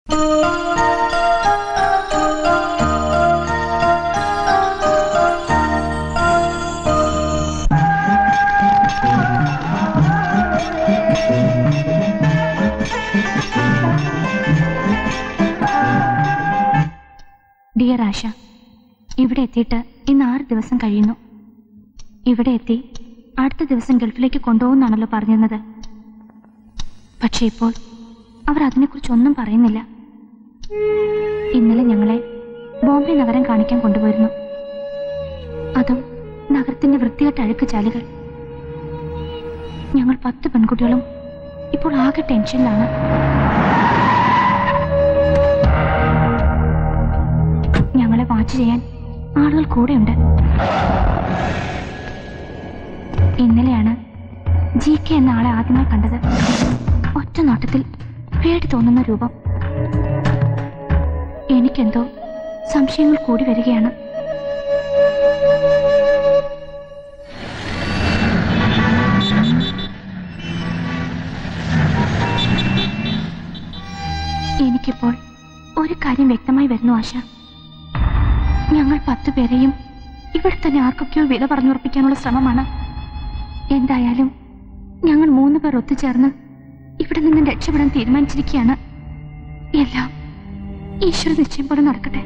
Dear ആശ ഇവിടെ എത്തിയിട്ട് ഇന്ന് ആറ് ദിവസം കഴിയുന്നു ഇവിടെ എത്തി അടുത്ത ദിവസം ഗൾഫിലേക്ക് കൊണ്ടുപോകുന്നാണല്ലോ പറഞ്ഞിരുന്നത് പക്ഷെ ഇപ്പോൾ അവർ അതിനെക്കുറിച്ച് ഒന്നും പറയുന്നില്ല ഇന്നലെ ഞങ്ങളെ ബോംബെ നഗരം കാണിക്കാൻ കൊണ്ടുപോയിരുന്നു അതും നഗരത്തിന്റെ വൃത്തികെട്ട അഴുക്ക് ചാലുകൾ ഞങ്ങൾ പത്ത് പെൺകുട്ടികളും ഇപ്പോൾ ആകെ ടെൻഷനിലാണ് ഞങ്ങളെ വാച്ച് ചെയ്യാൻ ആളുകൾ കൂടെയുണ്ട് ഇന്നലെയാണ് ജി കെ എന്ന ആളെ ആദ്യമായി കണ്ടത് ഒറ്റ നോട്ടത്തിൽ പേടി തോന്നുന്ന രൂപം എനിക്കെന്തോ സംശയങ്ങൾ കൂടി വരികയാണ് എനിക്കിപ്പോൾ ഒരു കാര്യം വ്യക്തമായി വരുന്നു ആശ ഞങ്ങൾ പത്തു പേരെയും ഇവിടെ തന്നെ ആർക്കൊക്കെയോ വില പറഞ്ഞുറപ്പിക്കാനുള്ള ശ്രമമാണ് എന്തായാലും ഞങ്ങൾ മൂന്ന് പേർ ഒത്തുചേർന്ന് ഇവിടെ നിന്ന് രക്ഷപ്പെടാൻ തീരുമാനിച്ചിരിക്കുകയാണ് എല്ലാം ഈശ്വര നിശ്ചയം പോലെ നടക്കട്ടെ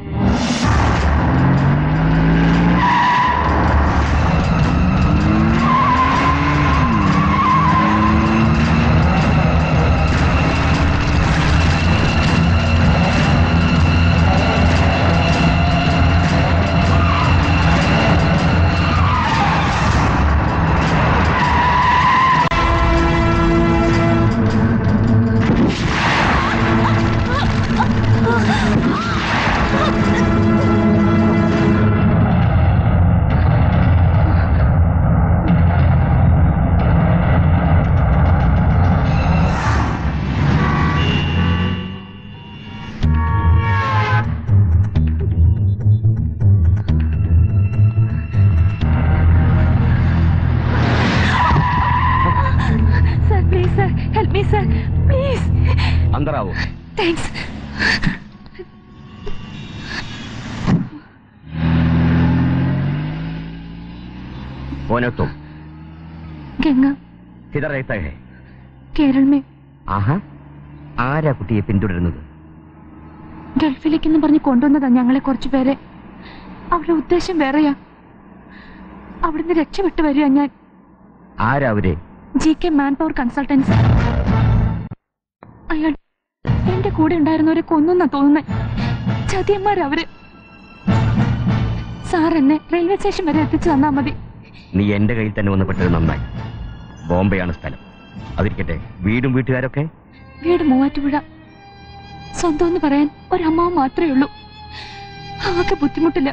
sir please sir help me sir please अंदर आओ താങ്ക്സ് कौन है तुम ഗംഗ किधर रहता है കേരൾ മേ ആഹാ ആരാ കുട്ടിയെ പിന്തുടരുന്നത് ഗൾഫിലേക്കെന്ന് പറഞ്ഞ് കൊണ്ടുവന്നതാ ഞങ്ങളെ കുറച്ചു പേരെ അവരുടെ ഉദ്ദേശം വേറെയാ അവിടുന്ന് രക്ഷപ്പെട്ടു വരിക ഞാൻ ആരാ അവരെ G K man power consultants അയാൾ എന്റെ കൂടെ ഉണ്ടായിരുന്നവരെ കൊന്നെന്നാ തോന്നുന്നേ ചതിയന്മാരവര് സാർ എന്നെ റെയിൽവേ സ്റ്റേഷൻ വരെ എത്തിച്ചു തന്നാ മതി നീ എന്റെ കയ്യിൽ തന്നെ വന്ന് പെട്ടത് നന്നായി ബോംബെയാണ് സ്ഥലം അതിരിക്കട്ടെ വീടും വീട്ടുകാരൊക്കെ വീട് മൂവാറ്റുപുഴ സ്വന്തം എന്ന് പറയാൻ ഒരമ്മാവ് മാത്രമേ ഉള്ളൂ അവക്ക് ബുദ്ധിമുട്ടില്ല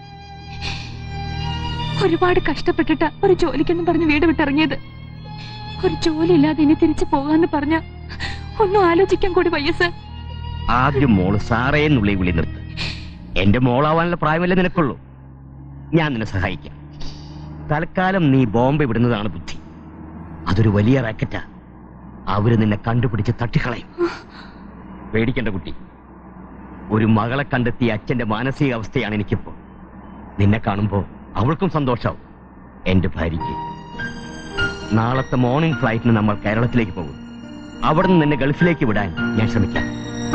ഒരുപാട് കഷ്ടപ്പെട്ടിട്ട് ഒരു ജോലിക്കെന്നും പറഞ്ഞ് വീട് വിട്ടിറങ്ങിയത് ഒരു ജോലി ഇല്ലാതെ ഇനി തിരിച്ചു പോകാന്ന് പറഞ്ഞ ഒന്നും ആലോചിക്കാൻ കൂടി വയ്യ സർ ആദ്യം മോള് സാറേ എന്നുള്ളി വിളി നിർത്ത് എന്റെ മോളാവാനുള്ള പ്രായമല്ലേ നിനക്കുള്ളൂ ഞാൻ നിന്നെ സഹായിക്കാം തൽക്കാലം നീ ബോംബെ വിടുന്നതാണ് ബുദ്ധി അതൊരു വലിയ റാക്കറ്റാ അവര് നിന്നെ കണ്ടുപിടിച്ച് തട്ടിക്കളയും പേടിക്കേണ്ട കുട്ടി ഒരു മകളെ കണ്ടെത്തിയ അച്ഛന്റെ മാനസികാവസ്ഥയാണ് എനിക്കിപ്പോ നിന്നെ കാണുമ്പോ അവൾക്കും സന്തോഷാവും എന്റെ ഭാര്യയ്ക്ക് നാളത്തെ മോർണിംഗ് ഫ്ലൈറ്റിന് നമ്മൾ കേരളത്തിലേക്ക് പോകും അവിടെ നിന്ന് നിന്നെ ഗൾഫിലേക്ക് വിടാൻ ഞാൻ ശ്രമിക്കാം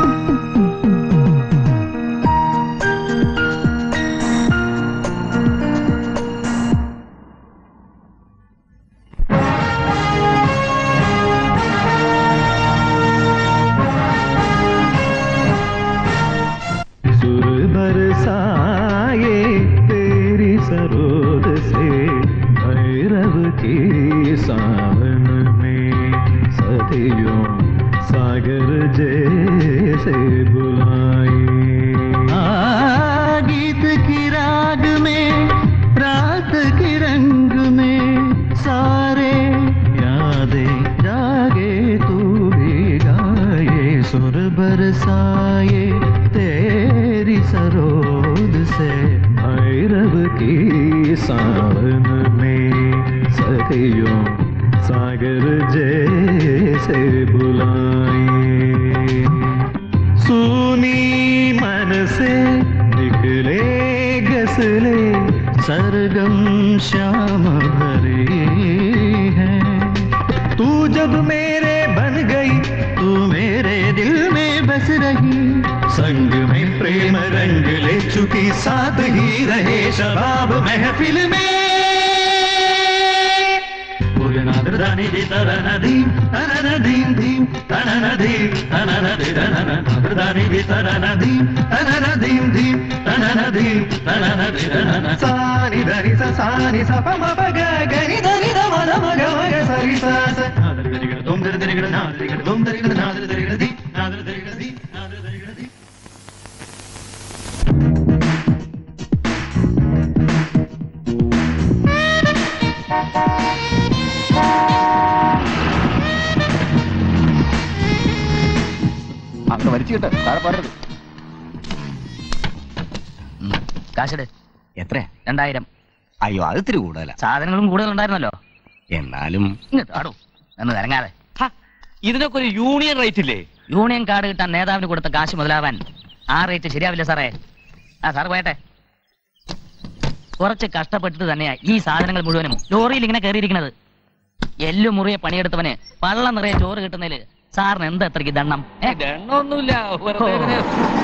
सुर बरसाए तेरी सरोद से भैरव की सावन में सदियों सागर जैसे बुलाए आ, गीत की राग में रात के रंग में सारे यादें जागे तू भी गाए सुर बरसाए तेरी सरोद से भैरव की सावन में सदियों सागर जैसे बुलाए सुनी मन से निकले गसले सरगम श्याम भरे हैं तू जब मेरे बन गई तू मेरे दिल में बस रही संग में प्रेम रंग ले चुकी साथ ही रहे शबाब महफिल में ധനിധി തരനദീം തനനദീം ധീം തനനദീം തനനദി തനനദി തനനദീം തനനദീം ധീം തനനദീം തനനദി തനന സാനി ധനി സ സാനി സ പ മ പ ഗ ഗനി ധനി ധ മ ധ മ ഗ മ ഗ സ രി സ സ നാദര ദരിഗട ദോം ദര ദരിഗട നാദര ദരിഗട ദോം ദരിഗട നാദര ദരിഗട ദി നാദര ദരിഗട ദി നാദര ദരിഗട ദി അങ്ങ് വലിച്ചിട്ട് താഴെ പാടരുത് കാശെട് എത്ര രണ്ടായിരം അയ്യോ അത് ഇത്തിരി കൂടുതല സാധനങ്ങളും കൂടുതൽ ഉണ്ടായിരുന്നല്ലോ എന്നാലും ഇങ്ങോട്ട് ആടോ എന്ന് ഇറങ്ങാതെ ഇതിനൊക്കെ ഒരു യൂണിയൻ റേറ്റ് ഇല്ലേ യൂണിയൻ കാർഡ് കിട്ടാൻ നേതാവിന് കൊടുത്ത കാശ് മുതലാവാൻ ആ റേറ്റ് ശരിയാവില്ല സാറേ ആ സാറ് പോയട്ടെ കുറച്ച് കഷ്ടപ്പെട്ടിട്ട് തന്നെയാ ഈ സാധനങ്ങൾ മുഴുവനും ലോറിയിൽ ഇങ്ങനെ കയറിയിരിക്കുന്നത് എല്ലു മുറിയെ പണിയെടുത്തവന് പള്ളം നിറയെ ചോറ് കിട്ടുന്നതില് സാറിന് എന്ത് എത്രയ്ക്ക് ദണ്ണം ഏ? എണ്ണൊന്നുമില്ല വെറുതെ ഇങ്ങനെ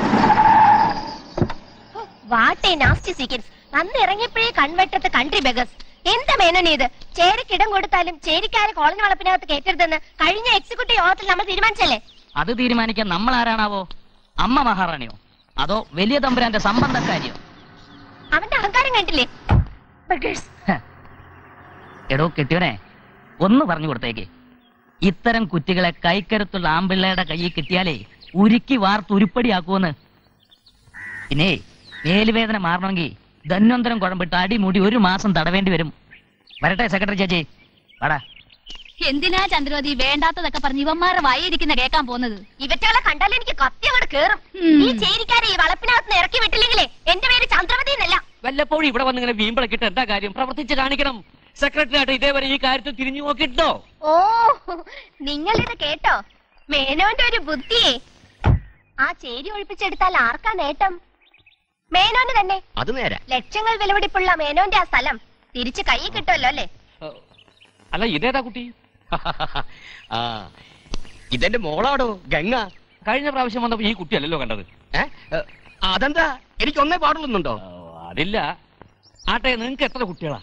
വാട്ട് എ നാസ്റ്റി സീക്വൻസ് അന്ന് ഇറങ്ങിയപ്പോഴേ കൺവെട്ടത്ത് കൺട്രി ബെഗസ് എന്താ മേനോനെ ഇത് ചേരിക്കിടം കൊടുത്താലും ചേരിക്കാരെ കോളനി വളപ്പിനകത്ത് കയറ്റരുതെന്ന് കഴിഞ്ഞ എക്സിക്യൂട്ടീവ് യോഗത്തിൽ നമ്മൾ തീരുമാനിച്ചല്ലേ അത് തീരുമാനിക്കാൻ നമ്മൾ ആരാണാവോ അമ്മ മഹാറാണിയോ അതോ വലിയ തമ്പുരാന്റെ സംബന്ധക്കാരിയോ അവന്റെ അഹങ്കാരം കണ്ടില്ലേ ബഗേഴ്സ് ഹ. എടോ കെട്ടിയവനെ ഒന്ന് പറഞ്ഞു കൊടുത്തേക്ക് ഇത്തരം കുറ്റികളെ കൈക്കരുത്തുള്ള ആമ്പിള്ളയുടെ കയ്യിൽ കിട്ടിയാലേ ഉരുക്കി വാർത്തുരുപ്പടിയാക്കുമെന്ന് പിന്നെ മേലുവേദന മാറണമെങ്കിൽ ധന്വന്തരം കുഴമ്പിട്ട് അടിമുടി ഒരു മാസം തടവേണ്ടി വരും വരട്ടെ സെക്രട്ടറി ചേച്ചി വാടാ എന്തിനാ ചന്ദ്രവതി വേണ്ടാത്തതൊക്കെ പറഞ്ഞ് ഇവന്മാരെ വായിരിക്കുന്ന കേൾക്കാൻ പോകുന്നത് ഇവറ്റകളെ കണ്ടാൽ എനിക്ക് കത്തി അങ്ങോട്ട് കേറും ഉം. ഈ ചേരിക്കാരെ ഈ വളപ്പിനകത്ത് നിന്ന് ഇറക്കി വിട്ടില്ലെങ്കിലേ എന്റെ പേര് ചന്ദ്രവതി എന്നല്ല വല്ലപ്പോഴും ഇവിടെ വന്ന് ഇങ്ങനെ വീമ്പിളക്കിട്ട് എന്താ കാര്യം പ്രവർത്തിച്ച് കാണിക്കണം സെക്രട്ടറി ആയിട്ട് ഇതേവരെ ഈ കാര്യത്തിൽ തിരിഞ്ഞു നോക്കിട്ടോ ഓ നിങ്ങൾ ഇത് കേട്ടോ മേനോന്റെ ഒരു ബുദ്ധിയേ ആ ചേരി ഒഴിപ്പിച്ചെടുത്താൽ ആർക്കാ നേട്ടം മേനോന് തന്നെ അത് നേരെ ലക്ഷങ്ങൾ വിലപിടിപ്പുള്ള മേനോന്റെ ആ സ്ഥലം തിരിച്ച് കൈ കിട്ടുമല്ലോ അല്ലേ അല്ല ഇതേതാ കുട്ടി ആ ഇതെന്റെ മോളാടോ ഗംഗ കഴിഞ്ഞ പ്രാവശ്യം വന്നപ്പോ ഈ കുട്ടിയല്ലല്ലോ കണ്ടത് ഏ? ഏ, അതെന്താ എനിക്ക് ഒന്നേ പാടുള്ളുന്നുണ്ടോ ഓ, അതില്ല ആട്ടെ നിങ്ങക്ക് എത്ര കുട്ടികളാ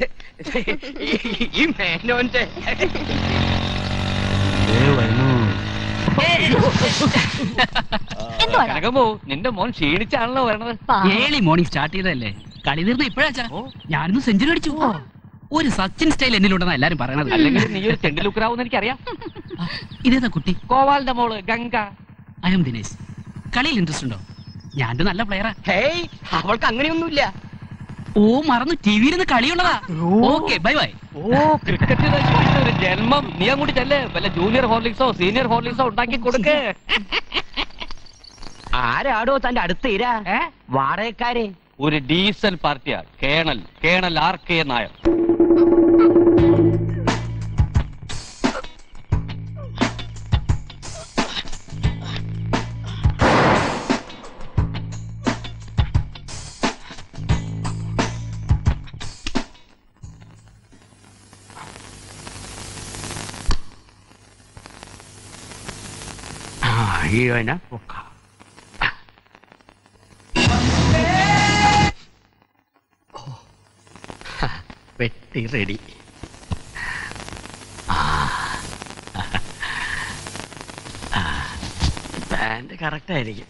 ഈ മേനോന്റെ എന്തുവാ കനകമോ നിന്റെ മോൻ ക്ഷീണിച്ചാണല്ലോ വരണത് ഏളി മോർണിംഗ് സ്റ്റാർട്ട് ചെയ്തതല്ലേ കളി തീർന്ന ഇപ്പോഴാച്ചാ ഓ. ഞാനൊന്ന് സെഞ്ചുറി അടിച്ചു ഒരു സച്ചിൻ സ്റ്റൈൽ എന്നിലുണ്ടെന്നാ എല്ലാരും പറയണത് അല്ലെങ്കിൽ നീ ഒരു തെണ്ടിലുക്കറാവെന്ന് എനിക്കറിയാം ഇതേതാ കുട്ടി കോവാലിന്റെ മോള് ഗംഗ ഐ എം ദിനേശ് കളിയിൽ ഇൻട്രസ്റ്റ് ഉണ്ടോ ഞാനൊരു നല്ല പ്ലെയറാ ഹേയ് അവൾക്ക് അങ്ങനെയൊന്നുമില്ല ഓ മറന്നു ടി വിയിൽ കളിയുള്ളതാ ഓക്കെ ബൈ ബൈ ഓ ക്രിക്കറ്റിൽ ഒരു ജന്മം നീ അങ്ങോട്ട് ചെല്ലേ വല്ല ജൂനിയർ ഹോർലിക്സോ സീനിയർ ഹോർലിക്സോ ഉണ്ടാക്കി കൊടുക്ക് ആരാടോ തന്റെ അടുത്ത് ഇരാ ഏ? വാടകക്കാരെ ഒരു ഡീസൽ പാർട്ടിയാ colonel colonel R K Nair ഇവനെ പൊക്കാം വെട്ടി റെഡി പാൻറ് കറക്റ്റ് ആയിരിക്കും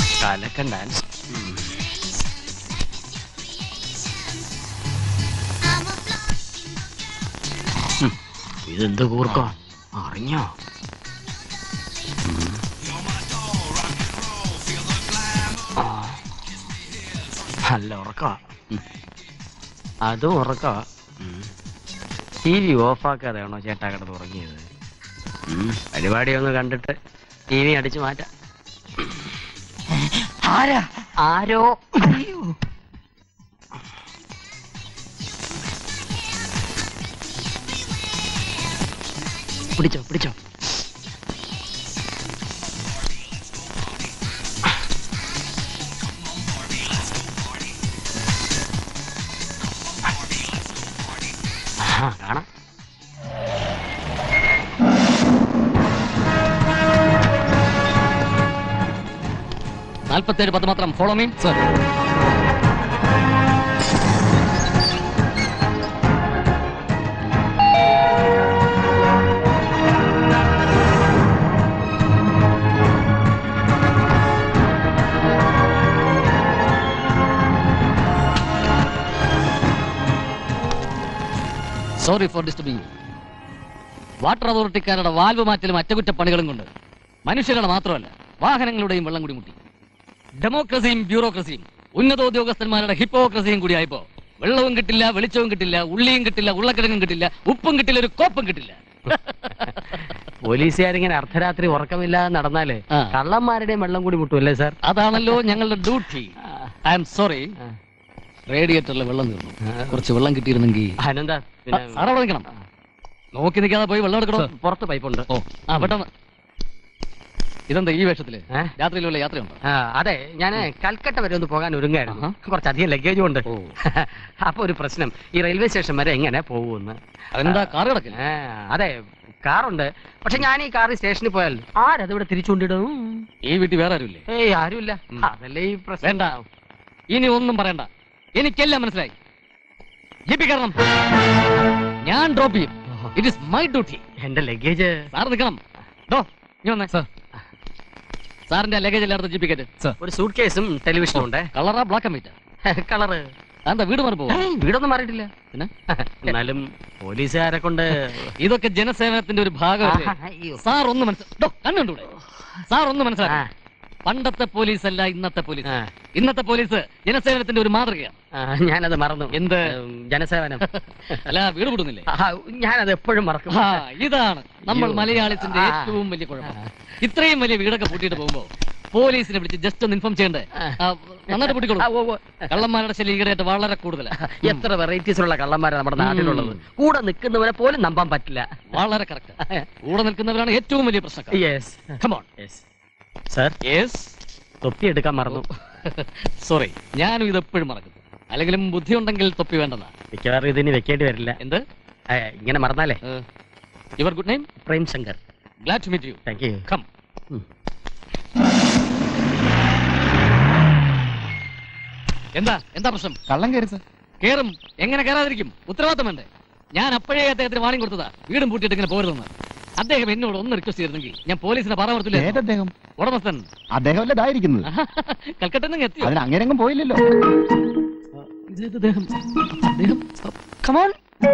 കലക്കൻ ഡാൻസ് ഇതെന്ത് കൂർക്കോ അറിഞ്ഞോ ഉം. ആ. നല്ല ഉറക്കമാ ഉം. അതും ഉറക്കമാ ടി വി ഓഫാക്കാതെയാണോ ചേട്ടാ കിടന്ന് ഉറങ്ങിയത് ഉം. പരിപാടി ഒന്ന് കണ്ടിട്ട് ടി വി അടിച്ചു മാറ്റാം ആരാ ആരോ അയ്യോ പിടിച്ചോ പിടിച്ചോ ആ, കാണാം നാൽപ്പത്തേഴ് പത്ത് മാത്രം follow me sir sorry for disturbing water അതോറിറ്റിക്കാരുടെ വാൽവ് മാറ്റലും അറ്റകുറ്റപ്പണികളും കൊണ്ട് മനുഷ്യരുടെ മാത്രമല്ല വാഹനങ്ങളുടെയും വെള്ളം കൂടി മുട്ടി ഡെമോക്രസിയും ബ്യൂറോക്രസിയും ഉന്നതോദ്യോഗസ്ഥന്മാരുടെ ഹിപ്പോക്രസിയും കൂടി ആയപ്പോ വെള്ളവും കിട്ടില്ല വെളിച്ചവും കിട്ടില്ല ഉള്ളിയും കിട്ടില്ല ഉള്ളക്കിഴങ്ങും കിട്ടില്ല ഉപ്പും കിട്ടില്ല ഒരു കോപ്പും കിട്ടില്ല പോലീസുകാരിങ്ങനെ അർദ്ധരാത്രി ഉറക്കമില്ലാതെ നടന്നാല് ആ. കള്ളന്മാരുടെയും വെള്ളം കൂടി മുട്ടുമല്ലേ സാർ അതാണല്ലോ ഞങ്ങളുടെ ഡ്യൂട്ടി ഐ എം സോറി റേഡിയേറ്ററിൽ വെള്ളം തീർന്നു കുറച്ച് വെള്ളം കിട്ടിയിരുന്നെങ്കിൽ അനന്താ പിന്നെ സാറ് അവിടെ നിൽക്കണം നോക്കി നിൽക്കാതെ പോയി വെള്ളം എടുക്കണോ പുറത്ത് പൈപ്പുണ്ട് ഓ ആ പെട്ടെന്ന് ഇതെന്താ ഈ വേഷത്തില് ഏ? രാത്രിയിൽ വല്ല യാത്രയുണ്ടോ ആ, അതെ ഞാൻ കൽക്കട്ട വരെ ഒന്ന് പോകാൻ ഒരുങ്ങായിരുന്നു ആഹാ. കുറച്ചധികം ലഗേജും ഉണ്ട് ഓ. അപ്പൊ ഒരു പ്രശ്നം ഈ റെയിൽവേ സ്റ്റേഷൻ വരെ എങ്ങനെ പോകുമെന്ന് അതെന്താ കാർ കിടക്കില്ല ആ, അതെ കാറുണ്ട് പക്ഷെ ഞാൻ ഈ കാർ സ്റ്റേഷനിൽ പോയാൽ ആരത് ഇവിടെ തിരിച്ചുകൊണ്ടിടും ഈ വീട്ടിൽ വേറെ ആരുമില്ലേ ഏയ് ആരുമില്ല ഉം. അതല്ലേ ഈ പ്രശ്നം വേണ്ട ഇനി ഒന്നും പറയണ്ട എനിക്കെല്ലാം മനസ്സിലായി ജീപ്പി കയറണം ഞാൻ ഡ്രോപ്പ് ചെയ്യും ഇറ്റ് ഇസ് മൈ ഡ്യൂട്ടി എന്റെ ലഗേജ് സാർ നിൽക്കണം ഡോ ഇനി വന്നേ സാർ സാറിന്റെ ലഗേജ് എല്ലായിടത്തും ജീപ്പി കയറ്റ് ഒരു സൂട്ട് കേസും ടെലിവിഷനും ഉണ്ട് കളറാ ബ്ലാക്ക് ആൻഡ് വൈറ്റ് കളറ് എന്താ വീട് മാറി പോവാ ഏയ്, വീടൊന്നും മാറിയിട്ടില്ല പിന്നെ എന്നാലും പോലീസുകാരെ കൊണ്ട് ഇതൊക്കെ ജനസേവനത്തിന്റെ ഒരു ഭാഗമല്ലേ അയ്യോ. സാർ ഒന്ന് മനസ്സിലാ കണ്ണുണ്ടൂടെ സാർ ഒന്ന് ആ, മനസ്സിലാക്കാം പണ്ടത്തെ പോലീസ് അല്ല ഇന്നത്തെ പോലീസ് ആ, ഇന്നത്തെ പോലീസ് ജനസേവനത്തിന്റെ ഒരു മാതൃകയാണ് ആ, ഞാനത് മറന്നു എന്ത്? ഉം, ജനസേവനം അല്ല വീട് വിടുന്നില്ലേ ആ, ഞാനത് എപ്പോഴും മറക്കും ആ, ഇതാണ് നമ്മൾ അയ്യോ. മലയാളിസിന്റെ ആ. ഏറ്റവും വലിയ കുഴപ്പം ഇത്രയും വലിയ വീടൊക്കെ പൂട്ടിയിട്ട് പോകുമ്പോ പോലീസിനെ വിളിച്ച് ജസ്റ്റ് ഒന്ന് ഇൻഫോം ചെയ്യണ്ടേ ആ, നന്നായിട്ട് പൂട്ടിക്കോളൂ ആ, ഓ, ഓ. കള്ളന്മാരുടെ ശല്യം ഈയിടെയായിട്ട് വളരെ കൂടുതലാണ് എത്ര വെറൈറ്റീസിലുള്ള കള്ളന്മാരാണ് നമ്മുടെ നാട്ടിലുള്ളത് കൂടെ നിൽക്കുന്നവരെ പോലും നമ്പാൻ പറ്റില്ല വളരെ കറക്റ്റ് കൂടെ നിൽക്കുന്നവരാണ് ഏറ്റവും വലിയ പ്രശ്നക്കാർ യെസ് കമോൺ സർ യെസ് തൊപ്പി എടുക്കാൻ മറന്നു സോറി ഞാനും ഇത് എപ്പോഴും മറക്കും അല്ലെങ്കിലും ബുദ്ധി ഉണ്ടെങ്കിൽ തൊപ്പി വേണ്ടെന്നാ മിക്കവാറും ഇതിന് വെക്കേണ്ടി വരില്ല എന്ത് ആ, ഇങ്ങനെ മറന്നാലേ your good name Prem Shankar glad to meet you thank you come എന്താ എന്താ പ്രശ്നം കള്ളം കയറി സർ കേറും എങ്ങനെ കയറാതിരിക്കും ഉത്തരവാദിത്തം വേണ്ടേ ഞാൻ അപ്പോഴേ അദ്ദേഹത്തിന് വാണിംഗ് കൊടുത്തതാ വീടും പൂട്ടിയിട്ട് ഇങ്ങനെ പോരുതെന്ന് അദ്ദേഹം എന്നോട് ഒന്ന് റിക്വസ്റ്റ് ചെയ്തിരുന്നെങ്കിൽ ഞാൻ പോലീസിനെ പറവർത്തില്ല ഏതദ്ദേഹം ഉടമസ്ഥൻ അദ്ദേഹം അല്ല ഇതായിരിക്കുന്നത് കൽക്കട്ട നിന്ന് എത്തിയോ അതിന് അങ്ങനെങ്ങും പോയില്ലല്ലോ ഇതേത് അദ്ദേഹം അദ്ദേഹം കമോൺ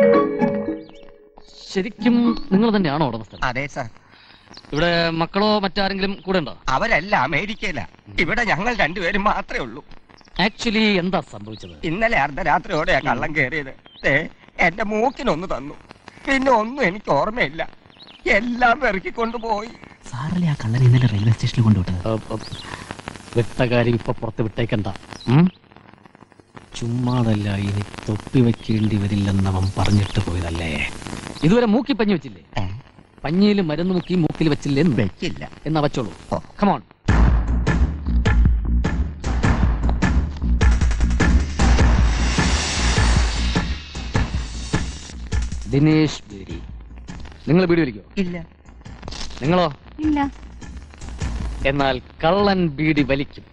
ശരിക്കും നിങ്ങൾ തന്നെയാണോ ഉടമസ്ഥൻ അതെ സാർ ഇവിടെ മക്കളോ മറ്റാരെങ്കിലും കൂടെ ഉണ്ടോ അവരല്ല അമേരിക്കയില ഇവിടെ ഞങ്ങൾ രണ്ടുപേരും മാത്രമേ ഉള്ളൂ ആക്ച്വലി എന്താ സംഭവിച്ചത് ഇന്നലെ അർദ്ധരാത്രിയോടെയാ കള്ളം കയറിയത് ദേ, എന്റെ മൂക്കിനൊന്ന് തന്നു പിന്നെ ഒന്നും എനിക്ക് ഓർമ്മയില്ല എല്ലാം പെറുക്കിക്കൊണ്ട് പോയി സാറല്ലേ ആ കള്ളനെ ഇന്നലെ റെയിൽവേ സ്റ്റേഷനിൽ കൊണ്ടുവിട്ടത് വിട്ട കാര്യം ഇപ്പൊ പുറത്ത് വിട്ടേക്കണ്ട ഉം? ചുമ്മാതല്ല ഇനി തൊപ്പി വെക്കേണ്ടി വരില്ലെന്ന് അവൻ പറഞ്ഞിട്ട് പോയതല്ലേ ഇതുവരെ മൂക്കി പഞ്ഞി വെച്ചില്ലേ ഏ? പഞ്ഞിയിൽ മരുന്ന് മുക്കി മൂക്കിൽ വെച്ചില്ലേ എന്ന് വെച്ചില്ല എന്നാ വച്ചോളൂ ഓ. കമോൺ ദിനേശ് ബേരി നിങ്ങൾ ബീഡി വലിക്കോ ഇല്ല നിങ്ങളോ ഇല്ല എന്നാൽ കള്ളൻ ബീഡി വലിക്കും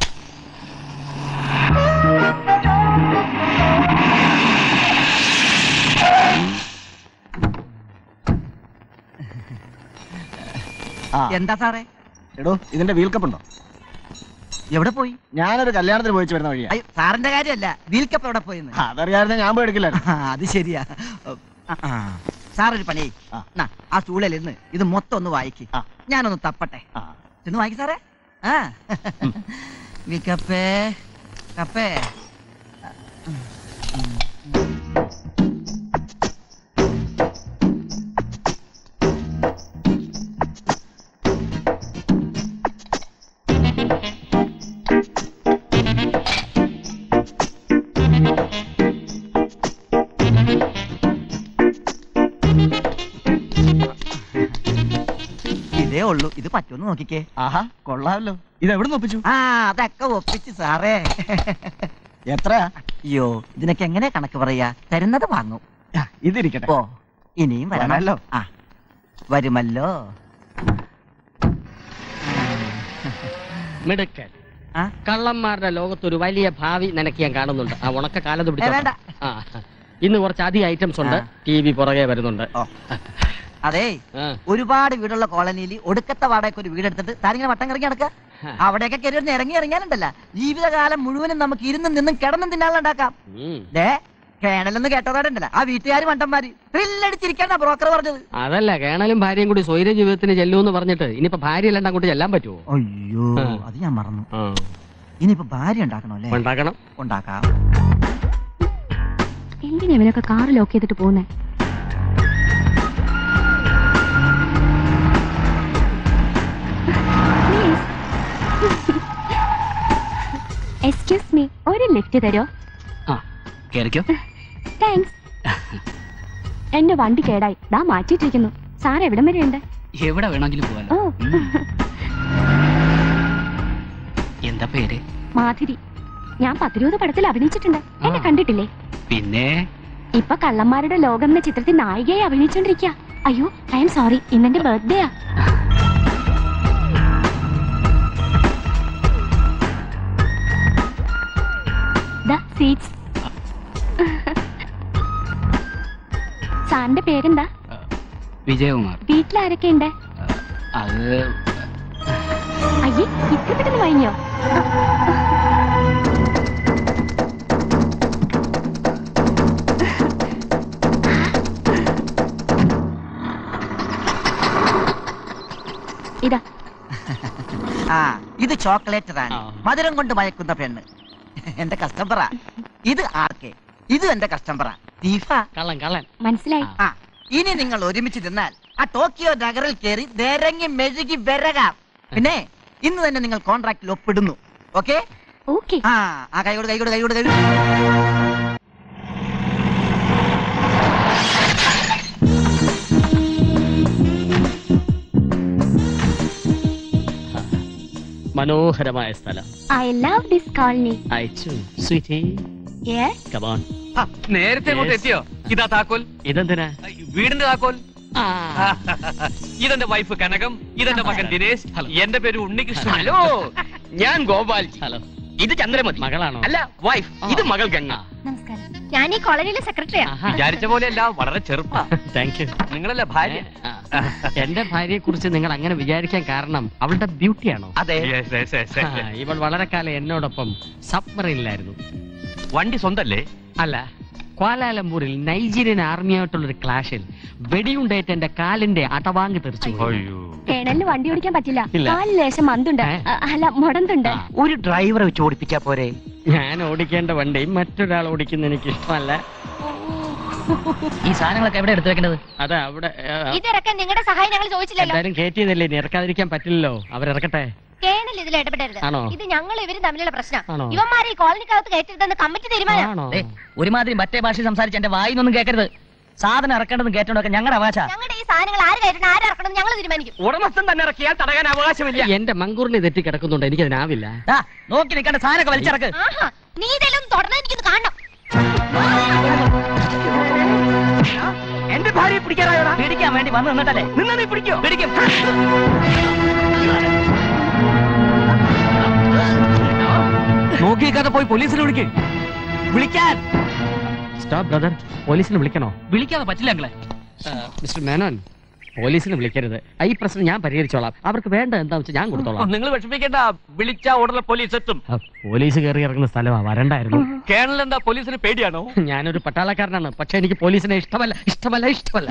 എന്താ സാറേ എടോ ഇതിന്റെ വീൽ കപ്പ് ഉണ്ടോ എവിടെ പോയി ഞാനൊരു കല്യാണത്തിന് പോയിച്ച് വരുന്ന വഴിയാ അയ്യോ സാറിന്റെ കാര്യമല്ല വീൽക്കപ്പ് എവിടെ പോയിന്ന് അതറിയാതെ ഞാൻ പോയി എടുക്കില്ലായിരുന്നു അത് ശരിയാ സാറൊരു പണി ആ സ്റ്റൂളിൽ ഇരുന്ന് ഇത് മൊത്തം ഒന്ന് വായിക്ക് ഞാനൊന്ന് തപ്പട്ടെ ചെന്ന് വായിക്ക് സാറേ ആ വിക്കപ്പേ കപ്പേ ഇതേ ഉള്ളൂ ഇത് പറ്റുമെന്ന് നോക്കിക്കേ ആഹാ കൊള്ളാമല്ലോ ഇത് എവിടെ ഒപ്പിച്ചു ആ അതൊക്കെ ഒപ്പിച്ച് സാറേ എത്രയാ അയ്യോ ഇതിനൊക്കെ എങ്ങനെ കണക്ക് പറയാ തരുന്നത് വാങ്ങും ഇതിരിക്കട്ടെ ഓ ഇനിയും വരാമല്ലോ. വരണമല്ലോ ആ വരുമല്ലോ മിടുക്കൻ ആ? കള്ളന്മാരുടെ ലോകത്തൊരു വലിയ ഭാവി നിനക്ക് ഞാൻ കാണുന്നുണ്ട് ആ ഉണക്ക കാലത്ത് ഏ, വേണ്ട. പിടിച്ചോ ആ ഇന്ന് കുറച്ച് അധികം ഐറ്റംസ് ഉണ്ട് ആ. ടി വി പുറകെ വരുന്നുണ്ട് അതെ ആ. ഒരുപാട് വീടുള്ള കോളനിയിൽ ഒടുക്കത്തെ വാടകയ്ക്ക് ഒരു വീടെടുത്തിട്ട് താരിങ്ങനെ വട്ടം കറങ്ങി നടക്കുക അവിടെയൊക്കെ കയറി ഒന്ന് ഇറങ്ങി ഇറങ്ങിയാലുണ്ടല്ല ജീവിതകാലം മുഴുവനും നമുക്ക് ഇരുന്നും നിന്നും കിടന്നും തിന്നാളുണ്ടാക്കാം ഉം. ദേ കേണലെന്ന് കേട്ടതാടുണ്ടല്ല ആ വീട്ടുകാർ മണ്ടന്മാര് ത്രില്ലടിച്ചിരിക്കാനാ ബ്രോക്കർ പറഞ്ഞത് അതല്ല കേണലും ഭാര്യയും കൂടി സ്വൈര ജീവിതത്തിന് ചെല്ലൂന്ന് പറഞ്ഞിട്ട് ഇനിയിപ്പോ ഭാര്യ അല്ലാണ്ട് അങ്ങോട്ട് ചെല്ലാൻ പറ്റുമോ അയ്യോ ആ. അത് ഞാൻ മറന്നു ആ. ഇനിയിപ്പോ ഭാര്യ ഉണ്ടാക്കണോ അല്ലേ ഉണ്ടാക്കണം ഉണ്ടാക്കാം എന്തിനാ ഇവനൊക്കെ കാർ ലോക്ക് ചെയ്തിട്ട് പോകുന്നേ എക്സ്ക്യൂസ് മീ ഒരു ലിഫ്റ്റ് തരോ ആ കേറിക്കോ താങ്ക്സ് എന്റെ വണ്ടി കേടായി ദാ മാറ്റിയിട്ടിരിക്കുന്നു സാർ എവിടം വരെ ഉണ്ട് എവിടെ വേണമെങ്കിലും പോകാലോ ഓ എന്താ പേര് മാധുരി ഞാൻ പത്തിരുപത് പടത്തിൽ അഭിനയിച്ചിട്ടുണ്ട് എന്നെ കണ്ടിട്ടില്ലേ പിന്നെ ഇപ്പൊ കള്ളന്മാരുടെ ലോകം എന്ന ചിത്രത്തിൽ നായികയായി അഭിനയിച്ചോണ്ടിരിക്കുക അയ്യോ ഐ എം സോറി ഇന്നെന്റെ ബർത്ത്ഡേയാ സീറ്റ്സ് സാറിന്റെ പേരെന്താ വിജയകുമാർ വീട്ടിലാരൊക്കെ ഉണ്ട് അത് അയ്യേ ഇത്ര പെട്ടെന്ന് കഴിഞ്ഞോ ഇതാ ആ ഇത് ചോക്ലേറ്റ് റാണി ആ. മധുരം കൊണ്ട് മയക്കുന്ന പെണ്ണ് എന്റെ കസ്റ്റമറാ ഇത് ആർക്കെ ഇത് എന്റെ കസ്റ്റമറാ തീഫ കള്ളൻ കള്ളൻ മനസ്സിലായി ആ ഇനി നിങ്ങൾ ഒരുമിച്ച് നിന്നാൽ ആ ടോക്കിയോ നഗറിൽ കയറി നിരങ്ങി മെഴുകി വിരകാം പിന്നെ ഇന്ന് തന്നെ നിങ്ങൾ കോൺട്രാക്റ്റിൽ ഒപ്പിടുന്നു ഓക്കെ ഓക്കെ ആ ആ കൈയോട് കൈയോട് കൈയോട് കൈയോട് മനോഹരമായ സ്ഥലം ഐ ലവ് ദിസ് കോളനി അയച്ചു സ്വീറ്റി യെസ് കമോൺ നേരത്തെ അങ്ങോട്ട് Yes. എത്തിയോ ഇതാ താക്കോൽ ഇതെന്തിനാ വീടിന്റെ താക്കോൽ ആ, ഇതെന്റെ വൈഫ് കനകം ഇതെന്റെ മകൻ ദിനേശ് എന്റെ പേര് ഉണ്ണികൃഷ്ണൻ ഹലോ ഞാൻ ഗോപാൽ ഹലോ ഇത് ചന്ദ്രമതി മകളാണോ അല്ല വൈഫ് ഇത് മകൾ ഗംഗ നമസ്കാരം ഞാൻ ഈ കോളനിയിലെ സെക്രട്ടറിയാ വിചാരിച്ച പോലെയല്ല വളരെ ചെറുപ്പാ താങ്ക് യു നിങ്ങളല്ലേ ഭാര്യ എന്റെ ഭാര്യയെ കുറിച്ച് നിങ്ങൾ അങ്ങനെ വിചാരിക്കാൻ കാരണം അവളുടെ ബ്യൂട്ടിയാണോ അതെ Yes, yes, yes, yes. ആ, ഇവൾ വളരെ കാലം എന്നോടൊപ്പം സബ്മറീനിലായിരുന്നു വണ്ടി സ്വന്തല്ലേ അല്ല ക്വാലാലംപൂരിൽ നൈജീരിയൻ ആർമിയായിട്ടുള്ള ഒരു ക്ലാഷിൽ വെടിയുണ്ടേറ്റ് എന്റെ കാലിന്റെ അടവാങ്ങി തെറിച്ചു പോയി. കേണലിന് വണ്ടി ഓടിക്കാൻ പറ്റില്ല ഇല്ല. കാലിൽ ലേശം മന്തുണ്ട് ഏ? അ- അല്ല മുടന്തുണ്ട് ആ. ഒരു ഡ്രൈവറെ വെച്ച് ഓടിപ്പിച്ചാ പോരെ ഞാൻ ഓടിക്കേണ്ട വണ്ടി മറ്റൊരാൾ ഓടിക്കുന്ന എനിക്ക് ഇഷ്ടമല്ല ഈ സാധനങ്ങളൊക്കെ എവിടെ എടുത്തു വെക്കേണ്ടത് അതാ അവിടെ ആ, ഇതിറക്കാൻ നിങ്ങളുടെ സഹായം ഞങ്ങൾ ചോദിച്ചില്ലല്ലോ എന്തായാലും കയറ്റിയതല്ലേ ഇനി ഇറക്കാതിരിക്കാൻ പറ്റില്ലല്ലോ അവരിറക്കട്ടെ കേണൽ ഇതിൽ ഇടപെടരുത് ആണോ? ഇത് ഞങ്ങൾ ഇവരും തമ്മിലുള്ള പ്രശ്നം ആണോ? ഇവന്മാരെ ഈ കോളനിക്കകത്ത് കയറ്റരുതെന്ന് കമ്മിറ്റി തീരുമാനം ആണോ ദേ, ഒരുമാതിരി മറ്റേ ഭാഷ സംസാരിച്ച് എന്റെ വായിന്നൊന്നും കേൾക്കരുത് സാധനം ഇറക്കേണ്ടതും കയറ്റേണ്ടതൊക്കെ ഞങ്ങളുടെ അവകാശ ഞങ്ങളുടെ ഈ സാധനങ്ങൾ ആര് കയറ്റണം ആര് ഇറക്കണം ഞങ്ങൾ തീരുമാനിക്കും ഉടമസ്ഥൻ തന്നെ ഇറക്കിയാൽ തടയാൻ അവകാശമില്ല എന്റെ മങ്കൂറിൽ തെറ്റി കിടക്കുന്നുണ്ട് എനിക്കതിനാവില്ല ദാ, നോക്കി നിൽക്കേണ്ട സാധനമൊക്കെ വലിച്ചിറക്ക് ആഹാ നീ ഇതെല്ലാം തുടർന്ന് എനിക്കൊന്ന് കാണണം എന്റെ ഭാര്യയെ പിടിക്കാറായോടാ പിടിക്കാൻ വേണ്ടി വന്ന് നിന്നിട്ടല്ലേ നിന്നാ നീ പിടിക്കോ പിടിക്കും നോക്കിയേക്കാതെ പോയി പോലീസിനെ വിളിക്കേ വിളിക്കാൻ സ്റ്റോപ്പ് ബ്രദർ പോലീസിനെ വിളിക്കണോ വിളിക്കാതെ പറ്റില്ല അങ്ങളെ മിസ്റ്റർ മേനോൻ പോലീസിനെ വിളിക്കരുത് ഈ പ്രശ്നം ഞാൻ പരിഹരിച്ചോളാം അവർക്ക് വേണ്ട എന്താ വെച്ചാൽ ഞാൻ കൊടുത്തോളാം നിങ്ങൾ വിഷമിക്കേണ്ട വിളിച്ച ഉടനെ പോലീസ് എത്തും ആ, പോലീസ് കയറി ഇറങ്ങുന്ന സ്ഥലമാ വരണ്ടായിരുന്നു കേണൽ എന്താ പോലീസിന് പേടിയാണോ ഞാനൊരു പട്ടാളക്കാരനാണ് പക്ഷെ എനിക്ക് പോലീസിനെ ഇഷ്ടമല്ല ഇഷ്ടമല്ല ഇഷ്ടമല്ല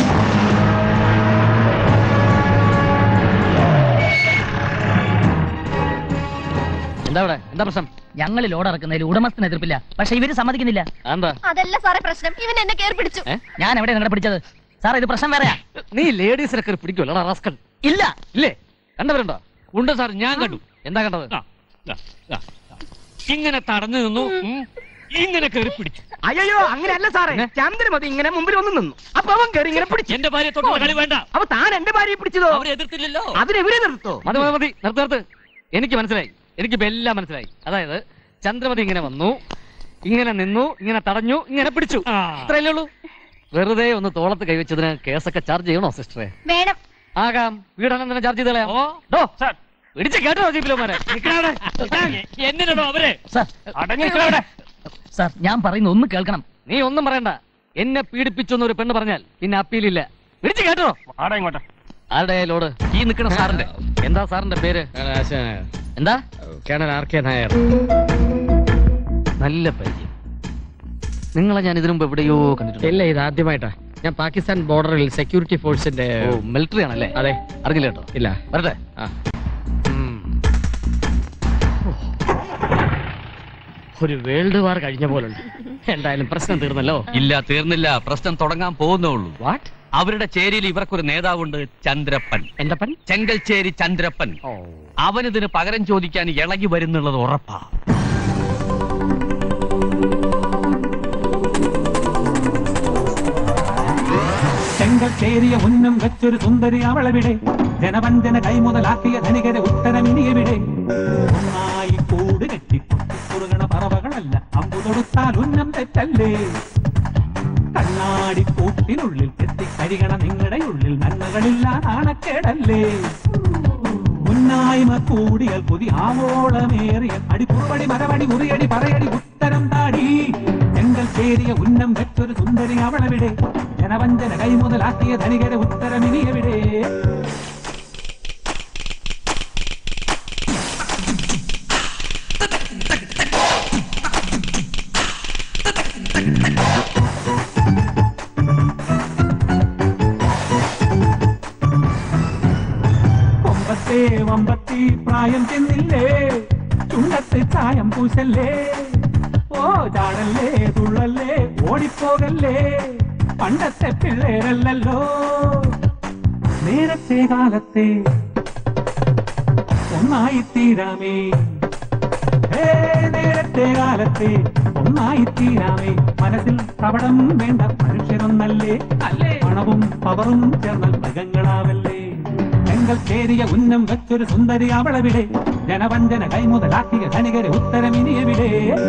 എന്താ ഇവിടെ എന്താ പ്രശ്നം ഞങ്ങൾ ലോഡ് ഇറക്കുന്നതിൽ ഉടമസ്ഥന് എതിർപ്പില്ല പക്ഷെ ഇവര് സമ്മതിക്കുന്നില്ല എന്താ അതല്ല സാറേ പ്രശ്നം ഇവൻ എന്നെ കേറി പിടിച്ചു ഞാൻ എവിടെ നിങ്ങളെ പിടിച്ചത് സാർ ഇത് പ്രശ്നം വേറെയാ നീ ലേഡീസിനൊക്കെ പിടിക്കുമല്ലോ റാസ്കൽ ഇല്ല ഇല്ലേ കണ്ടവരുണ്ടോ ഉണ്ട് സാർ ഞാൻ കണ്ടു എന്താ കണ്ടത് ആ, ദാ, ദാ, ദാ. ഇങ്ങനെ തടഞ്ഞു നിന്നു ഉം. ഇങ്ങനെ കയറി പിടിച്ചു അയ്യോ അങ്ങനെയല്ല സാറേ ചന്ദ്രമതി ഇങ്ങനെ മുമ്പിൽ വന്ന് നിന്നു അപ്പൊ അവൻ കയറി ഇങ്ങനെ പിടിച്ചു എന്റെ ഭാര്യ തൊട്ടുള്ള കളി വേണ്ട അപ്പൊ താൻ എന്റെ ഭാര്യയെ പിടിച്ചതോ അവരെ എതിർത്തില്ലല്ലോ അതിനെവരെ നിർത്തോ മതി മതി മതി നിർത്ത് നിർത്ത് എനിക്ക് മനസ്സിലായി എനിക്ക് ഇപ്പൊ എല്ലാം മനസ്സിലായി അതായത് ചന്ദ്രമതി ഇങ്ങനെ വന്നു ഇങ്ങനെ നിന്നു ഇങ്ങനെ തടഞ്ഞു ഇങ്ങനെ പിടിച്ചു ആ. ഇത്രയല്ലേ ഉള്ളൂ വെറുതെ ഒന്ന് തോളത്ത് കൈവച്ചതിന് കേസൊക്കെ ചാർജ് ചെയ്യണോ സിസ്റ്ററെ വേണം ആകാം വീടാണെന്ന് തന്നെ ചാർജ് ചെയ്ത് കളയാം ഓ ഡോ, സാർ പിടിച്ച് കേട്ടോ ജീപ്പിലോമാരെ എന്നിട്ടോ അവരെ സാർ അടങ്ങി നിൽക്കടാ അവിടെ. സാർ ഞാൻ പറയുന്ന ഒന്ന് കേൾക്കണം നീ ഒന്നും പറയണ്ട എന്നെ പീഡിപ്പിച്ചു എന്നൊരു പെണ്ണ് പറഞ്ഞാൽ പിന്നെ അപ്പീലില്ല പിടിച്ച് കേട്ടോ ആടാ ഇങ്ങോട്ട് ആരുടെ ലോഡ് ഈ നിൽക്കുന്ന സാറിന്റെ എന്താ സാറിന്റെ പേര് എന്താ കേണൽ ആർ കെ നായർ നല്ല പരിചയം നിങ്ങളെ ഞാൻ ഇതിനു മുമ്പ് എവിടെയോ കണ്ടിട്ടുണ്ട് ഇല്ല ഇത് ആദ്യമായിട്ടാ ഞാൻ പാകിസ്ഥാൻ ബോർഡറിൽ സെക്യൂരിറ്റി ഫോഴ്സിന്റെ മിലിറ്ററി ആണല്ലേ അതെ അറിഞ്ഞില്ല കേട്ടോ ഇല്ല വരട്ടെ ആ ഉം. ഒരു വേൾഡ് വാർ കഴിഞ്ഞ പോലുണ്ട് എന്തായാലും പ്രശ്നം തീർന്നല്ലോ ഇല്ല തീർന്നില്ല പ്രശ്നം തുടങ്ങാൻ പോകുന്നേ ഉള്ളൂ വാട്ട് അവരുടെ ചേരിയിൽ ഇവർക്കൊരു നേതാവുണ്ട് ചന്ദ്രപ്പൻ എന്റെ പൻ ചെങ്കൽച്ചേരി ചന്ദ്രപ്പൻ അവനിതിന് പകരം ചോദിക്കാൻ ഇളകി വരുന്നുള്ളത് ഉറപ്പാ ചെങ്കൽ ചേരിയ ഉന്നം വെച്ചൊരു സുന്ദരി അവളെവിടെ ജനവഞ്ചന കൈമുതലാക്കിയ ധനികരെ ഉത്തരമിനിയെവിടെ ഒന്നായി കൂട് കെട്ടി കുറുകണ പറവകളല്ല അമ്പു തൊടുത്താൽ ഉന്നം തെറ്റല്ലേ കണ്ണാടി കൂട്ടിനുള്ളിൽ എത്തി കഴിയണ നിങ്ങളുടെ ഉള്ളിൽ നന്മകളില്ല നാണക്കേടല്ലേ ഉന്നായ്മ കൂടിയൽ പുതിയ ആവോളമേറിയ അടിപ്പുറവടി മരവടി മുറിയടി പറയടി ഉത്തരം താടി എങ്കൽ ചേരിയ ഉന്നം വെച്ചൊരു സുന്ദരി അവളെവിടെ ജനവഞ്ചന കൈമുതലാക്കിയ ധനികരെ ഉത്തരമിനിയെവിടെ കൊമ്പത്തെ വമ്പത്തി പ്രായം ചെന്നില്ലേ ചുണ്ടത്ത് ചായം പൂശല്ലേ ഓ ചാടല്ലേ തുള്ളല്ലേ ഓടിപ്പോകല്ലേ പണ്ടത്തെ പിള്ളേരല്ലല്ലോ നേരത്തെ കാലത്തെ ഒന്നായി തീരാമേ ഏ നേരത്തെ കാലത്തെ ഒന്നായി തീരാമേ മനസ്സിൽ കപടം വേണ്ട മനുഷ്യരൊന്നല്ലേ അല്ലേ പണവും പവറും ചേർന്നാൽ മൃഗങ്ങളാവല്ലേ ഞങ്ങൾ ചേരിയ ഉന്നം വെച്ചൊരു സുന്ദരി അവളെവിടെ ജനവഞ്ചന കൈമുതലാക്കിയ ധനികരെ ഉത്തരമിനിയെവിടെ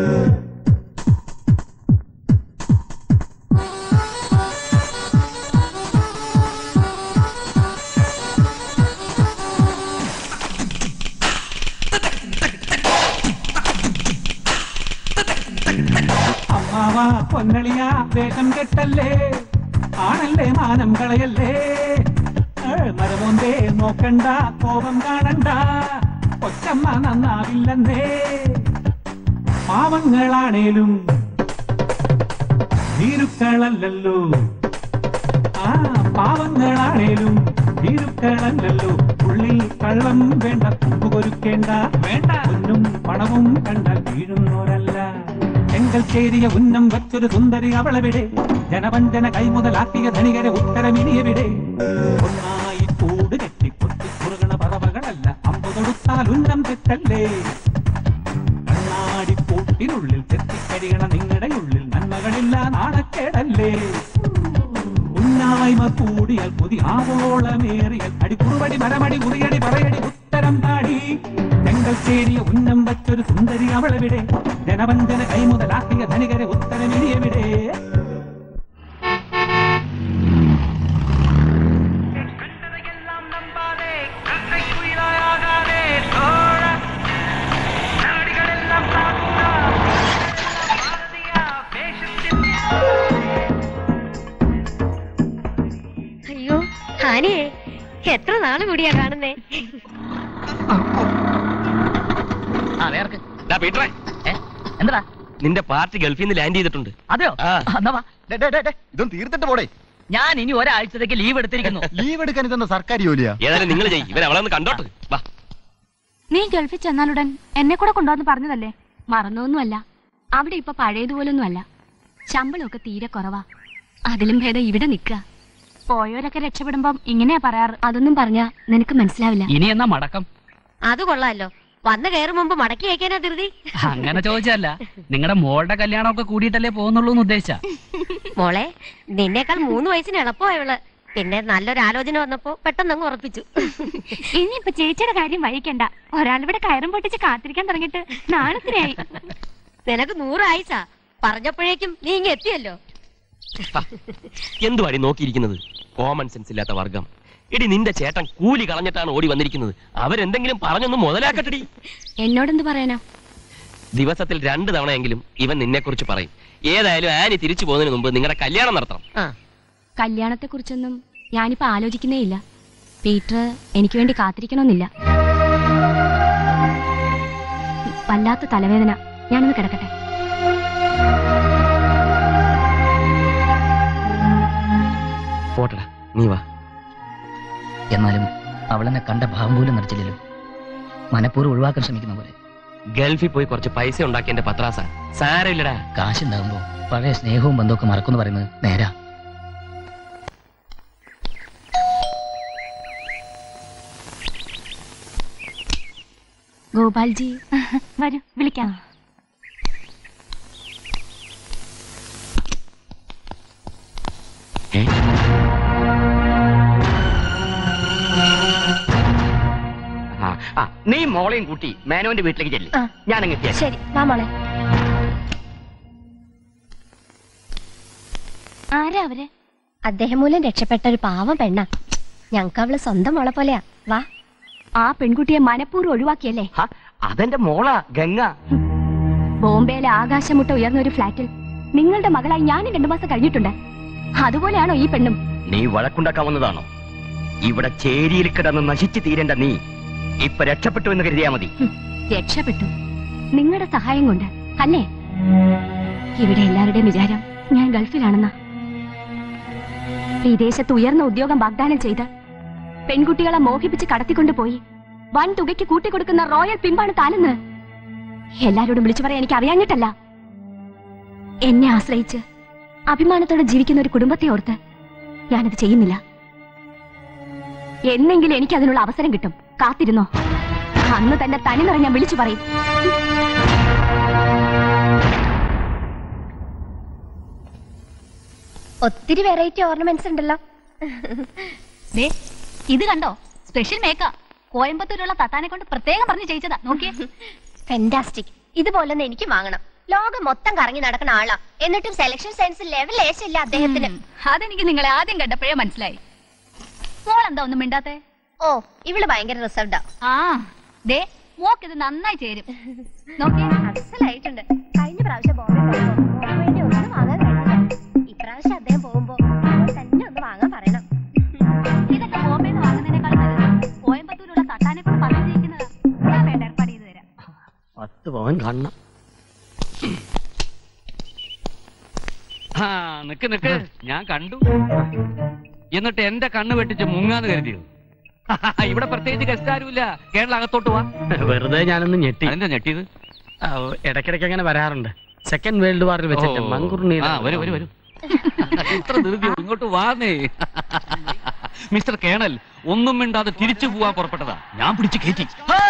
അമ്മാവ പൊന്നളിയ വേഷം കെട്ടല്ലേ ആണല്ലേ മാനം കളയല്ലേ ഏ, മരമോന്തേ നോക്കണ്ട കോപം കാണണ്ട കൊച്ചമ്മ നന്നാവില്ലെന്നേ പാവങ്ങളാണേലും ഭീരുക്കളല്ലല്ലോ ആ പാവങ്ങളാണേലും ഭീരുക്കളല്ലല്ലോ ഉള്ളിൽ കള്ളം വേണ്ട കുമ്പ് കൊരുക്കേണ്ട വേണ്ട ഒന്നും പണവും കണ്ടാൽ വീഴുന്നോരല്ല എങ്കൽ ചേരിയ ഉന്നം വച്ചൊരു സുന്ദരി അവളെവിടെ ജനവഞ്ചന കൈമുതലാക്കിയ ധനികരെ ഉത്തരമിനിയെവിടെ ഒന്നായി കൂട് കെട്ടി പൊട്ടി കുറുകണ പറവകളല്ല അമ്പു തൊടുത്താൽ ഉന്നം തെറ്റല്ലേ കണ്ണാടി കൂട്ടിനുള്ളിൽ ചെത്തിക്കഴിയണ നിങ്ങളുടെ ഉള്ളിൽ നന്മകളില്ല നാണക്കേടല്ലേ ഉന്നായ്മ കൂടിയാൽ പുതിയ ആവോളമേറിയൽ അടിക്കുറുപടി മരമടി ഉറിയടി പറയടി ഉത്തരം താടി ഞങ്ങൾ ചേരിയ ഉന്നം വച്ചൊരു സുന്ദരി അവളെവിടെ ജനവഞ്ചന കൈമുതലാക്കിയ ധനികരെ ഉത്തരമിനിയെവിടെ അയ്യോ ആനിയെ എത്ര നാള് കൂടിയാ കാണുന്നേ എന്താ നിന്റെ പാർട്ടി ഗൾഫിൽ നിന്ന് ലാൻഡ് ചെയ്തിട്ടുണ്ട് അതെയോ എന്നാ വാ. ഇതൊന്നും തീർത്തിട്ട് പോടേ ഞാൻ ഇനി ഒരാഴ്ചത്തേക്ക് ലീവ് എടുത്തിരിക്കുന്നു ലീവ് എടുക്കാൻ ഇതെന്താ സർക്കാർ ജോലിയാ ഏതായാലും നിങ്ങൾ ചെയ്യും ഇവൻ അവളെ ഒന്ന് കണ്ടോട്ട് വാ നീ ഗൾഫിൽ ചെന്നാലുടൻ എന്നെ കൂടെ കൊണ്ടുവന്ന് പറഞ്ഞതല്ലേ മറന്നൊന്നുമല്ല അവിടെ ഇപ്പൊ പഴയതുപോലൊന്നും അല്ല ശമ്പളമൊക്കെ തീരെ കുറവാ അതിലും ഭേദം ഇവിടെ നിക്ക പോയവരൊക്കെ രക്ഷപ്പെടുമ്പം ഇങ്ങനെയാ പറയാറ് അതൊന്നും പറഞ്ഞാ നിനക്ക് മനസ്സിലാവില്ല ഇനി എന്നാ മടക്കം അത് കൊള്ളാലോ വന്ന് കയറും മുമ്പ് മടക്കി അയക്കാനാ ധൃതി അങ്ങനെ ചോദിച്ചല്ല നിങ്ങളുടെ മോളുടെ കല്യാണമൊക്കെ കൂടിയിട്ടല്ലേ പോകുന്നുള്ളൂ എന്ന് ഉദ്ദേശിച്ച മോളെ നിന്നേക്കാൾ മൂന്ന് വയസ്സിന് എളുപ്പമായവള് പിന്നെ നല്ലൊരു ആലോചന വന്നപ്പോ പെട്ടെന്ന് അങ്ങ് ഉറപ്പിച്ചു ഇനിയിപ്പൊ ചേച്ചിയുടെ കാര്യം വഹിക്കണ്ട ഒരാളിവിടെ കയറും പൊട്ടിച്ച് കാത്തിരിക്കാൻ തുടങ്ങിയിട്ട് നാണത്തിനായി നിനക്ക് നൂറായിസ പറഞ്ഞപ്പോഴേക്കും നീ ഇങ്ങ് എത്തിയല്ലോ എന്തുവാടി നോക്കിയിരിക്കുന്നത് കോമൺ സെൻസ് ഇല്ലാത്ത വർഗം എടി നിന്റെ ചേട്ടൻ കൂലി കളഞ്ഞിട്ടാണ് ഓടി വന്നിരിക്കുന്നത് അവരെന്തെങ്കിലും പറഞ്ഞൊന്ന് മുതലാക്കട്ടെടി എന്നോടെന്ത് പറയാനാ ദിവസത്തിൽ രണ്ട് തവണയെങ്കിലും ഇവൻ നിന്നെ കുറിച്ച് പറയും ഏതായാലും ആനി തിരിച്ചു പോകുന്നതിന് മുമ്പ് നിങ്ങളുടെ കല്യാണം നടത്തണം കല്യാണത്തെ കുറിച്ചൊന്നും ഞാനിപ്പോ ആലോചിക്കുന്നേ ഇല്ല പീറ്റർ എനിക്ക് വേണ്ടി കാത്തിരിക്കണമെന്നില്ല വല്ലാത്ത തലവേദന ഞാനൊന്ന് കിടക്കട്ടെ പോട്ടടാ നീ വാ എന്നാലും അവളെന്നെ കണ്ട ഭാവം പോലും നിറച്ചില്ലല്ലോ മനഃപൂർവ്വം ഒഴിവാക്കാൻ ശ്രമിക്കുന്ന പോലെ ഗൾഫിൽ പോയി കുറച്ച് പൈസ ഉണ്ടാക്കി എന്റെ പത്രാസ സാരമില്ലടാ കാശുണ്ടാകുമ്പോ പഴയ സ്നേഹവും ബന്ധമൊക്കെ മറക്കുന്നു പറയുന്നത് നേരാ ഗോപാൽജി വരൂ വിളിക്കാം ആ, ആ, നീ മോളെയും കൂട്ടി മേനോന്റെ വീട്ടിലേക്ക് ചെല്ലി ഞാൻ അങ്ങ് എത്തിയേക്കാം. ശരി വാ മോളെ ആരാ അവര് അദ്ദേഹം മൂലം രക്ഷപ്പെട്ട ഒരു പാവം പെണ്ണ ഞങ്ങക്ക് അവള് സ്വന്തം മോളെ പോലെയാ വാ ആ പെൺകുട്ടിയെ മനഃപൂർവ്വം ഒഴിവാക്കിയല്ലേ അതെന്റെ മോളാ ഗംഗ ബോംബെയിലെ ആകാശമുട്ട ഉയർന്ന ഒരു ഫ്ലാറ്റിൽ നിങ്ങളുടെ മകളായി ഞാനും രണ്ടു മാസം കഴിഞ്ഞിട്ടുണ്ട് അതുപോലെയാണോ ഈ പെണ്ണും നീ വഴക്കുണ്ടാക്കാൻ വന്നതാണോ ഇവിടെ ചേരിയിൽ കിടന്ന് നശിച്ചു തീരേണ്ട നീ ഇപ്പൊ രക്ഷപ്പെട്ടു എന്ന് കരുതിയാ മതി രക്ഷപ്പെട്ടു നിങ്ങളുടെ സഹായം കൊണ്ട് അല്ലേ ഇവിടെ എല്ലാവരുടെയും വിചാരം ഞാൻ ഗൾഫിലാണെന്ന വിദേശത്ത് ഉയർന്ന ഉദ്യോഗം വാഗ്ദാനം ചെയ്ത് പെൺകുട്ടികളെ മോഹിപ്പിച്ച് കടത്തിക്കൊണ്ടുപോയി വൻ തുകയ്ക്ക് കൂട്ടിക്കൊടുക്കുന്ന റോയൽ പിമ്പാണ് താനെന്ന് എല്ലാരോടും വിളിച്ചു പറയാൻ എനിക്ക് അറിയാഞ്ഞിട്ടല്ല എന്നെ ആശ്രയിച്ച് അഭിമാനത്തോടെ ജീവിക്കുന്ന ഒരു കുടുംബത്തെ ഓർത്ത് ഞാനത് ചെയ്യുന്നില്ല എന്നെങ്കിലും എനിക്ക് അതിനുള്ള അവസരം കിട്ടും കാത്തിരുന്നോ അന്ന് തന്നെ തനി നിറഞ്ഞ വിളിച്ചു പറയും ഒത്തിരി വെറൈറ്റി ഓർണമെന്റ്സ് ഉണ്ടല്ലോ ദേ, ഇത് കണ്ടോ സ്പെഷ്യൽ മേക്കാ കോയമ്പത്തൂരുള്ള തത്താനെ കൊണ്ട് പ്രത്യേകം പറഞ്ഞ് ചെയ്യിച്ചതാ നോക്കിയേ ഫെന്റാസ്റ്റിക് ഇതുപോലൊന്ന് എനിക്ക് വാങ്ങണം ലോകം മൊത്തം കറങ്ങി നടക്കുന്ന ആളാ എന്നിട്ടും സെലക്ഷൻ സയൻസ് ലെവൽ ഏശില്ല അദ്ദേഹത്തിന് അതെനിക്ക് നിങ്ങളെ ആദ്യം കണ്ടപ്പോഴേ മനസ്സിലായി മോൾ എന്താ ഒന്നും മിണ്ടാത്തെ ഓ ഇവള് ഭയങ്കര റിസർവ്ഡാ ആ ദേ മോക്ക് ഇത് നന്നായി ചേരും നോക്കിയേ അസലായിട്ടുണ്ട് കഴിഞ്ഞ പ്രാവശ്യം ബോംബെ പോയപ്പോ മോൾക്ക് വേണ്ടി ഒന്നും വാങ്ങാൻ കഴിഞ്ഞില്ല ഇപ്രാവശ്യം അദ്ദേഹം പോകുമ്പോ മോൾ തന്നെ ഒന്ന് വാങ്ങാൻ പറയണം ഇതൊക്കെ ബോംബെന്ന് വാങ്ങുന്നതിനേക്കാൾ നല്ലത് കോയമ്പത്തൂരുള്ള തട്ടാനെ കൊണ്ട് പറഞ്ഞു ചെയ്യിക്കുന്നതാ ഞാൻ വേണ്ട ഏർപ്പാട് ചെയ്തു തരാം പത്ത് പവൻ കാണണം ആ നിക്ക് നിക്ക് ഞാൻ കണ്ടു എന്നിട്ട് എന്റെ കണ്ണ് വെട്ടിച്ച് മുങ്ങാന്ന് കരുതിയോ ഇവിടെ പ്രത്യേകിച്ച് ഗസ്റ്റ് ആരുമില്ല കേരള അകത്തോട്ട് വാ വെറുതെ ഞാനൊന്ന് ഞെട്ടി എന്താ ഞെട്ടിയത് ആ, ഇടയ്ക്കിടയ്ക്ക് അങ്ങനെ വരാറുണ്ട് സെക്കൻഡ് വേൾഡ് വാറിൽ വെച്ചിട്ട് ഓ. മങ്കുർണി ആ, വരൂ, വരൂ, വരൂ. ഇത്ര ധൃതിയോ ഇങ്ങോട്ട് വാന്നേ മിസ്റ്റർ കേണൽ ഒന്നും മിണ്ടാതെ തിരിച്ചു പോവാൻ പുറപ്പെട്ടതാ ഞാൻ പിടിച്ച് കയറ്റി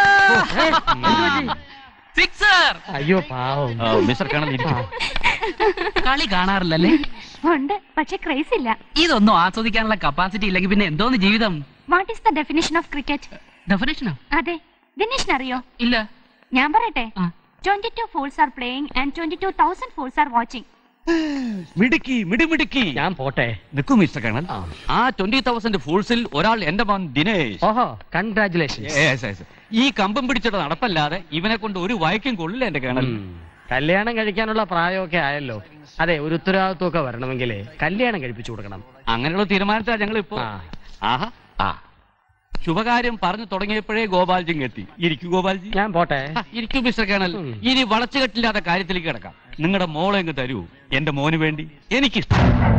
സിക്സർ അയ്യോ പാവം മിസ്റ്റർ കേണൽ ഇരിക്കൂ. കളി കാണാറില്ലല്ലേ ഉണ്ട് പക്ഷെ ക്രേസ് ഇല്ല ഇതൊന്നും ആസ്വദിക്കാനുള്ള കപ്പാസിറ്റി ഇല്ലെങ്കിൽ പിന്നെ എന്തോന്ന് ജീവിതം what is the definition of cricket ഡെഫിനേഷനോ അതെ ദിനേഷിന് അറിയോ ഇല്ല ഞാൻ പറയട്ടെ twenty two fools are playing and twenty two thousand fools are watching മിടുക്കി മിടുമിടുക്കി ഞാൻ പോട്ടെ നിൽക്കൂ മിസ്റ്റർ കേണൽ ആ ട്വന്റി തൗസൻഡ് ഫൂൾസിൽ ഒരാൾ എന്റെ മോൻ ദിനേശ് ഓഹോ കൺഗ്രാറ്റുലേഷൻ Yes, yes. ഈ കമ്പം പിടിച്ചിട്ട് നടപ്പല്ലാതെ ഇവനെ കൊണ്ട് ഒരു വയക്കും കൊള്ളില്ല എന്റെ കേണൽ കല്യാണം കഴിക്കാനുള്ള പ്രായമൊക്കെ ആയല്ലോ അതെ ഒരു ഉത്തരവാദിത്വം ഒക്കെ വരണമെങ്കിൽ കല്യാണം കഴിപ്പിച്ചു കൊടുക്കണം അങ്ങനെയുള്ള തീരുമാനത്തിലാണ് ഞങ്ങൾ ഇപ്പോ ആ. ആഹാ ആ ശുഭകാര്യം പറഞ്ഞു തുടങ്ങിയപ്പോഴേ ഗോപാൽജി എത്തി ഇരിക്കൂ ഗോപാൽജി ഞാൻ പോട്ടെ ആ, ഇരിക്കൂ മിസ്റ്റർ കേണൽ ഇനി വളച്ചുകെട്ടില്ലാത്ത കാര്യത്തിലേക്ക് കിടക്കാം നിങ്ങളുടെ മോളെ അങ്ങ് തരൂ എന്റെ മോന് വേണ്ടി എനിക്കിഷ്ടം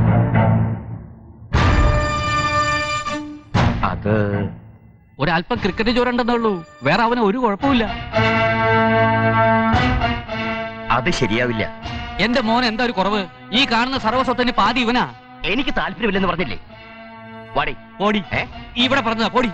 അത് ഒരല്പം ക്രിക്കറ്റ് ചോരണ്ടെന്നുള്ളൂ വേറെ അവന് ഒരു കുഴപ്പമില്ല അത് ശരിയാവില്ല എന്റെ മോൻ എന്താ ഒരു കുറവ് ഈ കാണുന്ന സർവസ്വത്തിന് പാതി ഇവനാ എനിക്ക് താല്പര്യമില്ലെന്ന് പറഞ്ഞില്ലേ വാടി പോടി ഏ? ഇവിടെ പറഞ്ഞതാ പോടി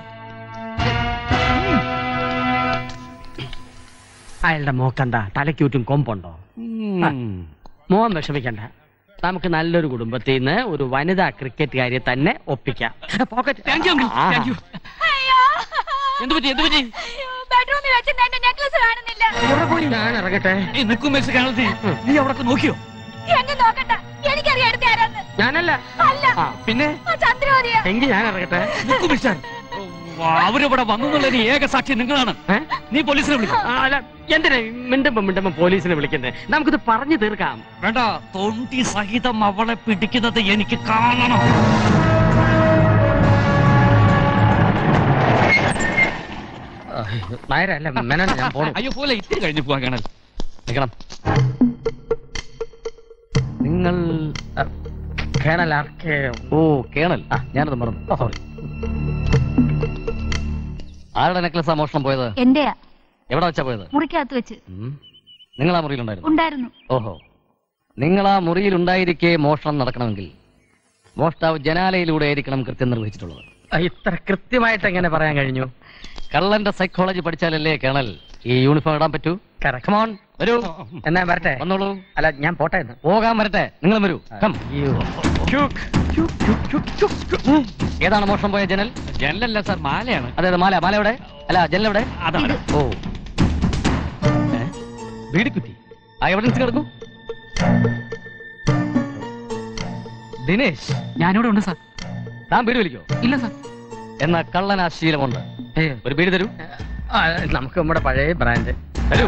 അയാളുടെ മോക്കെന്താ തലയ്ക്കൂറ്റും കൊമ്പുണ്ടോ ആ, മോൻ വിഷമിക്കണ്ട നമുക്ക് നല്ലൊരു കുടുംബത്തിൽ നിന്ന് ഒരു വനിതാ ക്രിക്കറ്റുകാരിയെ തന്നെ ഒപ്പിക്കാം പോക്കറ്റ് താങ്ക് യു ആ. താങ്ക് യു എന്ത് പറ്റി എന്ത് പറ്റി ബെഡ്റൂമിൽ വെച്ചിട്ട് എന്റെ നെക്ലസ് കാണുന്നില്ല എവിടെ പോയി ഞാൻ ഇറങ്ങട്ടെ ഈ നിൽക്കും മിസ്റ്റർ കേണൽ നീ അവിടെ നോക്കിയോ എന്നെ നോക്കണ്ട എനിക്കറിയാം അടുത്ത ആരാന്ന് ഞാനല്ല അല്ല ആ പിന്നെ ആ ചന്ദ്രമതിയാ എങ്കിൽ ഞാൻ ഇറങ്ങട്ടെ നിൽക്കൂ മിസ്റ്റർ അവരിവിടെ വന്നു എന്നുള്ളതിന് ഏക സാക്ഷി നിങ്ങളാണ് ഏ? നീ പോലീസിനെ വിളിക്കും ആ, അല്ല എന്തിനാ മിണ്ടുമ്പോ മിണ്ടുമ്പോ പോലീസിനെ വിളിക്കുന്നത് നമുക്കിത് പറഞ്ഞു തീർക്കാം വേണ്ട തൊണ്ടി സഹിതം അവളെ പിടിക്കുന്നത് എനിക്ക് കാണണം നായരല്ല മെനൻ ഞാൻ പോണു അയ്യോ പോലെ ഇത്തിരി കഴിഞ്ഞു പോവാ കേണൽ നിൽക്കണം നിങ്ങൾ അ, കേണൽ ആർക്കെ ഓ കേണൽ ആ ഞാനത് മറന്നു സോറി ആരുടെ നെക്ലസാ മോഷണം പോയത് എന്റെയാ എവിടെ വെച്ചാ പോയത് മുറിക്കകത്ത് വെച്ച് ഉം. നിങ്ങൾ ആ മുറിയിലുണ്ടായിരുന്നു ഉണ്ടായിരുന്നു ഓഹോ നിങ്ങൾ ആ മുറിയിൽ ഉണ്ടായിരിക്കെ മോഷണം നടക്കണമെങ്കിൽ മോഷ്ടാവ് ജനാലയിലൂടെ ആയിരിക്കണം കൃത്യം നിർവഹിച്ചിട്ടുള്ളത് ആ, ഇത്ര കൃത്യമായിട്ട് എങ്ങനെ പറയാൻ കഴിഞ്ഞു കള്ളന്റെ സൈക്കോളജി പഠിച്ചാലല്ലേ കേണൽ ഈ യൂണിഫോം ഇടാൻ പറ്റൂ Correct. കമോൺ വരൂ എന്നാ വരട്ടെ വന്നോളൂ അല്ല ഞാൻ പോട്ടെ എന്ന് പോകാൻ വരട്ടെ നിങ്ങൾ വരൂ കം ഏതാണ് മോഷണം പോയ ജനൽ ജനലല്ല സാർ മാലയാണ് അതെ അതെ മാല മാല എവിടെ അല്ല ജനൽ എവിടെ അതാണ് ഓ ഏ? ബീഡിക്കുറ്റി ആ എവിഡൻസ് കിടന്നു ദിനേശ് ഞാനിവിടെ ഉണ്ട് സാർ താൻ ബീഡി വലിക്കോ ഇല്ല സാർ എന്നാ കള്ളൻ ആ ശീലമുണ്ട് ഒരു ബീഡി തരൂ ആ, നമുക്ക് നമ്മുടെ പഴയ ബ്രാൻഡ് തരൂ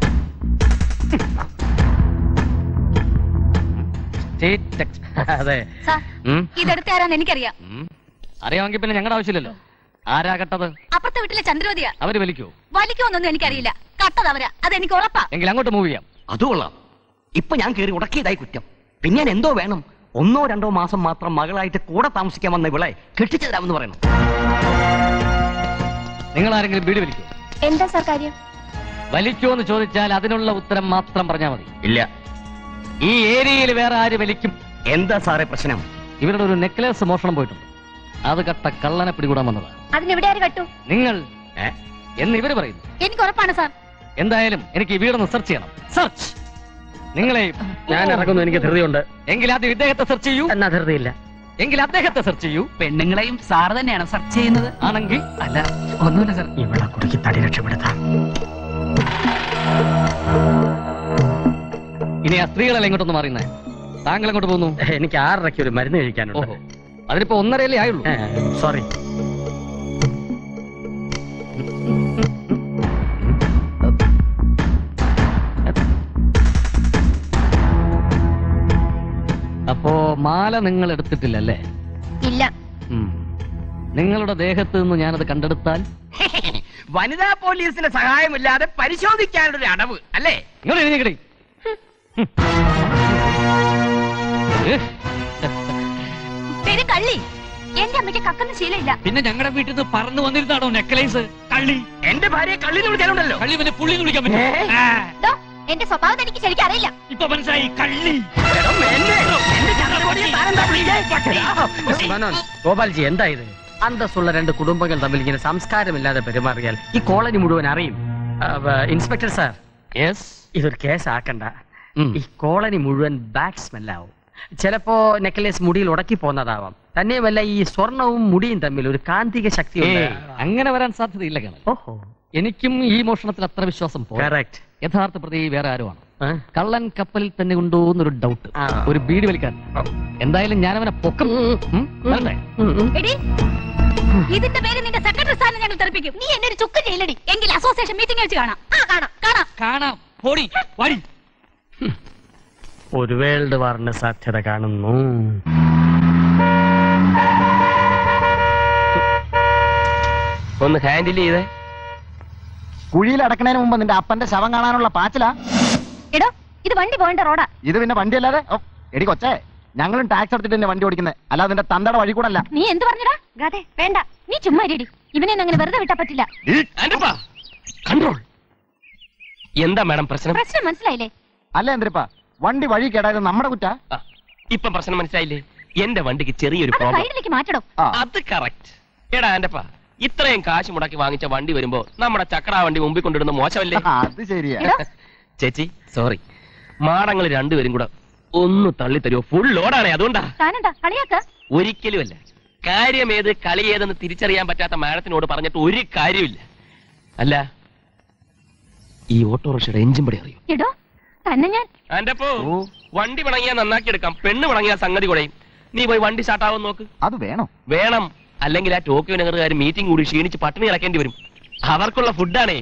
സ്റ്റേറ്റ് എക്സ് അതെ സാർ ഉം. ഇതെടുത്ത ആരാന്ന് എനിക്കറിയാം ഉം. അറിയാമെങ്കിൽ പിന്നെ ഞങ്ങളുടെ ആവശ്യമില്ലല്ലോ ആരാ കട്ടത് അപ്പുറത്തെ വീട്ടിലെ ചന്ദ്രവതിയാ അവര് വലിക്കോ വലിക്കുമെന്നൊന്നും എനിക്കറിയില്ല കട്ടത് അവരാ അതെനിക്ക് ഉറപ്പാ എങ്കിൽ അങ്ങോട്ട് മൂവ് ചെയ്യാം അത് കൊള്ളാം ഇപ്പൊ ഞാൻ കയറി ഉടക്കിയതായി കുറ്റം പിന്നെ ഞാൻ എന്തോ വേണം ഒന്നോ രണ്ടോ മാസം മാത്രം മകളായിട്ട് കൂടെ താമസിക്കാൻ വന്ന ഇവളെ കെട്ടിച്ചു തരാമെന്ന് പറയണം നിങ്ങൾ ആരെങ്കിലും ബീഡി വലിക്കോ എന്താ സാർ കാര്യം വലിക്കോ എന്ന് ചോദിച്ചാൽ അതിനുള്ള ഉത്തരം മാത്രം പറഞ്ഞാൽ മതി ഇല്ല ഈ ഏരിയയിൽ വേറെ ആര് വലിക്കും എന്താ സാറേ പ്രശ്നം ഇവരുടെ ഒരു നെക്ലേസ് മോഷണം പോയിട്ടുണ്ട് അത് കട്ട കള്ളനെ പിടികൂടാൻ വന്നതാണ് അതിനെവിടെ ആര് കട്ടു നിങ്ങൾ ഏ, എന്ന് ഇവര് പറയുന്നു എനിക്ക് ഉറപ്പാണ് സാർ എന്തായാലും എനിക്ക് ഈ വീടൊന്ന് സെർച്ച് ചെയ്യണം സെർച്ച് നിങ്ങളെ ഞാൻ ഇറങ്ങുന്നു എനിക്ക് ധൃതിയുണ്ട് എങ്കിൽ ആദ്യം ഇദ്ദേഹത്തെ സെർച്ച് ചെയ്യൂ എന്നാ ധൃതിയില്ല എങ്കിൽ അദ്ദേഹത്തെ സെർച്ച് ചെയ്യൂ പെണ്ണുങ്ങളെയും സാർ തന്നെയാണ് സെർച്ച് ചെയ്യുന്നത് ആണെങ്കിൽ അല്ല ഒന്നുമില്ല സാർ ഇവളെ കുടുക്കി തടി രക്ഷപ്പെടുത്താം ഇനി ആ സ്ത്രീകളെല്ലാം ഇങ്ങോട്ടൊന്ന് മാറിയുന്നേ താങ്കൾ എങ്ങോട്ട് പോകുന്നു എനിക്ക് ആറരയ്ക്ക് ഒരു മരുന്ന് കഴിക്കാനുണ്ട് ഓഹോ അതിനിപ്പോ ഒന്നരയല്ലേ ആയുള്ളൂ സോറി അപ്പോ മാല നിങ്ങൾ എടുത്തിട്ടില്ലല്ലേ ഇല്ല ഉം. നിങ്ങളുടെ ദേഹത്ത് നിന്ന് ഞാനത് കണ്ടെടുത്താൽ വനിതാ പോലീസിന്റെ സഹായമില്ലാതെ പരിശോധിക്കാനുള്ള ഒരു അടവ് അല്ലേ ഇങ്ങോട്ട് എഴുതിക്കടി പേര് കള്ളി എന്റെ അമ്മയ്ക്ക് കക്കുന്ന ശീലമില്ല പിന്നെ ഞങ്ങളുടെ വീട്ടിൽ നിന്ന് പറന്നു വന്നിരുന്നാണോ നെക്ലേസ് കള്ളി എന്റെ ഭാര്യയെ കള്ളിന്ന് വിളിക്കാനുണ്ടല്ലോ കള്ളി പിന്നെ പുള്ളി എന്ന് വിളിക്കാൻ പറ്റും ആ, ദോ, എന്റെ സ്വഭാവം എനിക്ക് ശരിക്കും അറിയില്ല ഇപ്പൊ മനസ്സിലായി കള്ളി എടോ, എന്നെ, എന്റെ ചന്ദ്രകോടിയെ താനെന്താ വിളിച്ചേ? മനോൻ ഗോപാൽജി എന്താ ഇത് അന്തസ്സുള്ള രണ്ട് കുടുംബങ്ങൾ തമ്മിൽ ഇങ്ങനെ സംസ്കാരമില്ലാതെ പെരുമാറിയാൽ ഈ കോളനി മുഴുവൻ അറിയും ആ, വ- ഇൻസ്പെക്ടർ സാർ യെസ് ഇതൊരു കേസ് ആക്കണ്ട ഈ കോളനി മുഴുവൻ ബാഡ് സ്മെല്ലാവും ചിലപ്പോ നെക്ലേസ് മുടിയിൽ ഉടക്കി പോന്നതാവാം തന്നെയുമല്ല ഈ സ്വർണവും മുടിയും തമ്മിൽ ഒരു കാന്തിക ശക്തി അങ്ങനെ വരാൻ സാധ്യതയില്ല കേണൽ ഓഹോ എനിക്കും ഈ മോഷണത്തിൽ അത്ര വിശ്വാസം പോരാ. കറക്റ്റ് യഥാർത്ഥ പ്രതി വേറെ ആരുമാണ് കള്ളൻ കപ്പലിൽ തന്നെ ഉണ്ടോ എന്നൊരു ഡൗട്ട് ഒരു ബീഡി വലിക്കാൻ എന്തായാലും ഞാൻ അവനെ പൊക്കം ഉം, വരട്ടെ? എടി ഇതിന്റെ പേര് നിന്റെ സെക്രട്ടറി സ്ഥാനം ഞങ്ങൾ തെറിപ്പിക്കും നീ എന്നെ ഒരു ചുക്ക് ചെയ്യില്ലടി എങ്കിൽ അസോസിയേഷൻ മീറ്റിംഗ് വെച്ച് കാണാം ആ കാണാം കാണാം കാണാം പോടി വാടി ഒരു വേൾഡ് വാറിന് സാധ്യത കാണുന്നു ഒന്ന് ഹാൻഡിൽ ചെയ്തേ കുഴിയിൽ അടക്കണതിന് മുമ്പ് നിന്റെ അപ്പന്റെ ശവം കാണാനുള്ള പാച്ചിലാ എടോ ഇത് വണ്ടി പോകേണ്ട റോഡാ ഇത് പിന്നെ വണ്ടി അല്ലാതെ ഓ, എടി കൊച്ചേ ഞങ്ങളും ടാക്സ് എടുത്തിട്ട് തന്നെ വണ്ടി ഓടിക്കുന്നത് അല്ലാതെ നിന്റെ തന്തയുടെ വഴി കൂടെ അല്ല നീ എന്ത് പറഞ്ഞടാ ഗാതെ വേണ്ട നീ ചുമ്മാ ഇരിടി ഇവനെ ഒന്നും അങ്ങനെ വെറുതെ വിട്ടാ പറ്റില്ല കൺട്രോൾ എന്താ മാഡം പ്രശ്നം പ്രശ്നം മനസ്സിലായില്ലേ അല്ല എന്തിരിപ്പാ വണ്ടി വഴി കേടായത് നമ്മുടെ കുറ്റ ഇപ്പം പ്രശ്നം മനസ്സിലായില്ലേ എന്റെ വണ്ടിക്ക് ചെറിയൊരു അത് പ്രോബ്ലം സൈഡിലേക്ക് മാറ്റടോ അത് കറക്റ്റ് എടാ എന്റെപ്പാ ഇത്രയും കാശ് മുടക്കി വാങ്ങിച്ച വണ്ടി വരുമ്പോ നമ്മുടെ ചക്ര വണ്ടി മുമ്പിൽ കൊണ്ടിടുന്ന മോശമല്ലേ അത് ശരിയാ ചേച്ചി സോറി മാടങ്ങൾ രണ്ടുപേരും കൂടെ ഒന്ന് തള്ളി തരുമോ ഫുൾ ലോഡാണേ അതുകൊണ്ടാ താനെന്താ കളിയാക്ക ഒരിക്കലുമല്ല കാര്യമേത് കളിയേതെന്ന് തിരിച്ചറിയാൻ പറ്റാത്ത മാഡത്തിനോട് പറഞ്ഞിട്ട് ഒരു കാര്യമില്ല അല്ല ഈ ഓട്ടോറിക്ഷയുടെ എഞ്ചിൻ പടി അറിയോ എടോ തന്നെ ഞാൻ എന്റെ പോ വണ്ടി പിണങ്ങിയാൽ നന്നാക്കി എടുക്കാം പെണ്ണ് പിണങ്ങിയാൽ സംഗതി കുടയും നീ പോയി വണ്ടി സ്റ്റാർട്ടാവും നോക്ക് അത് വേണോ വേണം അല്ലെങ്കിൽ ആ ടോക്കിയോ നഗറുകാർ മീറ്റിംഗ് കൂടി ക്ഷീണിച്ച് പട്ടിണി കിടക്കേണ്ടി വരും അവർക്കുള്ള ഫുഡാണേ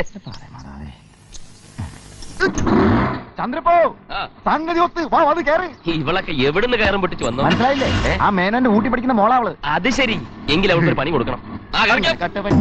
ചന്ദ്രപ്പോ സംഗതി ഒത്ത് വാ അത് കേറി ഇവളൊക്കെ എവിടുന്ന് കയറും പൊട്ടിച്ച് വന്നു മനസ്സിലായില്ലേ ആ മേനന്റെ ഊട്ടി പഠിക്കുന്ന മോളാവള് അത് ശരി എങ്കിൽ അവൾക്ക് ഒരു പണി കൊടുക്കണം ആ കളിക്കാം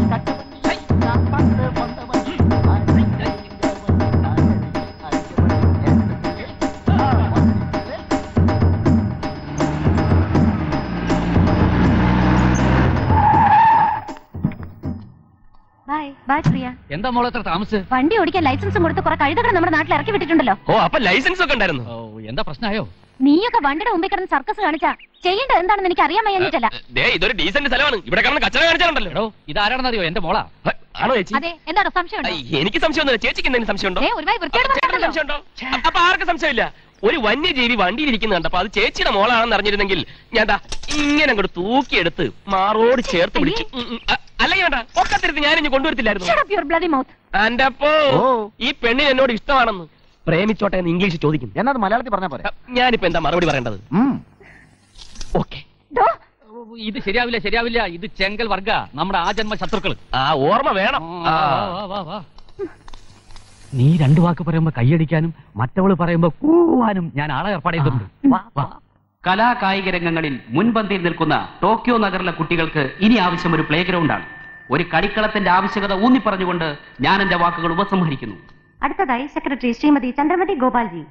ബൈ ബൈ പ്രിയ എന്താ മോളെ എത്ര താമസിച്ച് വണ്ടി ഓടിക്കാൻ ലൈസൻസും കൊടുത്ത് കുറെ കഴുതകൾ നമ്മുടെ നാട്ടിൽ ഇറക്കി വിട്ടിട്ടുണ്ടല്ലോ ഓ അപ്പൊ ലൈസൻസ് ഒക്കെ ഉണ്ടായിരുന്നു ഓ എന്താ പ്രശ്നമായോ നീയൊക്കെ വണ്ടിയുടെ മുമ്പിൽ കിടന്ന് സർക്കസ് കാണിച്ചാ ചെയ്യേണ്ടത് എന്താണെന്ന് എനിക്ക് അറിയാൻ വയ്യാഞ്ഞിട്ടല്ല ദേ ഇതൊരു ഡീസന്റ് സ്ഥലമാണ് ഇവിടെ കിടന്ന് കച്ചറ കാണിച്ചാലുണ്ടല്ലോ ഇതാരാണെന്നറിയോ എന്റെ മോളാ ആണോ ചേച്ചി അതെ എന്താണ് സംശയം ഐ, എനിക്ക് സംശയമൊന്നുമില്ല ചേച്ചിക്ക് എന്തെങ്കിലും സംശയമുണ്ടോ ഒരുപാട് വൃത്തിയോട് ചേട്ടന് സംശയമുണ്ടോ അപ്പൊ ആർക്കും സംശയമില്ല ഒരു വന്യജീവി വണ്ടിയിൽ ഇരിക്കുന്ന കണ്ടപ്പോ അത് ചേച്ചിയുടെ മോളാണെന്ന് അറിഞ്ഞിരുന്നെങ്കിൽ ഞാൻ ദാ ഇങ്ങനെ അങ്ങോട്ട് തൂക്കിയെടുത്ത് മാറോട് ചേർത്ത് പിടിച്ചു ഉം, ഉം. അ- അല്ലെങ്കിൽ വേണ്ട ഒക്കത്തിരുത്ത് ഞാൻ ഇനി കൊണ്ടുവരത്തില്ലായിരുന്നു യുവർ ബ്ലഡി മൗത്ത് എന്റെ അപ്പോ ഈ പെണ്ണിന് എന്നോട് ഇഷ്ടമാണെന്ന് പ്രേമിച്ചോട്ടെ എന്ന് ഇംഗ്ലീഷ് ചോദിക്കും എന്നാ അത് മലയാളത്തിൽ പറഞ്ഞാ പോരെ ഞാനിപ്പോ എന്താ മറുപടി പറയേണ്ടത് ഓക്കെ ഇത് ശരിയാവില്ല ശരിയാവില്ല ഇത് ചെങ്കൽ വർഗ നമ്മുടെ ആ ജന്മ ശത്രുക്കൾ ആ ഓർമ്മ വേണം ആ. നീ രണ്ടു വാക്ക് പറയുമ്പോ കൈയടിക്കാനും മറ്റവള് പറയുമ്പോ കൂവാനും ഞാൻ ആളെ ഏർപ്പാട് ചെയ്തിട്ടുണ്ട് വാ, വാ. കലാ കായിക രംഗങ്ങളിൽ മുൻപന്തിയിൽ നിൽക്കുന്ന ടോക്കിയോ നഗറിലെ കുട്ടികൾക്ക് ഇനി ആവശ്യം ഒരു പ്ലേ ഗ്രൗണ്ടാണ് ഒരു കളിക്കളത്തിന്റെ ആവശ്യകത ഊന്നിപ്പറഞ്ഞുകൊണ്ട് ഞാൻ എന്റെ വാക്കുകൾ ഉപസംഹരിക്കുന്നു അടുത്തതായി secretary Shrimati Chandramathi Gopalji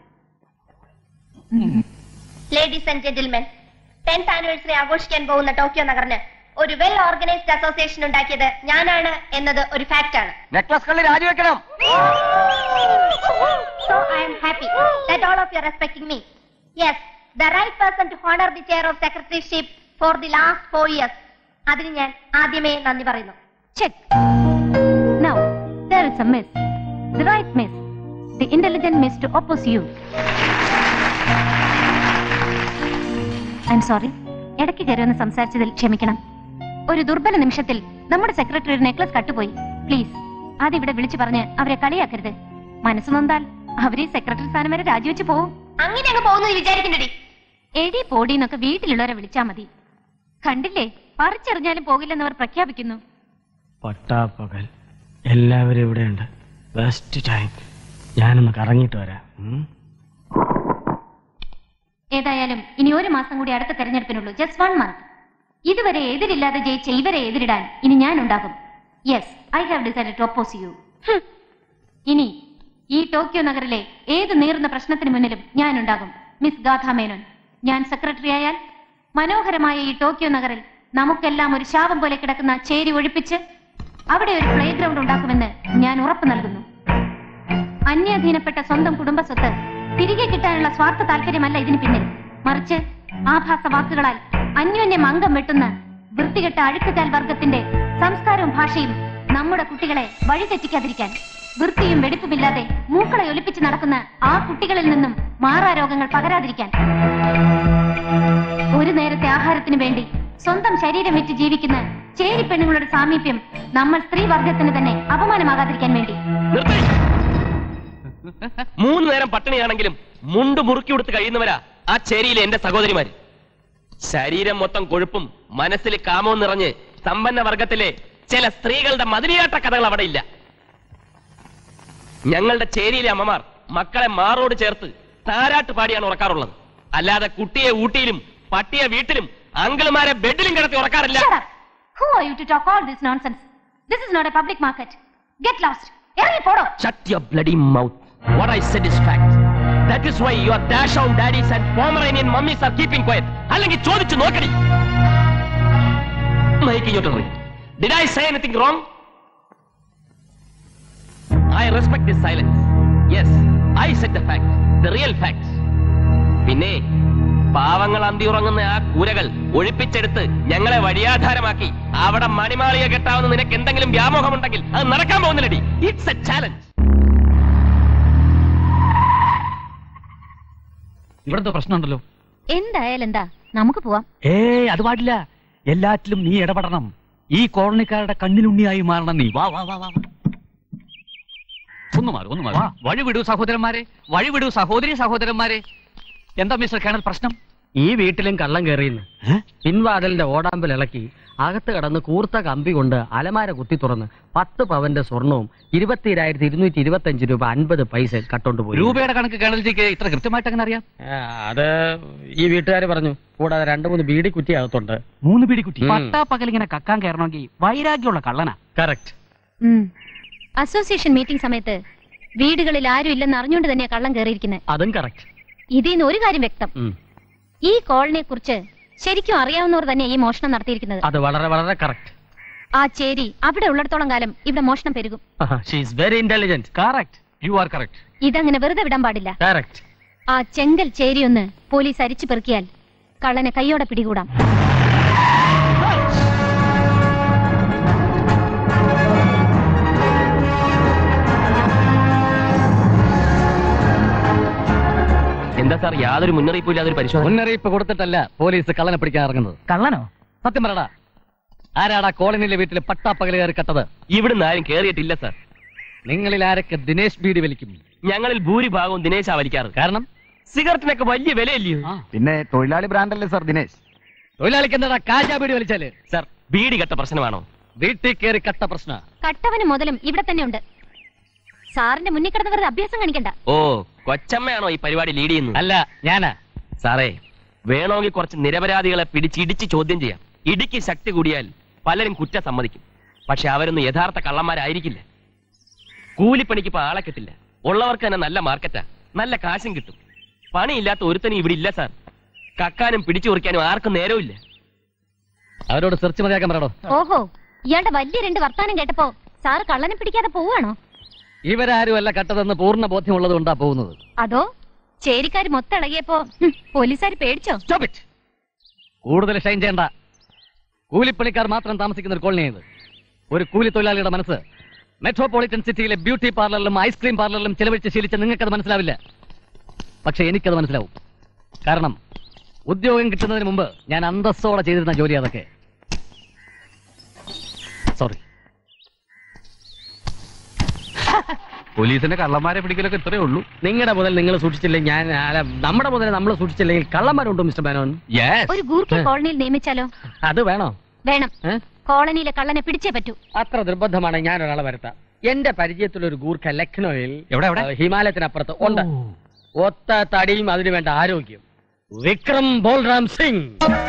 ladies and gentlemen tenth anniversary ആഘോഷിക്കാൻ പോകുന്ന ടോക്കിയോ നഗറിന് ഒരു വെൽ ഓർഗനൈസ്ഡ് അസോസിയേഷൻ ഉണ്ടാക്കിയത് ഞാനാണ് എന്നത് ഒരു ഫാക്ട് ആണ് നെക്ലസ് കള്ളി രാജിവെക്കണം So I am happy that all of you are respecting me. Yes, the right person to honor the chair of secretaryship for the last four years. അതിന് ഞാൻ ആദ്യമേ നന്ദി പറയുന്നു Check. Now, there is a miss. The right miss. The intelligent miss to oppose you. I'm sorry. ഇടയ്ക്ക് കയറി ഒന്ന് സംസാരിച്ചതിൽ ക്ഷമിക്കണം ഒരു ദുർബല നിമിഷത്തിൽ നമ്മുടെ സെക്രട്ടറി ഒരു നെക്ലസ് കട്ടുപോയി പ്ലീസ് അതിവിടെ വിളിച്ചു പറഞ്ഞ് അവരെ കളിയാക്കരുത് മനസ്സ് നൊന്താൽ അവരെ സെക്രട്ടറി സ്ഥാനം വരെ രാജിവെച്ച് പോവും അങ്ങനെ അങ്ങ് പോകുന്നു വിചാരിക്കണ്ടടി എടി പോടി എന്നൊക്കെ വീട്ടിലുള്ളവരെ വിളിച്ചാ മതി കണ്ടില്ലേ പറിച്ചെറിഞ്ഞാലും പോകില്ലെന്നവർ പ്രഖ്യാപിക്കുന്നു പട്ടാപ്പകൽ എല്ലാവരും ഇവിടെയുണ്ട് ബെസ്റ്റ് ടൈം ഞാനൊന്ന് കറങ്ങിയിട്ട് വരാം ഉം. ഏതായാലും ഇനി ഒരു മാസം കൂടി അടുത്ത തെരഞ്ഞെടുപ്പിനുള്ളൂ ജസ്റ്റ് വൺ മന്ത് ഇതുവരെ എതിരില്ലാതെ ജയിച്ച ഇവരെ എതിരിടാൻ ഇനി ഞാൻ ഉണ്ടാകും yes I have decide to oppose you ഇനി ഈ ടോക്കിയോ നഗറിലെ ഏത് നീറുന്ന പ്രശ്നത്തിന് മുന്നിലും ഞാൻ ഉണ്ടാകും മിസ് ഗാഥ മേനോൻ ഞാൻ സെക്രട്ടറി ആയാൽ മനോഹരമായ ഈ ടോക്കിയോ നഗറിൽ നമുക്കെല്ലാം ഒരു ശാപം പോലെ കിടക്കുന്ന ചേരി ഒഴിപ്പിച്ച് അവിടെ ഒരു പ്ലേ ഗ്രൗണ്ട് ഉണ്ടാക്കുമെന്ന് ഞാൻ ഉറപ്പു നൽകുന്നു അന്യാധീനപ്പെട്ട സ്വന്തം കുടുംബ സ്വത്ത് തിരികെ കിട്ടാനുള്ള സ്വാർത്ഥ താല്പര്യമല്ല ഇതിന് പിന്നിൽ മറിച്ച് ആഭാസ വാക്കുകളാൽ അന്യോന്യം അംഗം വെട്ടുന്ന വൃത്തികെട്ട അഴുക്കുകാൽ വർഗത്തിന്റെ സംസ്കാരവും ഭാഷയും നമ്മുടെ കുട്ടികളെ വഴിതെറ്റിക്കാതിരിക്കാൻ വൃത്തിയും വെടിപ്പുമില്ലാതെ മൂക്കളെ ഒലിപ്പിച്ച് നടക്കുന്ന ആ കുട്ടികളിൽ നിന്നും മാറാരോഗങ്ങൾ പകരാതിരിക്കാൻ ഒരു നേരത്തെ ആഹാരത്തിന് വേണ്ടി സ്വന്തം ശരീരം വെച്ച് ജീവിക്കുന്ന ചേരി പെണ്ണുങ്ങളുടെ സാമീപ്യം നമ്മൾ സ്ത്രീ വർഗത്തിന് തന്നെ അപമാനമാകാതിരിക്കാൻ വേണ്ടി മൂന്ന് നേരം പട്ടിണിയാണെങ്കിലും മുണ്ട് മുറുക്കി കൊടുത്ത് കഴിയുന്നവരാ ആ ചേരിയിലെ എന്റെ സഹോദരിമാര് ശരീരം മൊത്തം കൊഴുപ്പും മനസ്സിൽ കാമവും നിറഞ്ഞ് സമ്പന്ന വർഗത്തിലെ ചില സ്ത്രീകളുടെ മതിലിയാട്ട കഥകൾ അവിടെ ഇല്ല ഞങ്ങളുടെ ചേരിയിലെ അമ്മമാർ മക്കളെ മാറോട് ചേർത്ത് താരാട്ട് പാടിയാണ് ഉറക്കാറുള്ളത് അല്ലാതെ കുട്ടിയെ ഊട്ടിയിലും പട്ടിയെ വീട്ടിലും അങ്കിളുമാരെ ബെഡിലും കിടത്തി ഉറക്കാറില്ല Who are you to talk all this nonsense? This is not a public market. Get lost. ഇറങ്ങി പോടോ Shut your bloody mouth. What I said is fact. That is why your dash on daddies and Pomeranian mummies are keeping quiet. അല്ലെങ്കിൽ ചോദിച്ചു നോക്കടി mic ഇങ്ങോട്ട് പോയി Did I say anything wrong? I respect this silence. Yes, I said the fact. The real fact. പിന്നെ പാവങ്ങൾ അന്തി ഉറങ്ങുന്ന ആ കൂരകൾ ഒഴിപ്പിച്ചെടുത്ത് ഞങ്ങളെ വഴിയാധാരമാക്കി അവിടെ മണിമാളിയെ കെട്ടാവുന്ന നിനക്ക് എന്തെങ്കിലും വ്യാമോഹമുണ്ടെങ്കിൽ അത് നടക്കാൻ പോകുന്നില്ലടി ഇറ്റ്സ് എ ചാലഞ്ച് ഇവിടുത്തെ പ്രശ്നമുണ്ടല്ലോ എന്തായാലും എന്താ നമുക്ക് പോവാം ഏ അത് പാടില്ല എല്ലാറ്റിലും നീ ഇടപെടണം ഈ കോളനിക്കാരുടെ കണ്ണിലുണ്ണിയായി മാറണം നീ വാ വാ വാ വാ വാ. ഒന്ന് മാറും ഒന്ന് മാറും വഴി വിടൂ സഹോദരന്മാരെ വഴി വിടൂ സഹോദരി സഹോദരന്മാരെ എന്താ മിസ്റ്റർ കേണൽ പ്രശ്നം ഈ വീട്ടിലും കള്ളം കയറിയെന്ന് പിൻവാതിലിന്റെ ഓടാമ്പൽ ഇളക്കി അകത്ത് കടന്ന് കൂർത്ത കമ്പി കൊണ്ട് അലമാര കുത്തി തുറന്ന് പത്ത് പവന്റെ സ്വർണവും ഇരുപത്തിരായിരത്തി ഇരുന്നൂറ്റി ഇരുപത്തി രൂപ അൻപത് പൈസ കട്ടോണ്ട് പോയി രൂപയുടെ കണക്ക് കേണൽജിക്ക് ഇത്ര കൃത്യമായിട്ട് അങ്ങനെ അറിയാം ആ, അത് ഈ വീട്ടുകാർ പറഞ്ഞു കൂടാതെ രണ്ടു മൂന്ന് ബീഡി കുറ്റി അകത്തുണ്ട് മൂന്ന് പിടിക്കുട്ടി ഉം. പട്ടാ പകൽ ഇങ്ങനെ കക്കാൻ കയറണമെങ്കിൽ വൈരാഗ്യമുള്ള കള്ളനാ കറക്റ്റ് അസോസിയേഷൻ മീറ്റിംഗ് സമയത്ത് വീടുകളിൽ ആരും ഇല്ലെന്ന് അറിഞ്ഞുകൊണ്ട് തന്നെയാ കള്ളം കയറിയിരിക്കുന്നത് അതും കറക്റ്റ് ഇതിൽ നിന്ന് ഒരു കാര്യം വ്യക്തം ഈ കോളനിയെ കുറിച്ച് ശരിക്കും അറിയാവുന്നവർ തന്നെ ഈ മോഷണം നടത്തിയിരിക്കുന്നത് അത് വളരെ വളരെ കറക്റ്റ് ആ ചേരി അവിടെ ഉള്ളിടത്തോളം കാലം ഇവിടെ മോഷണം പെരുകും she's very intelligent correct you are correct ഇതങ്ങനെ വെറുതെ വിടാൻ പാടില്ല കറക്റ്റ് ആ ചെങ്കൽ ചേരി ഒന്ന് പോലീസ് അരിച്ചു പെറുക്കിയാൽ കള്ളനെ കൈയോടെ പിടികൂടാം എന്താ സാർ യാതൊരു മുന്നറിയിപ്പും ഇല്ലാതെ ഒരു പരിശോധന മുന്നറിയിപ്പ് കൊടുത്തിട്ടല്ല പോലീസ് കള്ളനെ പിടിക്കാൻ ഇറങ്ങുന്നത് കള്ളനോ സത്യം പറടാ ആരാടാ കോളനിയിലെ വീട്ടിൽ പട്ടാപ്പകൽ കയറി കട്ടത് ഇവിടുന്ന് ആരും കേറിയിട്ടില്ല സാർ നിങ്ങളിൽ ആരൊക്കെ ദിനേശ് ബീഡി വലിക്കും ഞങ്ങളിൽ ഭൂരിഭാഗവും ദിനേശാ വലിക്കാറ് കാരണം സിഗരറ്റിനൊക്കെ വലിയ വിലയല്ലയോ പിന്നെ തൊഴിലാളി ബ്രാൻഡല്ലേ സാർ ദിനേശ് തൊഴിലാളിക്ക് എന്താടാ കാജാ ബീഡി വലിച്ചാല് സാർ ബീഡി കെട്ട പ്രശ്നമാണോ വീട്ടിൽ കയറി കട്ട പ്രശ്ന കട്ടവന് മുതലും ഇവിടെ തന്നെ ഉണ്ട് സാറിന്റെ മുന്നിൽ കിടന്ന് വെറുതെ അഭ്യാസം കാണിക്കണ്ട ഓ കൊച്ചമ്മയാണോ ഈ പരിപാടി ലീഡ് ചെയ്യുന്നത് അല്ല ഞാനാ സാറേ വേണമെങ്കിൽ കുറച്ച് നിരപരാധികളെ പിടിച്ചിടിച്ച് ചോദ്യം ചെയ്യാം ഇടിക്ക് ശക്തി കൂടിയാൽ പലരും കുറ്റം സമ്മതിക്കും പക്ഷെ അവരൊന്നും യഥാർത്ഥ കള്ളന്മാരായിരിക്കില്ല കൂലിപ്പണിക്ക് ഇപ്പൊ ആളെ കിട്ടില്ല ഉള്ളവർക്ക് തന്നെ നല്ല മാർക്കറ്റാ നല്ല കാശും കിട്ടും പണിയില്ലാത്ത ഒരുത്തനും ഇവിടെ ഇല്ല സാർ കക്കാനും പിടിച്ചു കുറിക്കാനും ആർക്കും നേരമില്ല അവരോട് സെർച്ച് മതിയാക്കാൻ പറയടോ ഓഹോ ഇയാളുടെ വലിയ രണ്ട് വർത്താനം കേട്ടപ്പോ സാറ് കള്ളനെ പിടിക്കാതെ പോവാണോ ഇവരാരും അല്ല കട്ടതെന്ന് പൂർണ്ണ ബോധ്യമുള്ളത് കൊണ്ടാ പോകുന്നത് അതോ ചേരിക്കാര് മൊത്തം ഇളകിയപ്പോ ഹും, പോലീസുകാർ പേടിച്ചോ കൂടുതൽ ഷൈൻ ചെയ്യണ്ട കൂലിപ്പണിക്കാർ മാത്രം താമസിക്കുന്ന ഒരു കോളനിയായത് ഒരു കൂലി തൊഴിലാളിയുടെ മനസ്സ് മെട്രോപൊളിറ്റൻ സിറ്റിയിലെ ബ്യൂട്ടി പാർലറിലും ഐസ്ക്രീം പാർലറിലും ചെലവഴിച്ച് ശീലിച്ച നിങ്ങൾക്കത് മനസ്സിലാവില്ല പക്ഷെ എനിക്കത് മനസ്സിലാവും കാരണം ഉദ്യോഗം കിട്ടുന്നതിന് മുമ്പ് ഞാൻ അന്തസ്സോടെ ചെയ്തിരുന്ന ജോലി അതൊക്കെ സോറി പോലീസിന്റെ കള്ളന്മാരെ പിടിക്കലൊക്കെ ഇത്രയേ ഉള്ളൂ നിങ്ങളുടെ മുതൽ നിങ്ങൾ സൂക്ഷിച്ചില്ലെങ്കിൽ ഞാൻ അല്ല, നമ്മുടെ മുതൽ നമ്മൾ സൂക്ഷിച്ചില്ലെങ്കിൽ കള്ളന്മാരുണ്ടോ മിസ്റ്റർ മേനോൻ ഒരു ഗൂർഖി കോളനിയിൽ നിയമിച്ചാലോ അത് വേണോ വേണം ഏ? കോളനിയിലെ കള്ളനെ പിടിച്ചേ പറ്റൂ അത്ര നിർബന്ധമാണ് ഞാൻ ഒരാളെ വരുത്താം എന്റെ പരിചയത്തിൽ ഒരു ഗൂർഖ ലക്നോയിൽ എവിടെ, എവിടെ? ആ, ഹിമാലയത്തിനപ്പുറത്ത് ഉണ്ട് ഒത്ത തടിയും അതിനു വേണ്ട ആരോഗ്യം വിക്രം ബോൾറാം സിംഗ്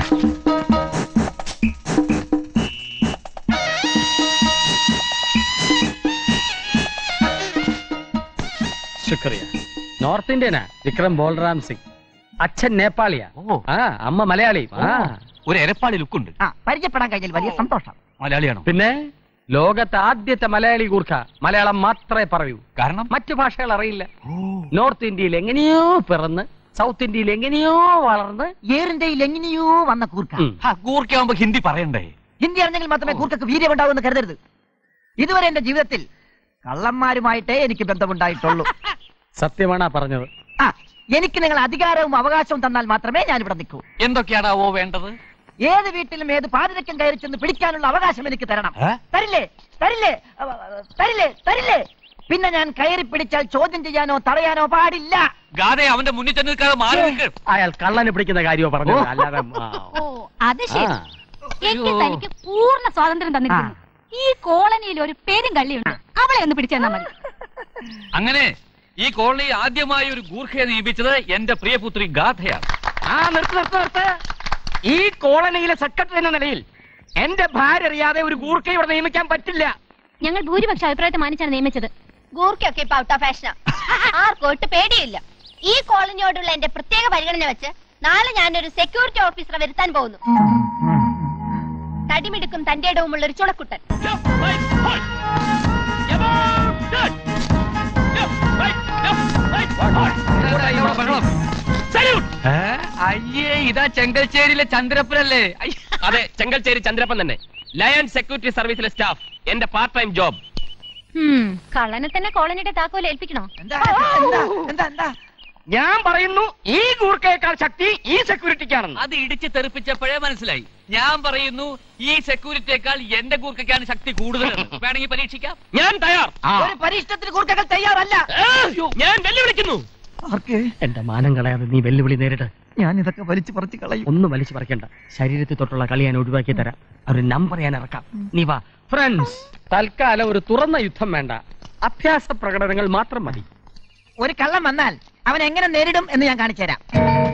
ശുക്രിയ നോർത്ത് ഇന്ത്യനാ വിക്രം ബോൾറാം സിംഗ് അച്ഛൻ നേപ്പാളിയാ ആ അമ്മ മലയാളി ആ ഒരു എരപ്പാളി ലുക്കുണ്ട് ആ പരിചയപ്പെടാൻ കഴിഞ്ഞാൽ വലിയ സന്തോഷം മലയാളിയാണോ പിന്നെ ലോകത്തെ ആദ്യത്തെ മലയാളി ഗൂർഖ മലയാളം മാത്രമേ പറയൂ കാരണം മറ്റു ഭാഷകൾ അറിയില്ല നോർത്ത് ഇന്ത്യയിൽ എങ്ങനെയോ പിറന്ന് സൗത്ത് ഇന്ത്യയിൽ എങ്ങനെയോ വളർന്ന് എയർ ഇന്ത്യയിൽ എങ്ങനെയോ വന്ന കൂർക്ക ഉം. ഗൂർക്കയാവുമ്പോ ഹിന്ദി പറയണ്ടേ ഹിന്ദി അറിഞ്ഞെങ്കിൽ മാത്രമേ കൂർക്കക്ക് വീര്യമുണ്ടാവൂ കരുതരുത് ഇതുവരെ എന്റെ ജീവിതത്തിൽ കള്ളന്മാരുമായിട്ടേ എനിക്ക് ബന്ധമുണ്ടായിട്ടുള്ളൂ സത്യമാണാ പറഞ്ഞത് ആ എനിക്ക് നിങ്ങൾ അധികാരവും അവകാശവും തന്നാൽ മാത്രമേ ഞാൻ ഇവിടെ നിൽക്കൂ എന്തൊക്കെയാണാവോ വേണ്ടത് ഏത് വീട്ടിലും ഏത് പാതിരക്കം കയറി ചെന്ന് പിടിക്കാനുള്ള അവകാശം എനിക്ക് തരണം ഏ? തരില്ലേ തരില്ലേ അവ, തരില്ലേ തരില്ലേ പിന്നെ ഞാൻ കയറി പിടിച്ചാൽ ചോദ്യം ചെയ്യാനോ തടയാനോ പാടില്ല ഗാതെ അവന്റെ മുന്നിൽ ചെന്ന് നിൽക്കാതെ മാറി നിൽക്ക് അയാൾ കള്ളനെ പിടിക്കുന്ന കാര്യമോ പറഞ്ഞത് അല്ലാതെ ആ. ഓ അത് ശരി ആ. എന്റെ തനിക്ക് പൂർണ്ണ സ്വാതന്ത്ര്യം തന്നിരിക്കുന്നു ഈ കോളനിയിൽ ഒരു പേരും കള്ളിയുണ്ട് അവളെ ഒന്ന് പിടിച്ചെന്നാ മതി അങ്ങനെ ഈ കോളനിയിൽ ആദ്യമായി ഒരു ഗൂർഖയെ നിയമിച്ചത് എന്റെ പ്രിയപുത്രി ഗാഥയാണ് ആ നിർത്ത് നിർത്ത് നിർത്ത് ഈ കോളനിയിലെ സെക്രട്ടറി എന്ന നിലയിൽ എന്റെ ഭാര്യ അറിയാതെ ഒരു ഗൂർഖയെ ഇവിടെ നിയമിക്കാൻ പറ്റില്ല ഞങ്ങൾ ഭൂരിപക്ഷ അഭിപ്രായത്തെ മാനിച്ചാണ് നിയമിച്ചത് ഗൂർക്കൊക്കെ ഇപ്പൊ ഔട്ട് ഓഫ് ഫാഷനാ ആർക്കും ഒട്ട് പേടിയില്ല ഈ കോളനിയോടുള്ള എന്റെ പ്രത്യേക പരിഗണന വെച്ച് നാളെ ഞാനൊരു സെക്യൂരിറ്റി ഓഫീസറെ വരുത്താൻ പോകുന്നു തടിമിടുക്കും തന്റെ ഇടവുമുള്ള ഒരു ചുണക്കുട്ടൻ അയ്യേ ഇതാ ചെങ്കൽശ്ശേരിയിലെ ചന്ദ്രപ്പനല്ലേ അതെ ചെങ്കൽച്ചേരി ചന്ദ്രപ്പൻ തന്നെ ലയൺ സെക്യൂരിറ്റി സർവീസിലെ സ്റ്റാഫ് എന്റെ പാർട്ട് ടൈം ജോബ് ഹും, കള്ളനെ തന്നെ കോളനിയുടെ താക്കോൽ ഏൽപ്പിക്കണോ ഞാൻ പറയുന്നു ഈ ഗൂർഖയേക്കാൾ ശക്തി ഈ സെക്യൂരിറ്റിക്കാണെന്ന് അത് ഇടിച്ച് തെറിപ്പിച്ചപ്പോഴേ മനസ്സിലായി ഞാൻ പറയുന്നു ഈ സെക്യൂരിറ്റിയേക്കാൾ എന്റെ കൂർക്കയ്ക്കാണ് ശക്തി കൂടുതൽ വേണമെങ്കിൽ പരീക്ഷിക്കാം ഞാൻ തയ്യാർ ഒരു പരീക്ഷണത്തിന് കുറുക്കകൾ തയ്യാറല്ല ഞാൻ വെല്ലുവിളിക്കുന്നു എന്റെ മാനം കളയാതെ നീ വെല്ലുവിളി നേരിട്ട് ഞാൻ ഇതൊക്കെ വലിച്ചു പറിച്ച് കളയും ഒന്നും വലിച്ചു പറിക്കണ്ട ശരീരത്തിൽ തൊട്ടുള്ള കളി ഞാൻ ഒഴിവാക്കി തരാം ഒരു നമ്പർ ഞാൻ ഇറക്കാം നീ വാ ഫ്രണ്ട്സ് തൽക്കാലം ഒരു തുറന്ന യുദ്ധം വേണ്ട അഭ്യാസ പ്രകടനങ്ങൾ മാത്രം മതി ഒരു കള്ളം വന്നാൽ അവൻ എങ്ങനെ നേരിടും എന്ന് ഞാൻ കാണിച്ചു തരാം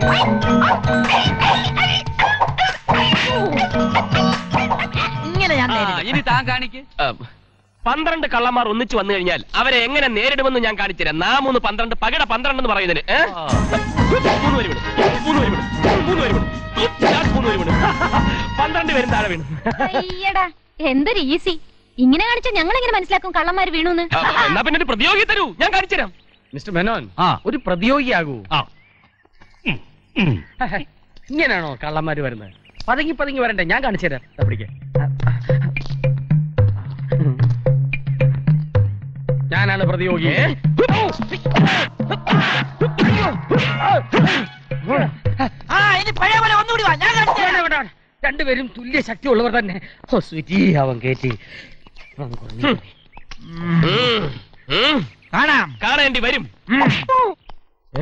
ഇങ്ങനെ ഞാൻ നേരിടും ഇനി താൻ കാണിക്ക് പന്ത്രണ്ട് കള്ളന്മാർ ഒന്നിച്ചു വന്നു കഴിഞ്ഞാൽ അവരെ എങ്ങനെ നേരിടുമെന്ന് ഞാൻ കാണിച്ചുതരാം നാ മൂന്ന് പന്ത്രണ്ട് പകട പന്ത്രണ്ട് എന്ന് പറയുന്നതിന് ഏ? മൂന്ന് പേര് വീണു മൂന്ന് പേര് വീണു മൂന്ന് പേര് വീണു ലാസ്റ്റ് മൂന്ന് പേര് വീണു പന്ത്രണ്ട് പേരും താഴെ വീണു അയ്യടാ എന്തൊരു ഈസി ഇങ്ങനെ കാണിച്ചാൽ ഞങ്ങൾ എങ്ങനെ മനസ്സിലാക്കും കള്ളന്മാര് വീണൂന്ന് ആ, എന്നാ പിന്നെ ഒരു പ്രതിയോഗി തരൂ ഞാൻ കാണിച്ചുതരാം മിസ്റ്റർ മെനോൻ ഒരു പ്രതിയോഗിയാകൂ ഇങ്ങനെയാണോ കള്ളന്മാര് വരുന്നത് പതുങ്ങി പതുങ്ങി വരണ്ടേ ഞാൻ കാണിച്ചു തരാം ദാ പിടിക്ക്. ഞാനാണ് പ്രതിയോഗി ആ ഇനി പഴയ പോലെ ഒന്നുകൂടി വാ ഞാൻ കാണിച്ചു തരാം. വേണ്ട, വേണ്ട. രണ്ടുപേരും തുല്യ ശക്തിയുള്ളവർ തന്നെ ഓ സ്വീറ്റി അവൻ കയറ്റി അവൻ കുറഞ്ഞു. കാണാം കാണേണ്ടി വരും ഏ?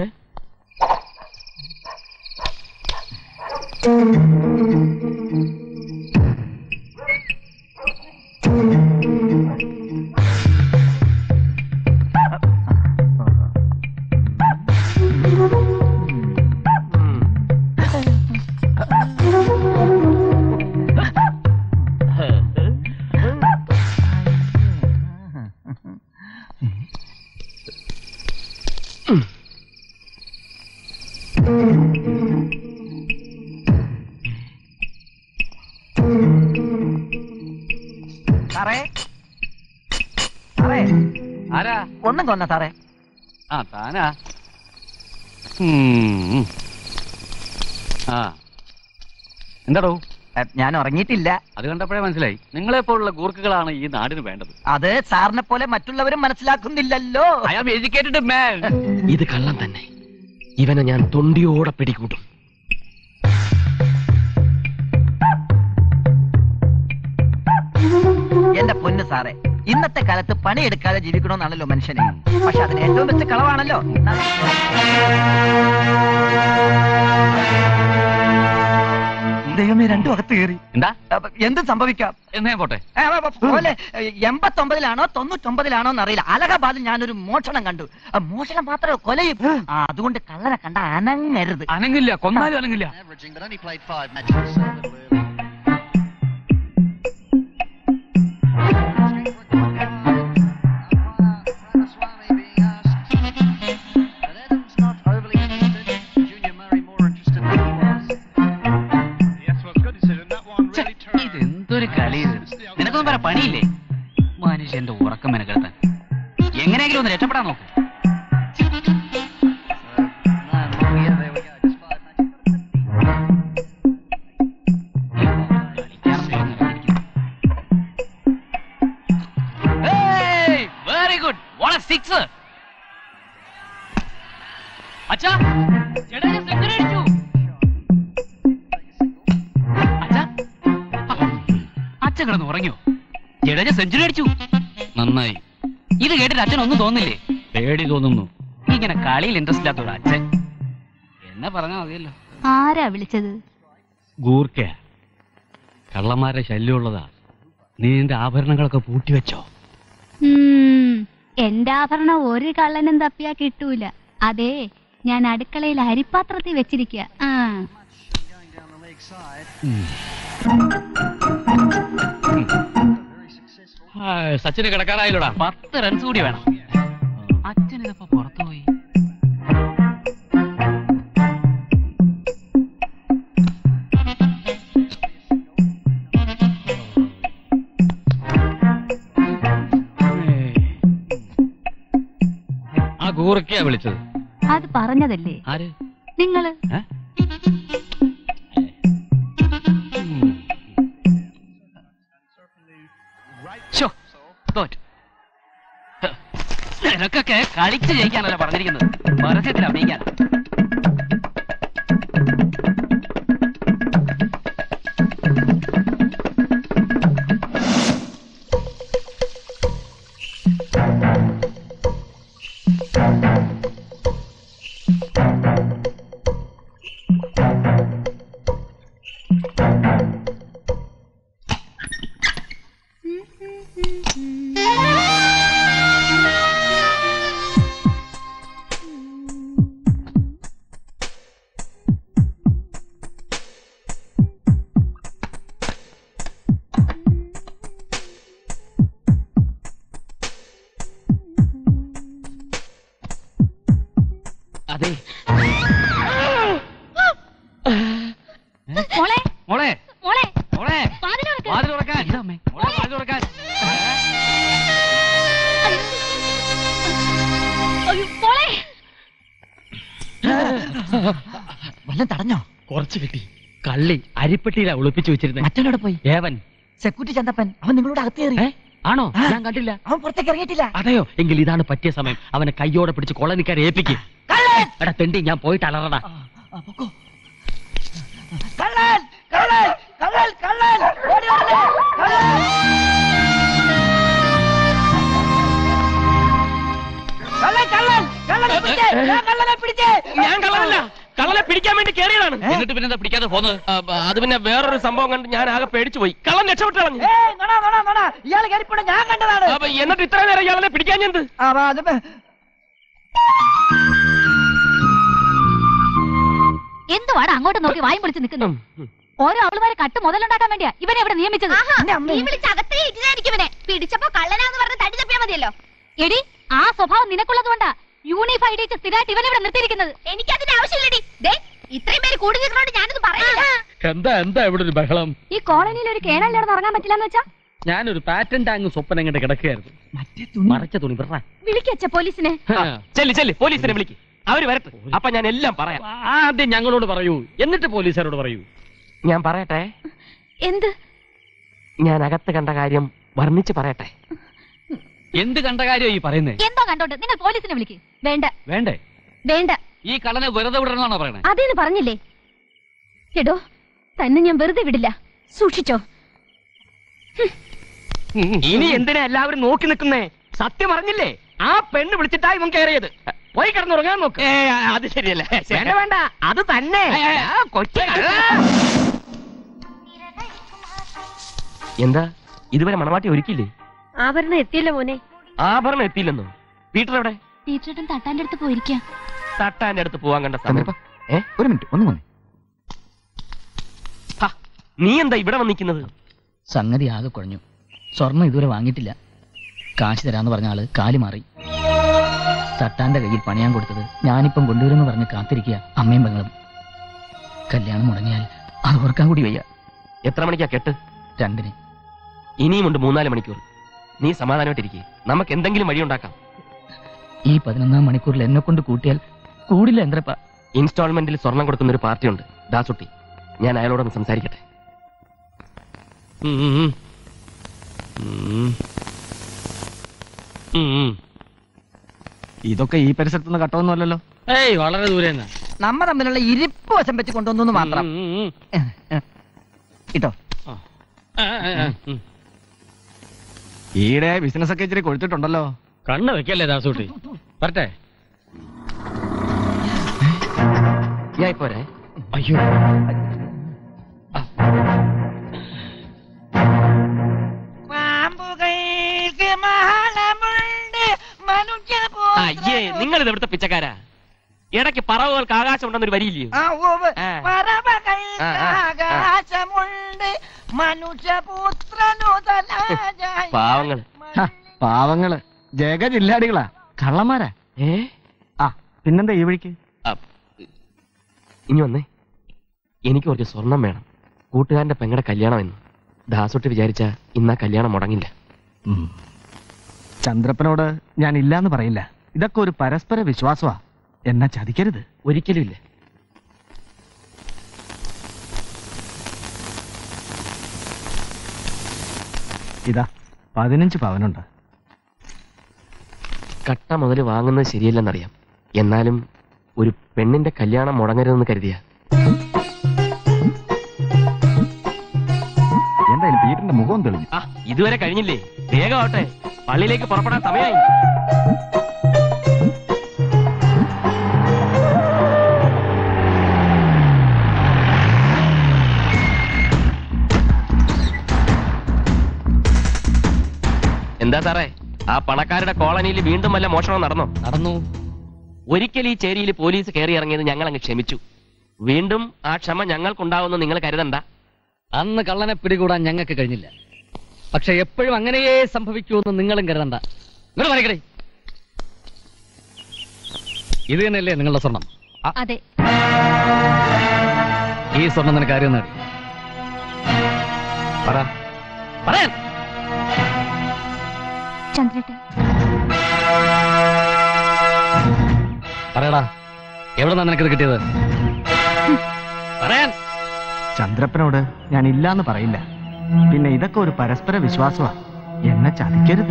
സാറേ സാറേ ആരാ ഒന്നും കൊന്ന സാറേ ആ താനാ ഉം. ആ എന്താടോ ഞാൻ ഉറങ്ങിയിട്ടില്ല അത് കണ്ടപ്പോഴേ മനസ്സിലായി നിങ്ങളെ പോലുള്ള ഗൂർക്കുകളാണ് ഈ നാടിന് വേണ്ടത് അത് സാറിനെ പോലെ മറ്റുള്ളവരും മനസ്സിലാക്കുന്നില്ലല്ലോ ഐ ആം എഡ്യൂക്കേറ്റഡ് മാൻ ഇത് കള്ളം തന്നെ ഇവനെ ഞാൻ തൊണ്ടിയോടെ പിടികൂട്ടും എന്റെ പൊന്ന് സാറേ ഇന്നത്തെ കാലത്ത് പണിയെടുക്കാതെ ജീവിക്കണമെന്നാണല്ലോ മനുഷ്യനെ പക്ഷെ അതിന് ഏറ്റവും ബെസ്റ്റ് കളവാണല്ലോ ദൈവമേ രണ്ടും അകത്ത് കയറി എന്താ അപ്പൊ എന്തും സംഭവിക്കാം എന്നേ പോട്ടെ ഏ, അപ്പൊ, അപ്പൊ, പോലെ എൺപത്തൊമ്പതിലാണോ തൊണ്ണൂറ്റൊമ്പതിലാണോ എന്നറിയില്ല അലഹബാദിൽ ഞാനൊരു മോഷണം കണ്ടു ആ, മോഷണം മാത്രമേ കൊലയും ആ, അതുകൊണ്ട് കള്ളനെ കണ്ട അനങ്ങരുത് അനങ്ങില്ല കൊന്നാലും അനങ്ങില്ല ഇതെന്തൊരു കളി ഇത് നിനക്കൊന്നും വേറെ പണിയില്ലേ മനുഷ്യന്റെ ഉറക്കം മെനക്കെടുത്താൻ എങ്ങനെയെങ്കിലും ഒന്ന് രക്ഷപ്പെടാൻ നോക്കും വെരി ഗുഡ് വാട്ട് സിക്സ് അച്ഛാ ജഡേജ സെഞ്ചുറി അടിച്ചു അച്ഛാ അച്ഛൻ കിടന്ന് ഉറങ്ങിയോ ജഡേജ സെഞ്ചുറി അടിച്ചു നന്നായി ഇത് കേട്ടിട്ട് അച്ഛൻ ഒന്നും തോന്നില്ലേ പേടി തോന്നുന്നു ഇങ്ങനെ കളിയിൽ ഇൻട്രസ്റ്റ് ഇല്ലാത്തൊരു അച്ഛൻ എന്നെ പറഞ്ഞാൽ മതിയല്ലോ ആരാ വിളിച്ചത് ഗൂർക്ക കള്ളന്മാരെ ശല്യമുള്ളതാ നീ നിന്റെ ആഭരണങ്ങളൊക്കെ പൂട്ടിവെച്ചോ ഉം, എന്റെ ആഭരണം ഒരു കള്ളനും തപ്പിയാ കിട്ടൂല അതെ ഞാൻ അടുക്കളയിൽ അരിപ്പാത്രത്തിൽ വെച്ചിരിക്കുക ആ സച്ചിന് കിടക്കാറായില്ലോടാ പത്ത് റൺസ് കൂടി വേണം അച്ഛനിതപ്പോ പുറത്തു പോയി ആ കൂറയ്ക്കാ വിളിച്ചത് അത് പറഞ്ഞതല്ലേ ആര് നിങ്ങള് ഏ? ശോ, തോറ്റു നിനക്കൊക്കെ കളിച്ച് ജയിക്കാനല്ല പറഞ്ഞിരിക്കുന്നത് പരസ്യത്തിൽ അഭിനയിക്കാൻ അതെ മോളെ മോളെ മോളെ മോളെ വാതില് തുറക്ക്. വാതിൽ തുറക്കാൻ മോളെ വാതിൽ തുറക്കാൻ അയ്യോ, മോളെ വല്ലതും തടഞ്ഞോ കുറച്ച് കിട്ടി കള്ളി അരിപ്പെട്ടിയിലാ ഒളിപ്പിച്ചു വെച്ചിരുന്നത് മറ്റൊരാടെ പോയി ഏവൻ സെക്യൂരിറ്റി ചന്തപ്പൻ അവൻ നിങ്ങളോട് അകത്തേറി ആണോ ഞാൻ കണ്ടില്ല അവൻ പുറത്തേക്ക് ഇറങ്ങിയിട്ടില്ല അതെയോ എങ്കിൽ ഇതാണ് പറ്റിയ സമയം അവനെ കയ്യോടെ പിടിച്ച് കൊളനിക്കാരെ ഏൽപ്പിക്കും എടാ തെണ്ടി ഞാൻ പോയിട്ട് അലറടാ കള്ളൻ കള്ളൻ കള്ളൻ കള്ളൻ ഓടി വരണേ കള്ളൻ കള്ളൻ കള്ളൻ കള്ളനെ പിടിച്ചേ ഞാൻ കള്ളനെ പിടിച്ചേ ഞാൻ കള്ളനല്ല കള്ളനെ പിടിക്കാൻ വേണ്ടി കേറിയതാണ് എന്നിട്ട് പിന്നെ പിടിക്കാതെ പോന്നത് ആ, ബ- അത് പിന്നെ വേറൊരു സംഭവം കണ്ട് ഞാൻ ആകെ പേടിച്ചു പോയി കള്ളൻ രക്ഷപ്പെട്ടു കളഞ്ഞു ഏയ് നൊണ നൊണ നൊണ ഇയാൾ കയറിപ്പോണ ഞാൻ കണ്ടതാണ് അപ്പൊ എന്നിട്ട് ഇത്ര നേരം ഇയാളെ പിടിക്കാൻ എന്ത് ആ, വാ, അത് പേ- എന്തുവാടാ അങ്ങോട്ട് നോക്കി വായും പൊളിച്ച് നിൽക്കുന്നു ഓരോ അവളുമാരെ കട്ട് മുതലുണ്ടാക്കാൻ വേണ്ടിയാ ഇവനെ ഇവിടെ നിയമിച്ചത് നീ വിളിച്ച് അകത്തേ ഇട്ടിട്ടായിരിക്കും ഇവനെ പിടിച്ചപ്പോ കള്ളനാന്ന് പറഞ്ഞ് തടി തപ്പിയാ മതിയല്ലോ എടി ആ സ്വഭാവം നിനക്കുള്ളതുകൊണ്ടാ യൂണിഫൈ ഇടിച്ച് സ്ഥിരമായിട്ട് ഇവനെ ഇവിടെ നിർത്തിയിരിക്കുന്നത് എനിക്കതിന്റെ ആവശ്യമില്ലടി ദേ ഇത്രയും പേര് കൂടി നിൽക്കുന്നോണ്ട് ഞാനത് പറയുന്നില്ല എന്താ എന്താ ഇവിടെ ഒരു ബഹളം ഈ കോളനിയിൽ ഒരു കേണലിലൂടെ ഇറങ്ങാൻ പറ്റില്ലെന്ന് വെച്ചാ ഞാനൊരു പാറ്റൻ ടാങ്ക് സ്വപ്നം കണ്ട് കിടക്കുകയായിരുന്നു മറച്ച തുണി പറ വിളിക്കച്ച പോലീസിനെ ചെല്ലി ചെല്ലി പോലീസിനെ വിളിക്ക് അവര് വരട്ടെ അപ്പൊ ഞാൻ എല്ലാം പറയാം ആദ്യം ഞങ്ങളോട് പറയൂ എന്നിട്ട് പോലീസുകാരോട് പറയൂ ഞാൻ പറയട്ടെ എന്ത് ഞാൻ അകത്ത് കണ്ട കാര്യം വർണ്ണിച്ച് പറയട്ടെ എന്ത് കണ്ട കാര്യം ഈ പറയുന്നേ എന്തോ കണ്ടോണ്ട് നിങ്ങൾ പോലീസിനെ വിളിക്ക് വേണ്ട വേണ്ടേ വേണ്ട ഈ കള്ളനെ വെറുതെ വിടണമെന്നാണോ പറയണേ അതേന്ന് പറഞ്ഞില്ലേ എടോ തന്നെ ഞാൻ വെറുതെ വിടില്ല സൂക്ഷിച്ചോ ഇനി എന്തിനാ എല്ലാവരും നോക്കി നിൽക്കുന്നേ സത്യം അറിഞ്ഞില്ലേ ആ പെണ്ണ് വിളിച്ചിട്ടാ ഇവൻ കയറിയത് പോയി കിടന്നുറങ്ങാൻ നോക്ക് അത് ശരിയല്ല വേണ്ട വേണ്ട അത് തന്നെ ആ, കൊച്ചു കള്ള. എന്താ ഇതുവരെ മണവാട്ടി ഒരുക്കില്ലേ ആഭരണം എത്തിയില്ല മോനെ ആഭരണം എത്തിയില്ലെന്നോ പീറ്റർ എവിടെ ടീച്ചറും തട്ടാന്റെ അടുത്ത് പോയിരിക്കാം തട്ടാന്റെ അടുത്ത് പോവാൻ കണ്ട സമയം ഏ ഒരു മിനിറ്റ് ഒന്ന് വന്നേ ഹ, നീ എന്താ ഇവിടെ വന്നിരിക്കുന്നത് സംഗതി ആകെ കുഴഞ്ഞു സ്വർണം ഇതുവരെ വാങ്ങിയിട്ടില്ല കാശ് തരാന്ന് പറഞ്ഞ ആള് കാലി മാറി തട്ടാന്റെ കയ്യിൽ പണിയാൻ കൊടുത്തത് ഞാനിപ്പം കൊണ്ടുവരുമെന്ന് പറഞ്ഞ് കാത്തിരിക്കുക അമ്മയും പെങ്ങളും കല്യാണം മുടങ്ങിയാൽ അത് ഓർക്കാൻ കൂടി വയ്യ എത്ര മണിക്കാ കെട്ട് രണ്ടിന് ഇനിയുമുണ്ട് മൂന്നാല് മണിക്കൂർ നീ സമാധാനമായിട്ടിരിക്കെ നമുക്ക് എന്തെങ്കിലും വഴിയുണ്ടാക്കാം ഈ പതിനൊന്നാം മണിക്കൂറിൽ എന്നെ കൊണ്ട് കൂട്ടിയാൽ കൂടില്ല എന്തരപ്പ ഇൻസ്റ്റാൾമെന്റിൽ സ്വർണം കൊടുക്കുന്ന ഒരു പാർട്ടിയുണ്ട് ദാസുട്ടി ഞാൻ അയാളോടൊന്ന് സംസാരിക്കട്ടെ ഉം, ഉം, ഉം. ഉം. ഉം, ഉം. ഇതൊക്കെ ഈ പരിസരത്തുനിന്ന് കട്ടൊന്നുമല്ലല്ലോ ഏയ് വളരെ ദൂരെ നിന്ന് നമ്മ തമ്മിലുള്ള ഇരിപ്പ് വശം വെച്ച് കൊണ്ടുവന്നു മാത്രം ഇട്ടോ ഈടെ ബിസിനസ് ഒക്കെ ഇച്ചിരി കൊഴുത്തിട്ടുണ്ടല്ലോ കണ്ണ് വെക്കല്ലേ ദാസൂട്ടി വരട്ടെ പോരെ അയ്യോ പാമ്പുകൾക്ക് മഹളമുണ്ട് അയ്യേ നിങ്ങൾ ഇത് എവിടുത്തെ പിച്ചക്കാരാ ഇടയ്ക്ക് പറവുകൾക്ക് ആകാശം ഉണ്ടെന്നൊരു വരിയില്ലയോ ആ, ഉവ്വ്. ആ. പറവകൾക്ക് ആ, ആ, ആ. ആകാശമുണ്ട് മനുഷ്യപുത്രനു തലജായി. പാവങ്ങള് പാവങ്ങള് ജഗജില്ലാടികളാ കള്ളന്മാരാ ഏ ആ പിന്നെന്താ ഈ വഴിക്ക് ഇനി വന്നേ എനിക്ക് കുറച്ച് സ്വർണം വേണം കൂട്ടുകാരന്റെ പെങ്ങടെ കല്യാണം എന്ന് ദാസൊട്ട് വിചാരിച്ച ഇന്ന് ആ കല്യാണം മുടങ്ങില്ല ചന്ദ്രപ്പനോട് ഞാൻ ഇല്ലാന്ന് പറയില്ല ഇതൊക്കെ ഒരു പരസ്പര വിശ്വാസമാ എന്നെ ചതിക്കരുത് ഒരിക്കലും ഇല്ല ഇതാ പതിനഞ്ച് പവനുണ്ട് കട്ട മുതൽ വാങ്ങുന്നത് ശരിയല്ലെന്നറിയാം എന്നാലും ഒരു പെണ്ണിന്റെ കല്യാണം മുടങ്ങരുതെന്ന് കരുതിയ എന്തായാലും പീറ്ററിന്റെ മുഖം തെളിഞ്ഞു ആ ഇതുവരെ കഴിഞ്ഞില്ലേ വേഗമാവട്ടെ പള്ളിയിലേക്ക് പുറപ്പെടാൻ സമയമായി എന്താ സാറേ ആ പണക്കാരുടെ കോളനിയിൽ വീണ്ടും വല്ല മോഷണം നടന്നോ നടന്നു ഒരിക്കൽ ഈ ചേരിയിൽ പോലീസ് കയറി ഇറങ്ങിയത് ഞങ്ങൾ അങ്ങ് ക്ഷമിച്ചു വീണ്ടും ആ ക്ഷമ ഞങ്ങൾക്കുണ്ടാവുമെന്ന് നിങ്ങൾ കരുതണ്ട അന്ന് കള്ളനെ പിടികൂടാൻ ഞങ്ങൾക്ക് കഴിഞ്ഞില്ല പക്ഷെ എപ്പോഴും അങ്ങനെയേ സംഭവിക്കുമെന്ന് നിങ്ങളും കരുതണ്ട നിങ്ങൾ മറിക്കടേ ഇത് തന്നെയല്ലേ നിങ്ങളുടെ സ്വർണം ആ, അതെ ഈ സ്വർണം നിനക്ക് ആരും നേടി പറ പറയാൻ ചന്ദ്രേട്ടൻ പറയടാ എവിടെ നിനക്കിത് കിട്ടിയത് പറയാൻ ചന്ദ്രപ്പനോട് ഞാൻ ഇല്ലാന്ന് പറയില്ല പിന്നെ ഇതൊക്കെ ഒരു പരസ്പര വിശ്വാസമാ എന്നെ ചതിക്കരുത്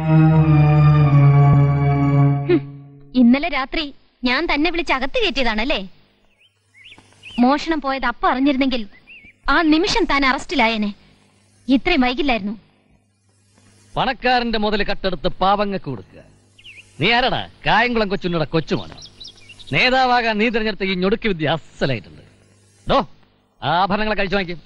ഇന്നലെ രാത്രി ഞാൻ തന്നെ വിളിച്ച് അകത്ത് കയറ്റിയതാണല്ലേ മോഷണം പോയത് അപ്പ അറിഞ്ഞിരുന്നെങ്കിൽ ആ നിമിഷം താൻ അറസ്റ്റിലായേനെ ഇത്രയും വൈകില്ലായിരുന്നു പണക്കാരന്റെ മുതൽ കട്ടെടുത്ത് പാവങ്ങൾക്ക് കൊടുക്കുക നീ ആരടാ കായംകുളം കൊച്ചുണ്ണയുടെ കൊച്ചുമോനോ നേതാവാകാൻ നീ തിരഞ്ഞെടുത്ത ഈ ഞൊടുക്ക് വിദ്യ അസലായിട്ടുണ്ട് ഡോ ആഭരണങ്ങളെ കഴിച്ചു വാങ്ങിക്കും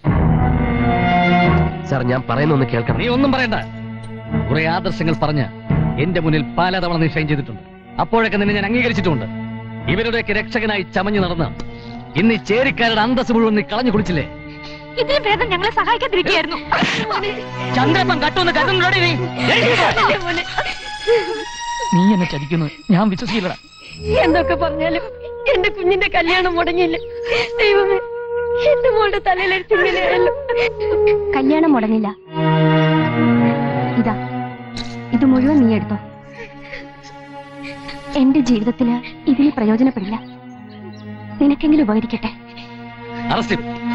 സാർ ഞാൻ പറയുന്നൊന്ന് കേൾക്കണം നീ ഒന്നും പറയണ്ട കുറെ ആദർശങ്ങൾ പറഞ്ഞ് എന്റെ മുന്നിൽ പലതവണ നീ ഷൈൻ ചെയ്തിട്ടുണ്ട് അപ്പോഴൊക്കെ നിന്നെ ഞാൻ അംഗീകരിച്ചിട്ടുണ്ട് ഇവരുടെയൊക്കെ രക്ഷകനായി ചമഞ്ഞു നടന്ന് ഇന്ന് ഈ ചേരിക്കാരുടെ അന്തസ് മുഴുവൻ നീ കളഞ്ഞു കുളിച്ചില്ലേ ഇതിന് ഭേദം ഞങ്ങളെ സഹായിക്കാതിരിക്കുകയായിരുന്നു ചന്ദ്രപ്പൻ കട്ടുമെന്ന് കരുതുന്നുണ്ടോടി നീ നീ എന്നെ ചതിക്കുന്നു ഞാൻ വിശ്വസിക്കില്ലടാ എന്തൊക്കെ പറഞ്ഞാലും എന്റെ കുഞ്ഞിന്റെ കല്യാണം മുടങ്ങിയില്ല ദൈവമേ എന്റെ മോളുടെ തലയിലെടുത്ത് ഇങ്ങനെയാണല്ലോ കല്യാണം മുടങ്ങില്ല ഇതാ ഇത് മുഴുവൻ നീ എടുത്തോ എന്റെ ജീവിതത്തില് ഇതിന് പ്രയോജനപ്പെടില്ല നിനക്കെങ്കിലും ഉപകരിക്കട്ടെ അറസ്റ്റ്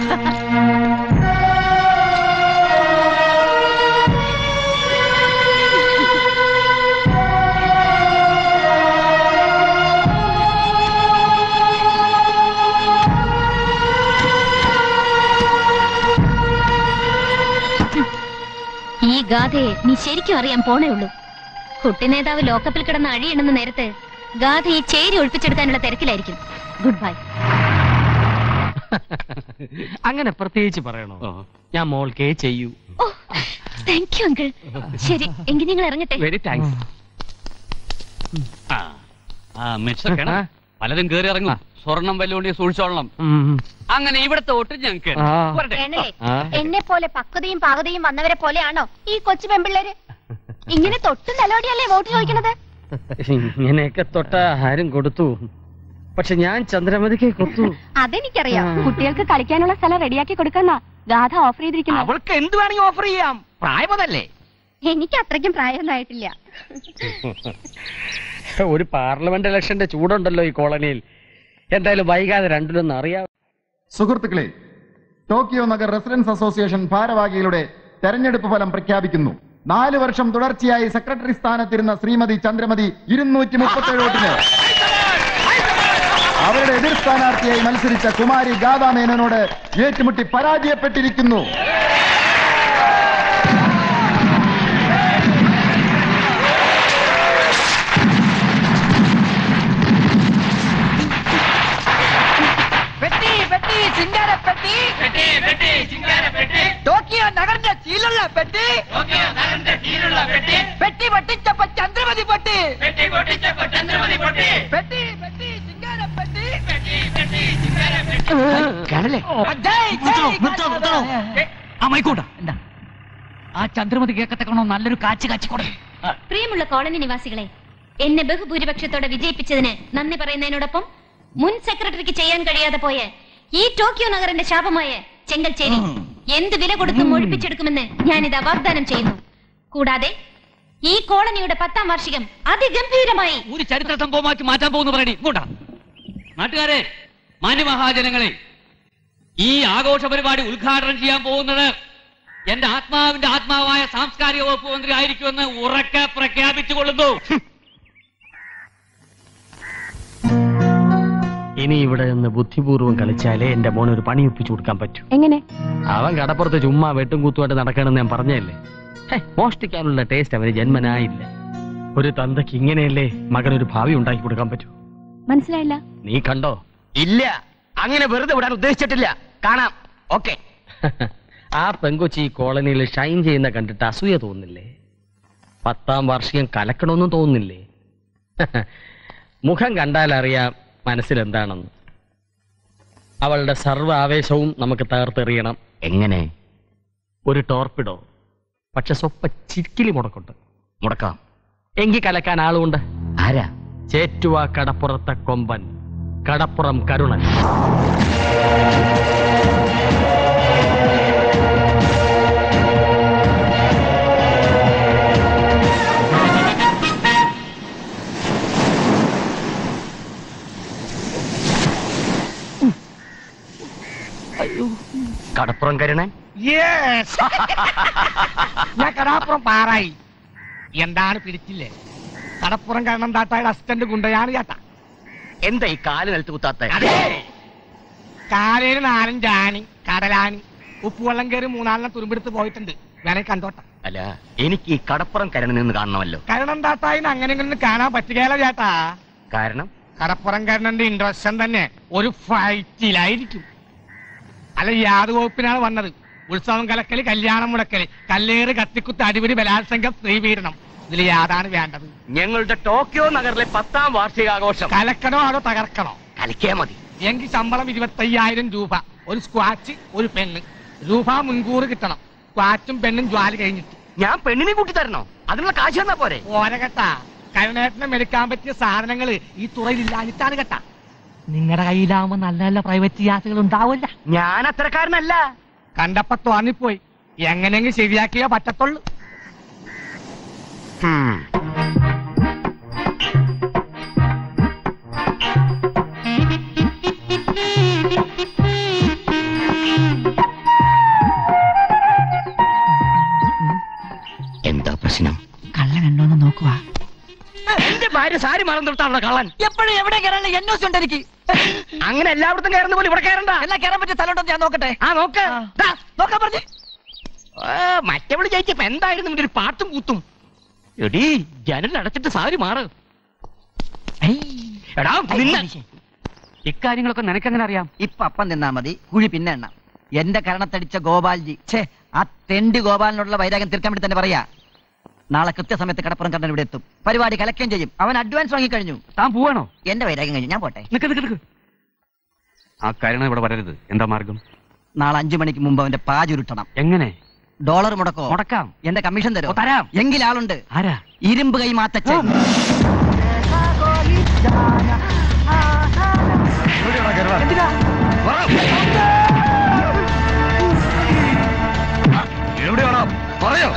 ഈ ഗാഥയെ നീ ശരിക്കും അറിയാൻ പോണേ ഉള്ളൂ കുട്ടി നേതാവ് ലോക്കപ്പിൽ കിടന്ന് അഴിയണമെന്ന നേരത്ത് ഗാഥ ഈ ചേരി ഒഴിപ്പിച്ചെടുക്കാനുള്ള തിരക്കിലായിരിക്കും ഗുഡ് ബൈ അങ്ങനെ പ്രത്യേകിച്ച് പറയണോ ഞാൻ മോൾക്കേ ചെയ്യൂ ഓ താങ്ക് യു അങ്കിൾ ശരി എങ്കിൽ നിങ്ങൾ ഇറങ്ങട്ടെ വെരി താങ്ക്സ് ആ മെച്ചൊക്കെയാണ് പലരും കേറി ഇറങ്ങും സ്വർണം വല്ലോണ്ടി സൂക്ഷിച്ചോളണം അങ്ങനെ ഇവിടത്തെ വോട്ട് ഞങ്ങൾക്ക് പോരട്ടെ. വേണല്ലേ എന്നെ പോലെ പക്വതയും പാകതയും വന്നവരെ പോലെയാണോ ഈ കൊച്ചു പെമ്പിള്ളേര് ഇങ്ങനെ തൊട്ട് നിലോടിയല്ലേ വോട്ട് ചോദിക്കണത് ഇങ്ങനെയൊക്കെ തൊട്ട ആരും കൊടുത്തു പക്ഷെ ഞാൻ ചന്ദ്രമതിക്ക് കൊത്തു അതെനിക്കറിയാം കുട്ടികൾക്ക് കളിക്കാനുള്ള സ്ഥലം റെഡിയാക്കി കൊടുക്കാന്നാ ഗാഥ ഓഫർ ചെയ്തിരിക്കുന്നത് അവൾക്ക് എന്ത് വേണമെങ്കിൽ ഓഫർ ചെയ്യാം പ്രായമതല്ലേ എനിക്ക് അത്രയ്ക്കും പ്രായമൊന്നും ആയിട്ടില്ല ഒരു പാർലമെന്റ് ഇലക്ഷന്റെ ചൂടുണ്ടല്ലോ ഈ കോളനിയിൽ എന്തായാലും വൈകാതെ രണ്ടിലൊന്നും അറിയാം സുഹൃത്തുക്കളെ ടോക്കിയോ നഗർ റെസിഡൻസ് അസോസിയേഷൻ ഭാരവാഹികളുടെ തെരഞ്ഞെടുപ്പ് ഫലം പ്രഖ്യാപിക്കുന്നു നാല് വർഷം തുടർച്ചയായി സെക്രട്ടറി സ്ഥാനത്തിരുന്ന ശ്രീമതി ചന്ദ്രമതി ഇരുന്നൂറ്റി മുപ്പത്തേഴ് വോട്ടിന് അവരുടെ എതിർ സ്ഥാനാർത്ഥിയായി മത്സരിച്ച കുമാരി ഗാഥാ മേനോനോട് ഏറ്റുമുട്ടി പരാജയപ്പെട്ടിരിക്കുന്നു പെട്ടി പെട്ടി ചിങ്കാര പെട്ടി ടോക്കിയോ നഗറിന്റെ കീഴിലുള്ള പെട്ടി പെട്ടി പൊട്ടിച്ചപ്പോ ചന്ദ്രമതി പൊട്ടി കാണല്ലേ ആ മൈക്കോട്ട ആ ചന്ദ്രമതി കേക്കത്തക്കണോ നല്ലൊരു കാച്ച് കാച്ചിക്കൂടെ പ്രിയമുള്ള കോളനി നിവാസികളെ എന്നെ ബഹുഭൂരിപക്ഷത്തോടെ വിജയിപ്പിച്ചതിന് നന്ദി പറയുന്നതിനോടൊപ്പം മുൻ സെക്രട്ടറിക്ക് ചെയ്യാൻ കഴിയാതെ പോയ ഈ ടോക്കിയോ നഗറിന്റെ ശാപമായ ചെങ്കൽച്ചേരി എന്ത് വില കൊടുത്തും ഒഴിപ്പിച്ചെടുക്കുമെന്ന് ഞാനിത് വാഗ്ദാനം ചെയ്യുന്നു കൂടാതെ ഈ കോളനിയുടെ പത്താം വാർഷികം അതിഗംഭീരമായി ഒരു ചരിത്ര സംഭവം മാറ്റി മാറ്റാൻ പോകുന്നു പറയണി ഇങ്ങോട്ടാ നാട്ടുകാരെ മാന്യമഹാജനങ്ങളെ ഈ ആഘോഷ പരിപാടി ഉദ്ഘാടനം ചെയ്യാൻ പോകുന്നത് എന്റെ ആത്മാവിന്റെ ആത്മാവായ സാംസ്കാരിക വകുപ്പ് മന്ത്രി ആയിരിക്കുമെന്ന് ഉറക്കെ പ്രഖ്യാപിച്ചുകൊള്ളുന്നു ഇനി ഇവിടെ നിന്ന് ബുദ്ധിപൂർവ്വം കളിച്ചാലേ എന്റെ മോനെ ഒരു പണി ഒപ്പിച്ചു കൊടുക്കാൻ പറ്റൂ എങ്ങനെ അവൻ കടപ്പുറത്ത് ചുമ്മാ വെട്ടും കൂത്തുമായിട്ട് നടക്കണമെന്ന് ഞാൻ പറഞ്ഞല്ലേ ഹേ, മോഷ്ടിക്കാനുള്ള ടേസ്റ്റ് അവന് ജന്മനായില്ല ഒരു തന്തയ്ക്ക് ഇങ്ങനെയല്ലേ മകനൊരു ഭാവി ഉണ്ടാക്കി കൊടുക്കാൻ പറ്റൂ മനസ്സിലായില്ല നീ കണ്ടോ ഇല്ല അങ്ങനെ വെറുതെ വിടാൻ ഉദ്ദേശിച്ചിട്ടില്ല കാണാം ഓക്കെ ആ പെങ്കൊച്ചി ഈ കോളനിയിൽ ഷൈൻ ചെയ്യുന്ന കണ്ടിട്ട് അസൂയ തോന്നില്ലേ പത്താം വാർഷികം കലക്കണമെന്നും തോന്നുന്നില്ലേ മുഖം കണ്ടാൽ അറിയാം മനസ്സിലെന്താണെന്ന് അവളുടെ സർവ്വ ആവേശവും നമുക്ക് തകർത്തെറിയണം എങ്ങനെ ഒരു ടോർപ്പിഡോ പക്ഷെ സ്വപ്പ ചിരിക്കിലി മുടക്കുണ്ട് മുടക്കാം എങ്കി കലക്കാൻ ആളുണ്ട് ആരാ ചേറ്റുവ കടപ്പുറത്തെ കൊമ്പൻ കടപ്പുറം കരുണൻ കടപ്പുറം കരുണൻ യെസ് ഞാൻ കടാപ്പുറം പാറായി എന്താണ് പിടിച്ചില്ലേ കടപ്പുറം കാരണം താട്ടായുടെ അസിസ്റ്റന്റ് ഗുണ്ടയാണ് ചേട്ടാ എന്താ ഈ കാല് നിലത്ത് കുത്താത്ത അതെ കാലയിൽ നാലഞ്ചാണി കടലാണി ഉപ്പുവെള്ളം കയറി മൂന്നാലിനെ തുരുമ്പെടുത്ത് പോയിട്ടുണ്ട് വേണേ കണ്ടോട്ടെ അല്ല എനിക്ക് ഈ കടപ്പുറം കരുണൻ നിന്ന് കാണണമല്ലോ കരണം താട്ടായിന് അങ്ങനെ ഇങ്ങനെ കാണാൻ പറ്റുകയല്ല ചേട്ടാ കാരണം കടപ്പുറം കരണന്റെ ഇൻട്രസ്റ്റ് തന്നെ ഒരു ഫൈറ്റിലായിരിക്കും അല്ല യാത് വകുപ്പിനാണ് വന്നത് ഉത്സവം കലക്കല് കല്യാണം മുടക്കല് കല്ലേറ് കത്തിക്കുത്ത് അടിപിടി ബലാത്സംഗം സ്ത്രീപീഡനം ഇതിൽ യാതാണ് വേണ്ടത് ഞങ്ങളുടെ ടോക്കിയോ നഗറിലെ പത്താം വാർഷികാഘോഷം കലക്കണോ അതോ തകർക്കണോ കലക്കിയാ മതി എങ്കിൽ ശമ്പളം ഇരുപത്തയ്യായിരം രൂപ ഒരു സ്ക്വാച്ച് ഒരു പെണ്ണ് രൂപ മുൻകൂർ കിട്ടണം സ്ക്വാച്ചും പെണ്ണും ജ്വാലി കഴിഞ്ഞിട്ട് ഞാൻ പെണ്ണിനെ കൂട്ടി തരണോ അതിനുള്ള കാശ് തന്നാ പോരെ ഓര കേട്ടാ കരുണേട്ടനെ മെടുക്കാൻ പറ്റിയ സാധനങ്ങൾ ഈ തുറയിൽ ഇല്ലാഞ്ഞിട്ടാണ് കേട്ടാ നിങ്ങളുടെ കയ്യിലാവുമ്പോ നല്ല നല്ല പ്രൈവറ്റ് യാത്രകൾ ഉണ്ടാവില്ല ഞാൻ അത്തരക്കാരനല്ല കണ്ടപ്പോ തോന്നിപ്പോയി എങ്ങനെയെങ്കിലും ശരിയാക്കിയേ പറ്റത്തുള്ളൂ എന്താ പ്രശ്നം കള്ള കണ്ടോന്ന് നോക്കുക എന്റെ ഭാര്യ സാരി മറന്നിട്ടാണോ കള്ളൻ എപ്പോഴും എവിടെ കയറാനുള്ള എൻ ഒ സി ഉണ്ട് എനിക്ക് അങ്ങനെ എല്ലായിടത്തും കയറുന്ന പോലെ ഇവിടെ കയറണ്ട എന്നാ കയറാൻ പറ്റിയ സ്ഥലമുണ്ടോ ഞാൻ നോക്കട്ടെ ആ നോക്ക് ദാ, നോക്കാൻ പറഞ്ഞു മറ്റവള് ജയിച്ചപ്പോ എന്തായിരുന്നു ഇവിടെ ഒരു പാട്ടും കൂത്തും എടീ ജനൽ അടച്ചിട്ട് സാരി മാറ് എടാ നിന്നെ ഇക്കാര്യങ്ങളൊക്കെ നിനക്കെങ്ങനെ അറിയാം ഇപ്പൊ അപ്പം നിന്നാ മതി കുഴി പിന്നെ എണ്ണ എന്റെ കരണത്തടിച്ച ഗോപാൽജി ഛേ ആ തെണ്ടി ഗോപാലിനോടുള്ള വൈരാഗ്യം തീർക്കാൻ വേണ്ടി തന്നെ പറയാ നാളെ കൃത്യസമയത്ത് കടപ്പുറം കണ്ണൻ ഇവിടെ എത്തും പരിപാടി കലക്കുകയും ചെയ്യും അവൻ അഡ്വാൻസ് വാങ്ങിക്കഴിഞ്ഞു താൻ പോവാണോ എന്റെ വൈരാഗ്യം കഴിഞ്ഞു ഞാൻ പോട്ടെ നിക്ക് നിക്ക് നിക്ക് ആ കരുണ ഇവിടെ വരരുത് എന്താ മാർഗം നാളെ അഞ്ചു മണിക്ക് മുമ്പ് അവന്റെ പാചുരുട്ടണം എങ്ങനെ ഡോളർ മുടക്കോ മുടക്കാം എന്റെ കമ്മീഷൻ തരോ ഓ, തരാം. എങ്കിൽ ആളുണ്ട് ആരാ ഇരുമ്പ് കൈ മാത്തച്ഛൻ എവിടെയാണോ പറയോ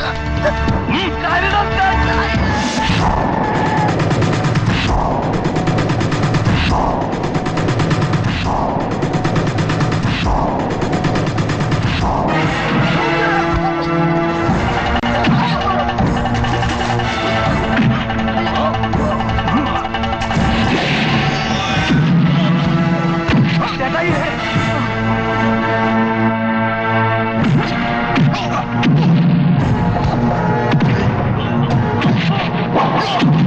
Oh!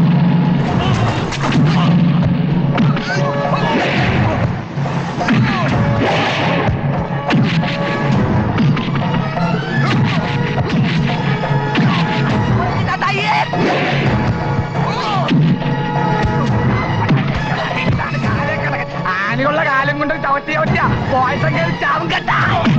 ബോയ്സ് കേറി ചാവും കേട്ടാ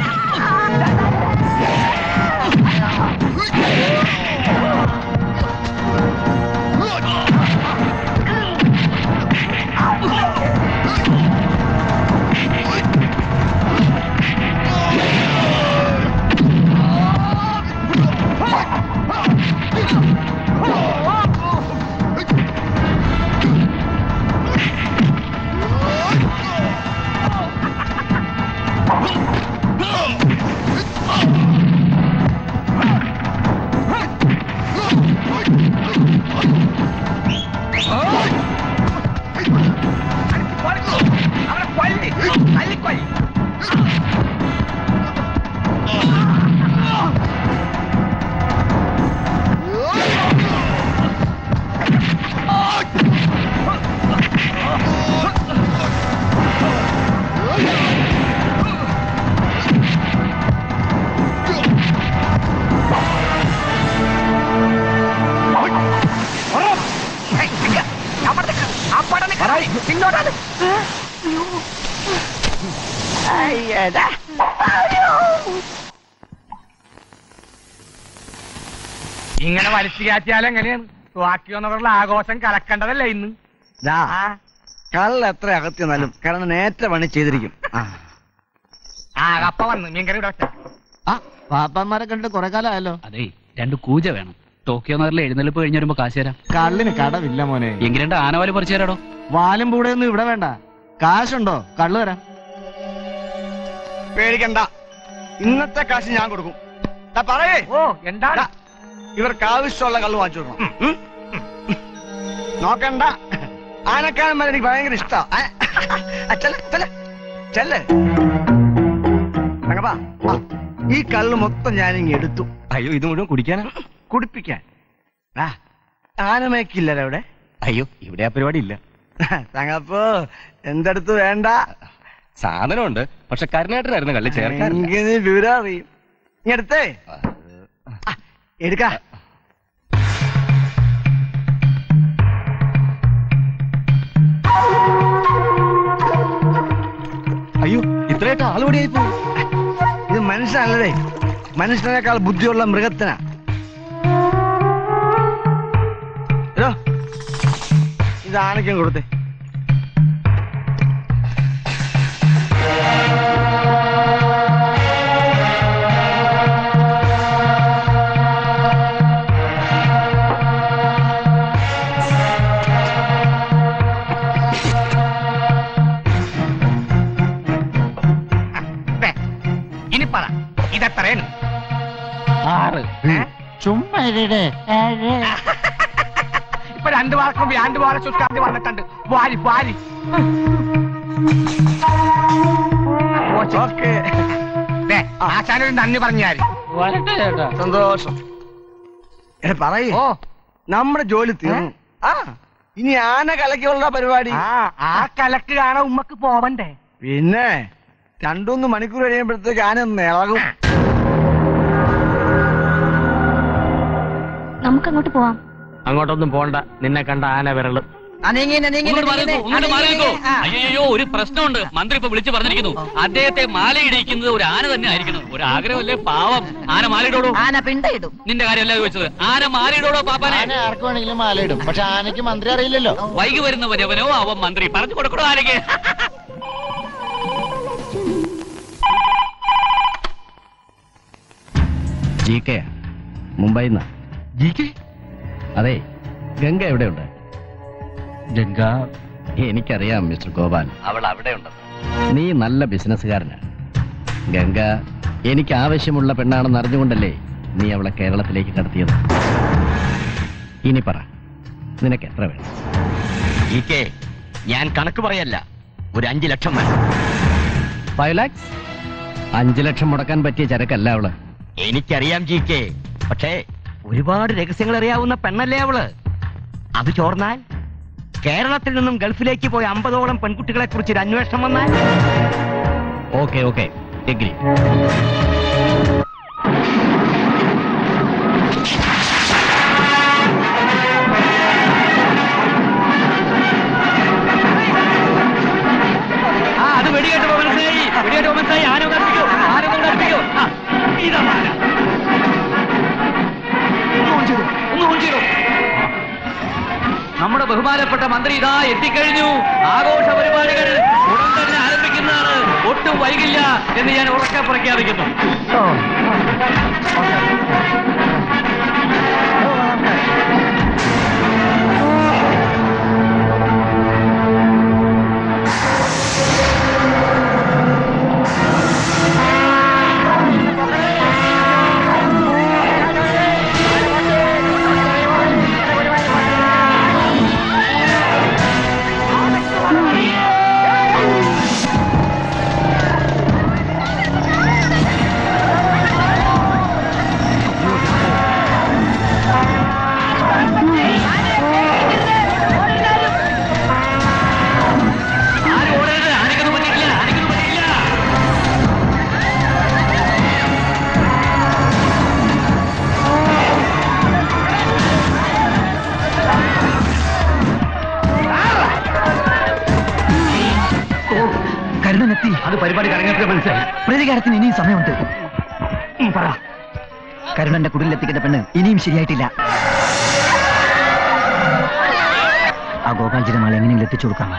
ഇങ്ങനെ വലിച്ചു കയറ്റിയാൽ എങ്ങനെയാണ് ബാക്കിയൊന്നവരുടെ ആഘോഷം കലക്കേണ്ടതല്ലേ ഇന്ന് കള്ള എത്ര അകത്തി എന്നാലും കാരണം നേരത്തെ പണി ചെയ്തിരിക്കും ആ കപ്പ വന്ന് മീൻകറി ഇവിടെ വെച്ച പാപ്പാന്മാരെ കണ്ടിട്ട് കുറെ കാലമായല്ലോ അതെ രണ്ട് കൂജ വേണം ടോക്കിയോ നഗറിൽ എഴുന്നള്ളിപ്പ് കഴിഞ്ഞ് വരുമ്പോ കാശ് തരാം കള്ളിന് കടവില്ല മോനെ എങ്കിൽ രണ്ട് ആനവാല് പറിച്ചു തരാടോ വാലും പൂടെയൊന്നും ഇവിടെ വേണ്ട കാശുണ്ടോ കള്ളു തരാം പേടിക്കണ്ട ഇന്നത്തെ കാശ് ഞാൻ കൊടുക്കും ദാ പറയേ ഓ എന്താണ് ഇവർക്ക് ആവശ്യമുള്ള കള്ളു വാങ്ങിച്ചു കൊടുക്കണം ഉം? നോക്കണ്ട ആനക്കാരന്മാരെ എനിക്ക് ഭയങ്കര ഇഷ്ടാ ആ, ആ, ചെല്ല്, ചെല്ല്, ചെല്ല്. തങ്കപ്പാ, ആ, ഈ കള്ള് മൊത്തം ഞാനിങ്ങ് എടുത്തു അയ്യോ ഇത് മുഴുവൻ കുടിക്കാനാ കുടിപ്പിക്കാൻ ആ, ആനമേക്കില്ലല്ലോ ഇവിടെ അയ്യോ ഇവിടെ ആ പരിപാടി ഇല്ല തങ്കപ്പോ എന്തെടുത്ത് വേണ്ട സാധനമുണ്ട് പക്ഷെ കരുണാട്ടനായിരുന്നു കള്ളി ചേർക്കാൻ എങ്കിൽ നീ വിവരം അറിയും നീ എടുത്തേ ആ, എടുക്ക അയ്യോ ഇത്രയായിട്ട് ആളുപടിയായി പോയി ഇത് മനുഷ്യനല്ലേ മനുഷ്യനേക്കാൾ ബുദ്ധിയുള്ള മൃഗത്തിനാ ഇതോ, ഇത് ആനയ്ക്കും കൊടുത്തേ ദേ, ഇനി പറ ഇതെത്രയാണ് ആറ് ചുമ്മാ ഇരിടെ. ഏഴ്. ഇപ്പൊ രണ്ടു വാർക്കും രണ്ട് വാര ശുഷ്കാന്തി വന്നിട്ടുണ്ട് വാരി വാരി ദേ, ആശാനൊരു നന്ദി പറഞ്ഞാൽ സന്തോഷം എടാ പറയേ ഓ നമ്മുടെ ജോലി തീർന്നു ആ ഇനി ആന കലക്കുള്ള പരിപാടി ആ കലക്ക് കാണാൻ ഉമ്മക്ക് പോവണ്ടേ പിന്നെ രണ്ടൂന്ന് മണിക്കൂർ കഴിയുമ്പോഴത്തേക്ക് ആന ഒന്ന് ഇളകും നമുക്കങ്ങോട്ട് പോവാം അങ്ങോട്ടൊന്നും പോണ്ട നിന്നെ കണ്ട ആന വിരളും ഇങ്ങോട്ട് മാറിക്കോ, ഇങ്ങോട്ട് മാറിക്കോ. അയ്യോ ഒരു പ്രശ്നമുണ്ട് മന്ത്രി ഇപ്പൊ വിളിച്ചു പറഞ്ഞിരിക്കുന്നു അദ്ദേഹത്തെ മാലയിടിക്കുന്നത് ഒരു ആന തന്നെ ആയിരിക്കണം ഒരു ആഗ്രഹമല്ലേ പാവം ആന മാലയിടോടോ ആന പിണ്ടയിടും നിന്റെ കാര്യമല്ല ചോദിച്ചത് ആന മാലയിടോടോ പാപ്പാനെ ആന ആർക്ക് വേണമെങ്കിലും മാലയിടും പക്ഷെ ആനയ്ക്ക് മന്ത്രി അറിയില്ലല്ലോ വൈകി വരുന്നവനവനോ അവൻ മന്ത്രി പറഞ്ഞു കൊടുക്കണോ ആനയ്ക്ക് G K Mumbai G K അതെ ഗംഗ എവിടെയുണ്ട് ഗംഗ എനിക്കറിയാം മിസ്റ്റർ ഗോപാൽ അവൾ അവിടെയുണ്ട് നീ നല്ല ബിസിനസ്സുകാരനാണ് ഗംഗ എനിക്ക് ആവശ്യമുള്ള പെണ്ണാണെന്ന് അറിഞ്ഞുകൊണ്ടല്ലേ നീ അവളെ കേരളത്തിലേക്ക് കടത്തിയത് ഇനി പറ നിനക്ക് എത്ര വേണം ജി കെ ഞാൻ കണക്ക് പറയല്ല ഒരു അഞ്ചു ലക്ഷം വേണം ഫൈവ് ലാക്സ് അഞ്ചു ലക്ഷം മുടക്കാൻ പറ്റിയ ചരക്കല്ല അവള് എനിക്കറിയാം ജി കെ പക്ഷേ ഒരുപാട് രഹസ്യങ്ങൾ അറിയാവുന്ന പെണ്ണല്ലേ അവള് അത് ചോർന്നാൽ കേരളത്തിൽ നിന്നും ഗൾഫിലേക്ക് പോയ അമ്പതോളം പെൺകുട്ടികളെ കുറിച്ച് ഒരു അന്വേഷണം വന്നാൽ ഓക്കെ ഓക്കെ എഗ്രി ആ അത് വെടികേട്ടപ്പോ മനസ്സിലായി വെടികേട്ടപ്പോ ബഹുമാനപ്പെട്ട മന്ത്രി ഇതാ എത്തിക്കഴിഞ്ഞു ആഘോഷ പരിപാടികൾ ഉടൻ തന്നെ ആരംഭിക്കുന്നതാണ് ഒട്ടും വൈകില്ല എന്ന് ഞാൻ ഉറക്കെ പ്രഖ്യാപിക്കുന്നു കരുണനെത്തി അത് പരിപാടി കടങ്ങാത്ത മനസ്സിലായി പ്രതികാരത്തിന് ഇനിയും സമയമുണ്ട് ഉം, പറ കരുണന്റെ കുടിലെത്തിക്കേണ്ട പെണ്ണ് ഇനിയും ശരിയായിട്ടില്ല ആ ഗോപാൽജിയുടെ മാളെ എങ്ങനെയെങ്കിലും എത്തിച്ചു കൊടുക്കാമോ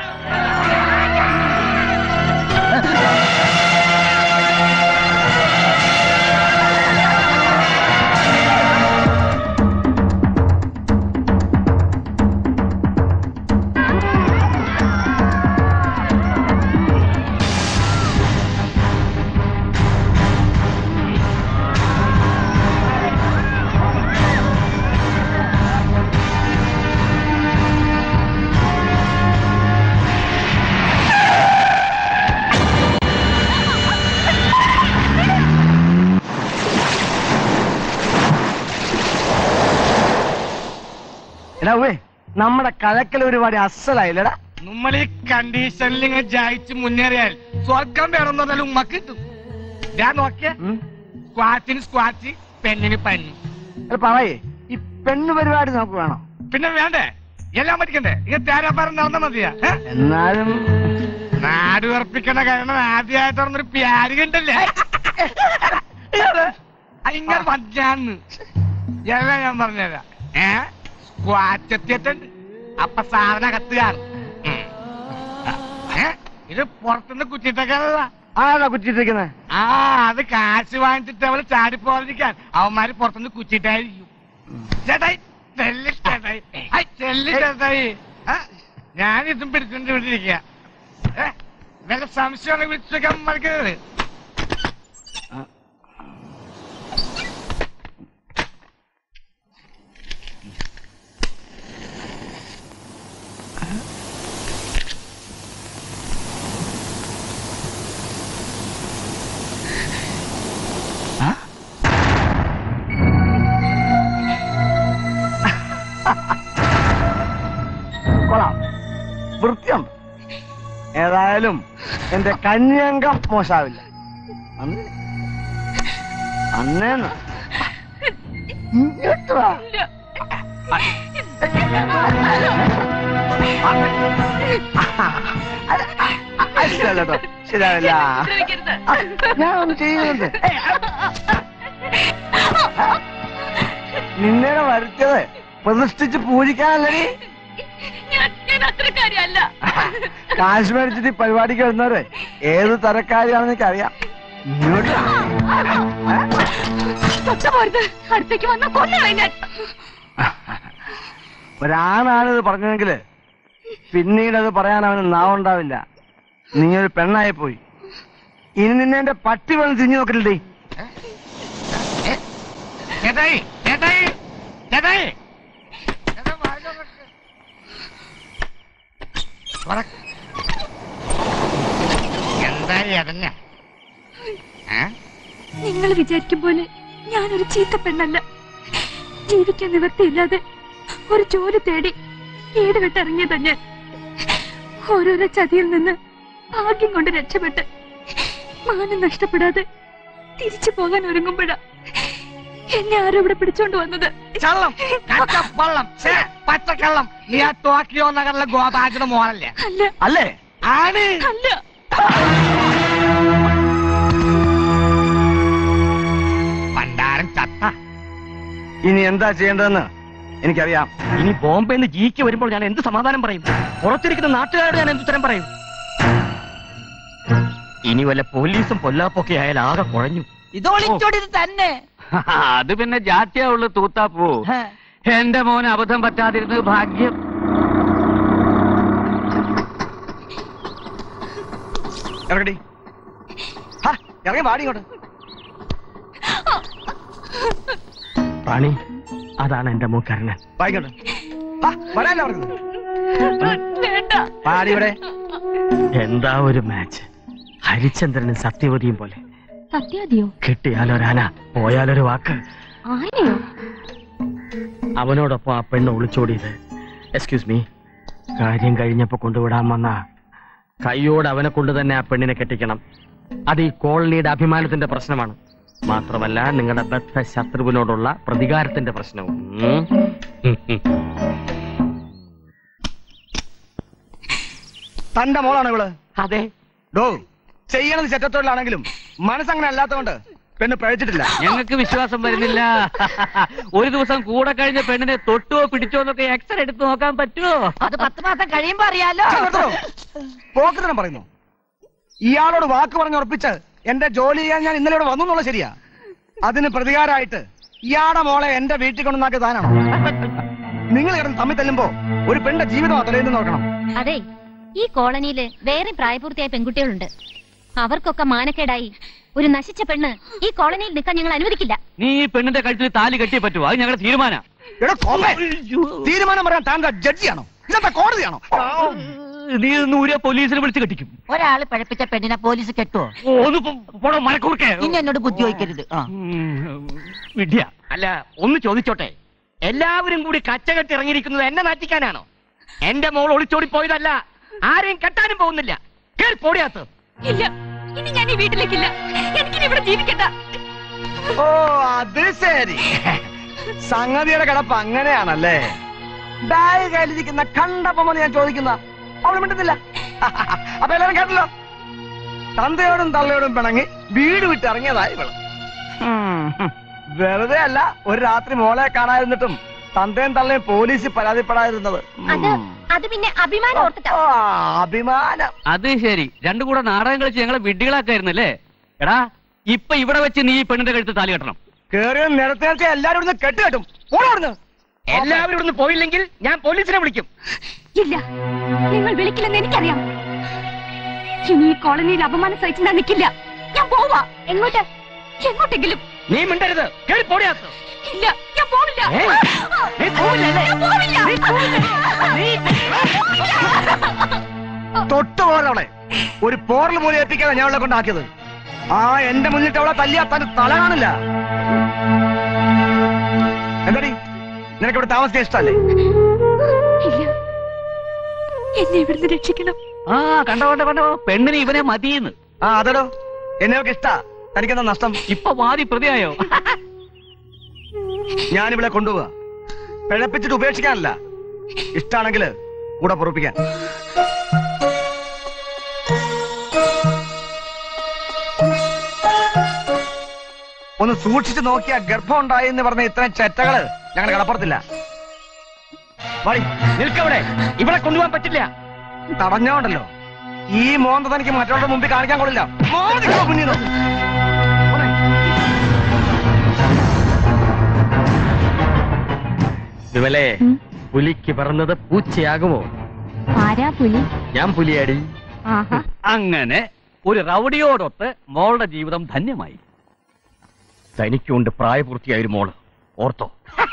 എടാ ഉവേ നമ്മുടെ കലക്കൽ പരിപാടി അസലായില്ലടാ നമ്മൾ ഈ കണ്ടീഷനിൽ ഇങ്ങനെ ജയിച്ച് മുന്നേറിയാൽ സ്വർഗം വേണം പറഞ്ഞാൽ ഉമ്മ കിട്ടും ഞാൻ നോക്കിയ സ്ക്വാച്ചിന് സ്ക്വാച്ച് പെണ്ണിന് പഞ്ഞു പറയേ ഈ പെണ്ണ് പരിപാടി നമുക്ക് വേണം പിന്നെ വേണ്ടേ എല്ലാം പഠിക്കണ്ടേ ഇങ്ങനെ തേരാപ്പാരം നടന്നാ മതിയാ ഏ? എന്നാലും നാട് ഉറപ്പിക്കണ കാരണം ആദ്യമായിട്ട് പറഞ്ഞൊരു പ്യാരി കണ്ടല്ലേ ഇങ്ങനെ പഞ്ചാന്ന് എല്ലാം ഞാൻ പറഞ്ഞുതരാം ഏ സ്ക്വാച്ച് എത്തിയിട്ടുണ്ട് അപ്പൊ സാധനം അകത്ത് കാണും ഉം. ഏ? ഇത് പുറത്തുനിന്ന് കുറ്റിട്ടൊക്കെ ആരാ കുറ്റിട്ടിരിക്കുന്നത് ആ അത് കാശ് വാങ്ങിച്ചിട്ട് അവള് ചാടി പോകാതിരിക്കാൻ അവന്മാര് പുറത്തുനിന്ന് കുറ്റിട്ടായിരിക്കും ചേട്ടായി ചെല്ലി ചേട്ടായി ഐ, ചെല്ലി ചേട്ടായി ആ, ഞാൻ ഇതും പിടിച്ചോണ്ട് ഇവിടെ ഇരിക്കുക ഏ, വല്ല സംശയമാണ് വിളിച്ചേക്കാൻ മറക്കരുത് കൊള്ളാം വൃത്തിയുണ്ട് ഏതായാലും എന്റെ കന്യങ്കം മോശാവില്ല അന്ന് അന്നേന്ന് ഇങ്ങോട്ട് വാ. അത് ശരിയല്ല കേട്ടോ ശരിയാവില്ല ഞാൻ ഒന്ന് ചെയ്യുന്നുണ്ട് നിന്നെ വരുത്തിയത് പ്രതിഷ്ഠിച്ച് പൂജിക്കാനല്ലേ ഞാൻ അത്രക്കാരിയല്ല കാശ് മേടിച്ചിട്ട് ഈ പരിപാടിക്ക് വരുന്നവരെ ഏത് തരക്കാരിയാണെന്ന് എനിക്ക് അറിയാം ഇങ്ങോട്ട് വാ. തൊട്ട പോരുത് അടുത്തേക്ക് വന്ന കൊന്നു ഞാൻ ഒരാണാണിത് പറഞ്ഞതെങ്കില് പിന്നീട് അത് പറയാൻ അവന് നാവുണ്ടാവില്ല നീ ഒരു പെണ്ണായി പോയി ഇനി നിന്നെ എന്റെ പട്ടി വേണം തിരിഞ്ഞു നോക്കണ്ടേ ചേട്ടായി ചേട്ടായി ചേട്ടായി എന്താ എടഞ്ഞ നിങ്ങൾ വിചാരിക്കും പോലെ ഞാനൊരു ചീത്ത പെണ്ണല്ല ജീവിക്കാൻ നിവൃത്തിയില്ലാതെ ഒരു ജോലി തേടി വീട് വിട്ടിറങ്ങിയതാ ഞാൻ ഓരോരോ ചതിയിൽ നിന്ന് ഭാഗ്യം കൊണ്ട് രക്ഷപ്പെട്ട് മാനം നഷ്ടപ്പെടാതെ തിരിച്ചു പോകാൻ ഒരുങ്ങുമ്പോഴാ എന്നെ ആരോ ഇവിടെ പിടിച്ചോണ്ട് വന്നത് ചള്ളം കച്ചപ്പള്ളം ഛേ, പച്ചക്കള്ളം നീ ആ ടോക്കിയോ നഗറിലെ ഗോപാജിയുടെ മോളല്ലേ അല്ല അല്ലേ ആണ് അല്ല പണ്ടാരം ചത്ത ഇനി എന്താ ചെയ്യേണ്ടതെന്ന് എനിക്കറിയാം ഇനി ബോംബെ നിന്ന് ജിക്ക് വരുമ്പോൾ ഞാൻ എന്ത് സമാധാനം പറയും പുറത്തിരിക്കുന്ന നാട്ടുകാരോട് ഞാൻ എന്ത് ഉത്തരം പറയും ഇനി വല്ല പോലീസും പൊല്ലാപ്പൊക്കെ ആയാൽ ആകെ കുഴഞ്ഞു ഇത് ഒളിച്ചോടിയത് തന്നെ അത് പിന്നെ ജാത്യാ ഉള്ളു തൂത്താ പോ എന്റെ മോന് അബദ്ധം പറ്റാതിരുന്നത് ഭാഗ്യം ഇറങ്ങടി ഹാ, ഇറങ്ങി പാടി ഇങ്ങോട്ട് റാണി അതാണ് എന്റെ മൂക്കരണൻ വായിക്കോട്ടെ ഹാ, വരാനല്ലേ പറഞ്ഞത് പാടി ഇവിടെ എന്താ ഒരു മാച്ച് ഹരിചന്ദ്രനും സത്യവതിയും പോലെ സത്യാദിയോ കിട്ടിയാലൊരാന പോയാലൊരു വാക്ക് ആനയോ അവനോടൊപ്പം ആ പെണ്ണ് ഒളിച്ചോടിയത് എക്സ്ക്യൂസ് മീ കാര്യം കഴിഞ്ഞപ്പോ കൊണ്ടുവിടാൻ വന്ന കൈയോട് അവനെ കൊണ്ട് തന്നെ ആ പെണ്ണിനെ കെട്ടിക്കണം അത് ഈ കോളനിയുടെ അഭിമാനത്തിന്റെ പ്രശ്നമാണ് മാത്രമല്ല നിങ്ങളുടെ ബദ്ധ ശത്രുവിനോടുള്ള പ്രതികാരത്തിന്റെ പ്രശ്നവും ഉം. തന്റെ മോളാണ് ഇവള് അതെ ഡോ ചെയ്യണത് ചെറ്റത്തൊഴിലാണെങ്കിലും മനസ്സങ്ങനെ അല്ലാത്തതുകൊണ്ട് പെണ്ണ് പഴച്ചിട്ടില്ല ഞങ്ങൾക്ക് വിശ്വാസം വരുന്നില്ല ഒരു ദിവസം കൂടെ കഴിഞ്ഞ പെണ്ണിനെ തൊട്ടോ പിടിച്ചോ എന്നൊക്കെ എക്സ്റേ എടുത്ത് നോക്കാൻ പറ്റുമോ അത് പത്ത് മാസം കഴിയുമ്പോ അറിയാലോ പോക്കത്തിനും പറയുന്നു ഇയാളോട് വാക്ക് പറഞ്ഞ് ഉറപ്പിച്ച് എന്റെ ജോലി ചെയ്യാൻ ഞാൻ ഇന്നലെ ഇവിടെ വന്നു എന്നുള്ള ശരിയാ അതിന് പ്രതികാരമായിട്ട് ഇയാടെ മോളെ എന്റെ വീട്ടിൽ കൊണ്ടുവന്നാക്കിയ താനാണോ നിങ്ങൾ കിടന്ന് തമ്മിൽ തല്ലുമ്പോ ഒരു പെണ്ണിന്റെ ജീവിതം തലേന്ന് നോക്കണം അതെ ഈ കോളനിയില് വേറെ പ്രായപൂർത്തിയായ പെൺകുട്ടികളുണ്ട് അവർക്കൊക്കെ മാനക്കേടായി ഒരു നശിച്ച പെണ്ണ് ഈ കോളനിയിൽ നിൽക്കാൻ ഞങ്ങൾ അനുവദിക്കില്ല നീ ഈ പെണ്ണിന്റെ കഴുത്തിൽ താലി കെട്ടിയേ പറ്റുമോ അത് ഞങ്ങളുടെ തീരുമാനം എടാ കോപ്പേ, തീരുമാനം പറയാൻ താൻ ജഡ്ജിയാണോ ഇതെന്താ കോടതിയാണോ നീ ഒന്ന് ഊരിയ പോലീസിനെ വിളിച്ച് കെട്ടിക്കും ഒരാള് പഴപ്പിച്ച പെണ്ണിനെ പോലീസ് കെട്ടുവോ ഒന്ന് പോടോ മലക്കൂർക്കേ ഇനി എന്നോട് ബുദ്ധി ചോദിക്കരുത് ആ വിദ്യ അല്ല ഒന്ന് ചോദിച്ചോട്ടെ എല്ലാവരും കൂടി കച്ചകെട്ടി ഇറങ്ങിയിരിക്കുന്നത് എന്നെ നാറ്റിക്കാനാണോ എന്റെ മോൾ ഒളിച്ചോടി പോയതല്ല ആരെയും കെട്ടാനും പോകുന്നില്ല കേറി പോടിയാത്ത് ഇല്ല ഇനി ഞാൻ ഈ വീട്ടിലേക്കില്ല എനിക്കിനി ഇവിടെ ജീവിക്കണ്ട ഓ അത് ശരി സംഗതിയുടെ കിടപ്പ് അങ്ങനെയാണല്ലേ ബാഗ് കയ്യിലിരിക്കുന്ന കണ്ടപ്പം വന്ന് ഞാൻ ചോദിക്കുന്ന അവൾ മിണ്ടുന്നില്ല അപ്പൊ എല്ലാരും കേട്ടല്ലോ തന്തയോടും തള്ളയോടും പിണങ്ങി വീട് വിട്ട് ഇറങ്ങിയതായി ഇവള് ഉം, ഹും. വെറുതെ അല്ല ഒരു രാത്രി മോളെ കാണാതിരുന്നിട്ടും തന്തയും തള്ളയും പോലീസിൽ പരാതിപ്പെടാതിരുന്നത് അത് അത് പിന്നെ അഭിമാനം ഓർത്തിട്ടാ ഓ, അഭിമാനം അത് ശരി രണ്ടും കൂടെ നാടകം കളിച്ച് ഞങ്ങളെ വിഡ്ഢികളാക്കായിരുന്നല്ലേ എടാ ഇപ്പൊ ഇവിടെ വെച്ച് നീ ഈ പെണ്ണിന്റെ കഴുത്ത് താലി കെട്ടണം കേറിയ നിരത്തി നിരത്തി എല്ലാരും ഇവിടുന്ന് കെട്ടുകെട്ടും ഓടോടുന്ന് എല്ലാവരും ഇവിടുന്ന് പോയില്ലെങ്കിൽ ഞാൻ പോലീസിനെ വിളിക്കും ഇല്ല നിങ്ങൾ വിളിക്കില്ലെന്ന് എനിക്കറിയാം ഇനി ഈ കോളനിയിൽ അപമാനം സഹിച്ച് ഞാൻ നിൽക്കില്ല ഞാൻ പോവാ എങ്ങോട്ട് എങ്ങോട്ടെങ്കിലും നീ മിണ്ടരുത് കേറി പോടിയാത്ത് ഇല്ല ഞാൻ പോവില്ല ഏയ്, നീ പോവില്ലല്ലേ? ഞാൻ പോവില്ല. തൊട്ടുപോരവളെ ഒരു പോറൽ പോലും ഏൽപ്പിക്കാതെ ഞാൻ അവളെ കൊണ്ടാക്കിയത് ആ എന്റെ മുന്നിട്ട് അവളെ തല്ലിയാ തന്റെ തല കാണില്ല എന്താടി നിനക്ക് ഇവിടെ താമസിക്കാൻ ഇഷ്ടല്ലേ ഇല്ല എന്നെ ഇവിടുന്ന് രക്ഷിക്കണം ആ കണ്ടോ കണ്ടോ കണ്ടോ പെണ്ണിന് ഇവനെ മതിയെന്ന് ആ അതടോ എന്നെയൊക്കെ ഇഷ്ടാ തനിക്കെന്താ നഷ്ടം ഇപ്പൊ വാദി പ്രതിയായോ ഞാനിവിടെ കൊണ്ടുപോവാ പിഴപ്പിച്ചിട്ട് ഉപേക്ഷിക്കാനല്ല ഇഷ്ടാണെങ്കിൽ കൂടെ പൊറപ്പിക്കാൻ ഒന്ന് സൂക്ഷിച്ചു നോക്കിയാ ഗർഭം ഉണ്ടായി എന്ന് പറഞ്ഞ ഇത്രയും ചെറ്റകള് ഞങ്ങൾ കടപ്പുറത്തില്ല വഴി നിൽക്കവിടെ ഇവിടെ കൊണ്ടുപോകാൻ പറ്റില്ല തടഞ്ഞോണ്ടല്ലോ ഈ മോന്ത തനിക്ക് മറ്റുള്ളവരുടെ മുമ്പിൽ കാണിക്കാൻ കൊള്ളില്ല മോദിക്കോ മുന്നിൽ വിമലേ പുലിക്ക് പറന്നത് പൂച്ചയാകുമോ ആരാ പുലി ഞാൻ പുലിയാടി ആഹാ അങ്ങനെ ഒരു റൗഡിയോടൊത്ത് മോളുടെ ജീവിതം ധന്യമായി തനിക്കുണ്ട് പ്രായപൂർത്തിയായ ഒരു മോള് ഓർത്തോ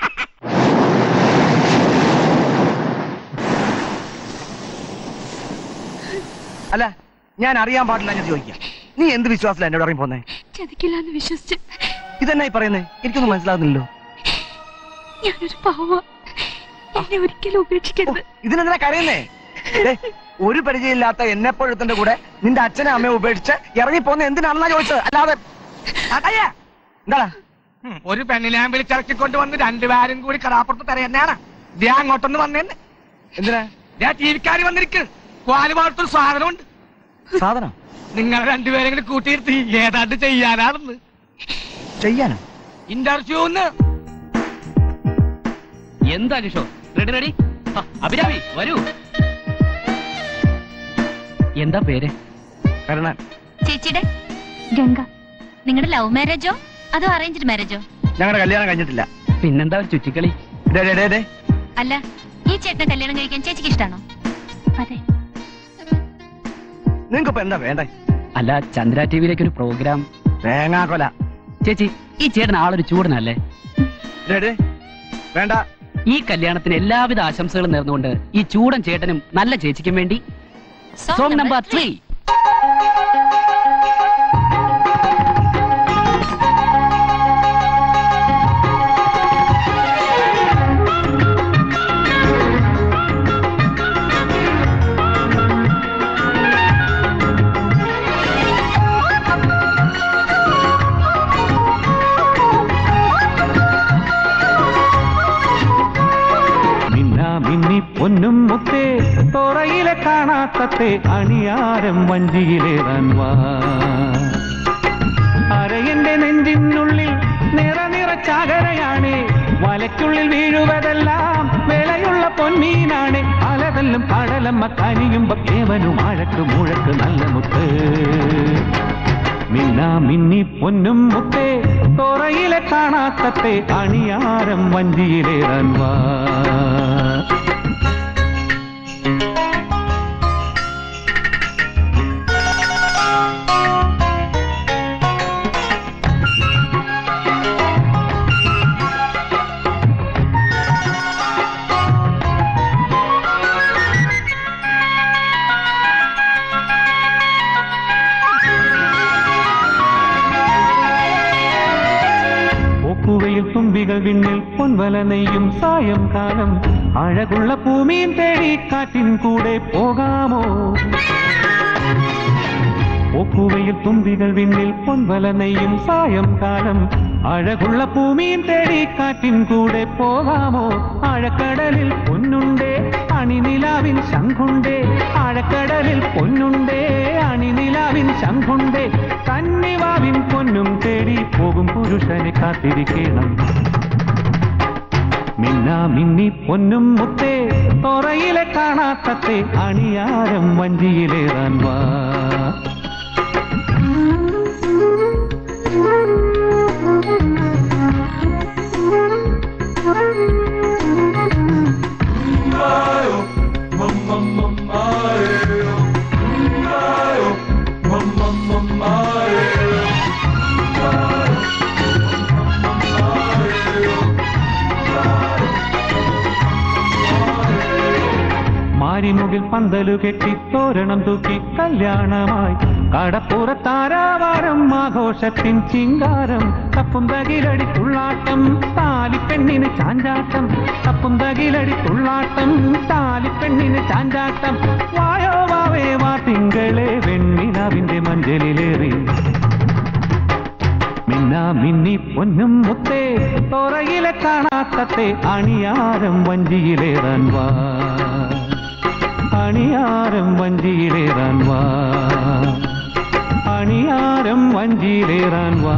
അല്ല ഞാൻ അറിയാൻ പാടില്ല ഞാൻ ചോദിക്കാം നീ എന്ത് വിശ്വാസത്തില എന്നോട് ഇറങ്ങി പോന്നേ ചതിക്കില്ല എന്ന് വിശ്വസിച്ച് ഇതെന്നാ ഈ പറയുന്നേ എനിക്കൊന്നും മനസ്സിലാകുന്നില്ലല്ലോ ഞാനൊരു പാവ എന്നെ ഒരിക്കലും ഉപേക്ഷിക്കരുത് ഇതിനെന്തിനാ കരയുന്നേ ദേ, ഒരു പരിചയമില്ലാത്ത എന്നെപ്പോഴത്തിന്റെ കൂടെ നിന്റെ അച്ഛനെ അമ്മയെ ഉപേക്ഷിച്ച് ഇറങ്ങി പോന്ന എന്തിനാണെന്നാ ചോദിച്ചത് അല്ലാതെ അടയ്യ എന്താ ഉം, ഒരു പെണ്ണിനെ വിളിച്ചിറക്കിക്കൊണ്ട് വന്ന് രണ്ടുപേരും കൂടി കടാപ്പുറത്ത് തരയെന്നാണ് ദേ അങ്ങോട്ടൊന്ന് വന്നേന്ന് എന്തിനാ ദേ ടിവിക്കാരി വന്നിരിക്കുന്നു പാല് വളർത്തൊരു സാധനമുണ്ട് സാധനം നിങ്ങൾ രണ്ടുപേരും കൂടി കൂട്ടിയിരുത്തി ഏതാണ്ട് ചെയ്യാനാണെന്ന് ചെയ്യാനോ ഇന്റർവ്യൂന്ന് എന്താ കിഷോർ റെഡി റെഡി ആ, അഭിരാമി വരൂ എന്താ പേര് കരുണാൻ ചേച്ചിയുടെ ഗംഗ നിങ്ങളുടെ ലവ് മാരേജോ അതോ അറേഞ്ച്ഡ് മാരേജോ ഞങ്ങളുടെ കല്യാണം കഴിഞ്ഞിട്ടില്ല പിന്നെന്താ ഒരു ചുറ്റിക്കളി ഡേ, ഡേ, ഡേ, ഡേ. അല്ല ഈ ചേട്ടനെ കല്യാണം കഴിക്കാൻ ചേച്ചിക്ക് ഇഷ്ടാണോ അതെ നിങ്ങൾക്ക് ഇപ്പൊ എന്താ വേണ്ടേ അല്ല ചന്ദ്ര ടി വിയിലേക്ക് ഒരു പ്രോഗ്രാം തേങ്ങാക്കൊല ചേച്ചി ഈ ചേട്ടൻ ആളൊരു ചൂടനല്ലേ ഡേ, ഡേ. വേണ്ട ഈ കല്യാണത്തിന് എല്ലാവിധ ആശംസകളും നേർന്നുകൊണ്ട് ഈ ചൂടൻ ചേട്ടനും നല്ല ചേച്ചിക്കും വേണ്ടി സോങ് നമ്പർ ത്രീ മിന്ന മിന്നി പൊന്നും മുത്തേ തോറയിലെ കാണാത്തത്തെ അണിയാരം വഞ്ചിയിലേറാൻ വാ അരയന്റെ നെഞ്ചിനുള്ളിൽ നിറ നിറച്ചാകരയാണ് വലയ്ക്കുള്ളിൽ വീഴുവതെല്ലാം വിളയുള്ള പൊന്മീനാണ് അലതല്ലും കടലമ്മ കനിയുമ്പോ കേവനും ആഴക്ക് മുഴക്ക് നല്ല മുത്ത് മിന്ന മിന്നി പൊന്നും മുത്തേ തോറയിലെ കാണാത്തത്തെ അണിയാരം വഞ്ചിയിലേറാൻ വാ പോക്കുവയിൽ തുമ്പികൾ വിണ്ണിൽ പൊൻവല നെയ്യും സായം കാലം അഴകുള്ള ഭൂമിയും തേടി കാറ്റിൻ കൂടെ പോകാമോ പോക്കുവയിൽ തുമ്പികൾ വിണ്ണിൽ പൊൻവല നെയ്യും സായം കാലം അഴകുള്ള ഭൂമിയും തേടി കാറ്റിൻ കൂടെ പോകാമോ ആഴക്കടലിൽ പൊന്നുണ്ടേ അണിനിലാവിൻ ശംഖുണ്ടേ ആഴക്കടലിൽ പൊന്നുണ്ടേ അണിനിലാവിൻ ശംഖുണ്ടേ കന്നിവാവിൻ പൊന്നും തേടി പോകും പുരുഷനെ കാത്തിരിക്കണം മിന്ന മിന്നി പൊന്നും മുത്തേ തൊറയിലെ കാണാത്തത്തെ അണിയാരം വഞ്ചിയിലേറാൻ വാ മാരിമുകിൽ പന്തലു കെട്ടി തോരണം തൂക്കി കല്യാണമായി കടപ്പുറത്താരാവാരം ആഘോഷത്തിൻ ചിങ്കാരം തപ്പും തകിലടി തുള്ളാട്ടം താലിപ്പെണ്ണിന് ചാഞ്ചാട്ടം തപ്പും തകിലടി തുള്ളാട്ടം താലിപ്പെണ്ണിന് ചാഞ്ചാട്ടം വായോ വാവേ വാ തിങ്കളെ വെണ്ണിലാവിന്റെ മഞ്ചലിലേറി മിന്ന മിന്നി പൊന്നും മുത്തേ തോറയിലെ കാണാത്തത്തെ അണിയാരം വഞ്ചിയിലേറാൻ വാ അണിയാരം വഞ്ചിയിലേറാൻ വാ അണിയാരം വഞ്ചിയിലേറാൻ വാ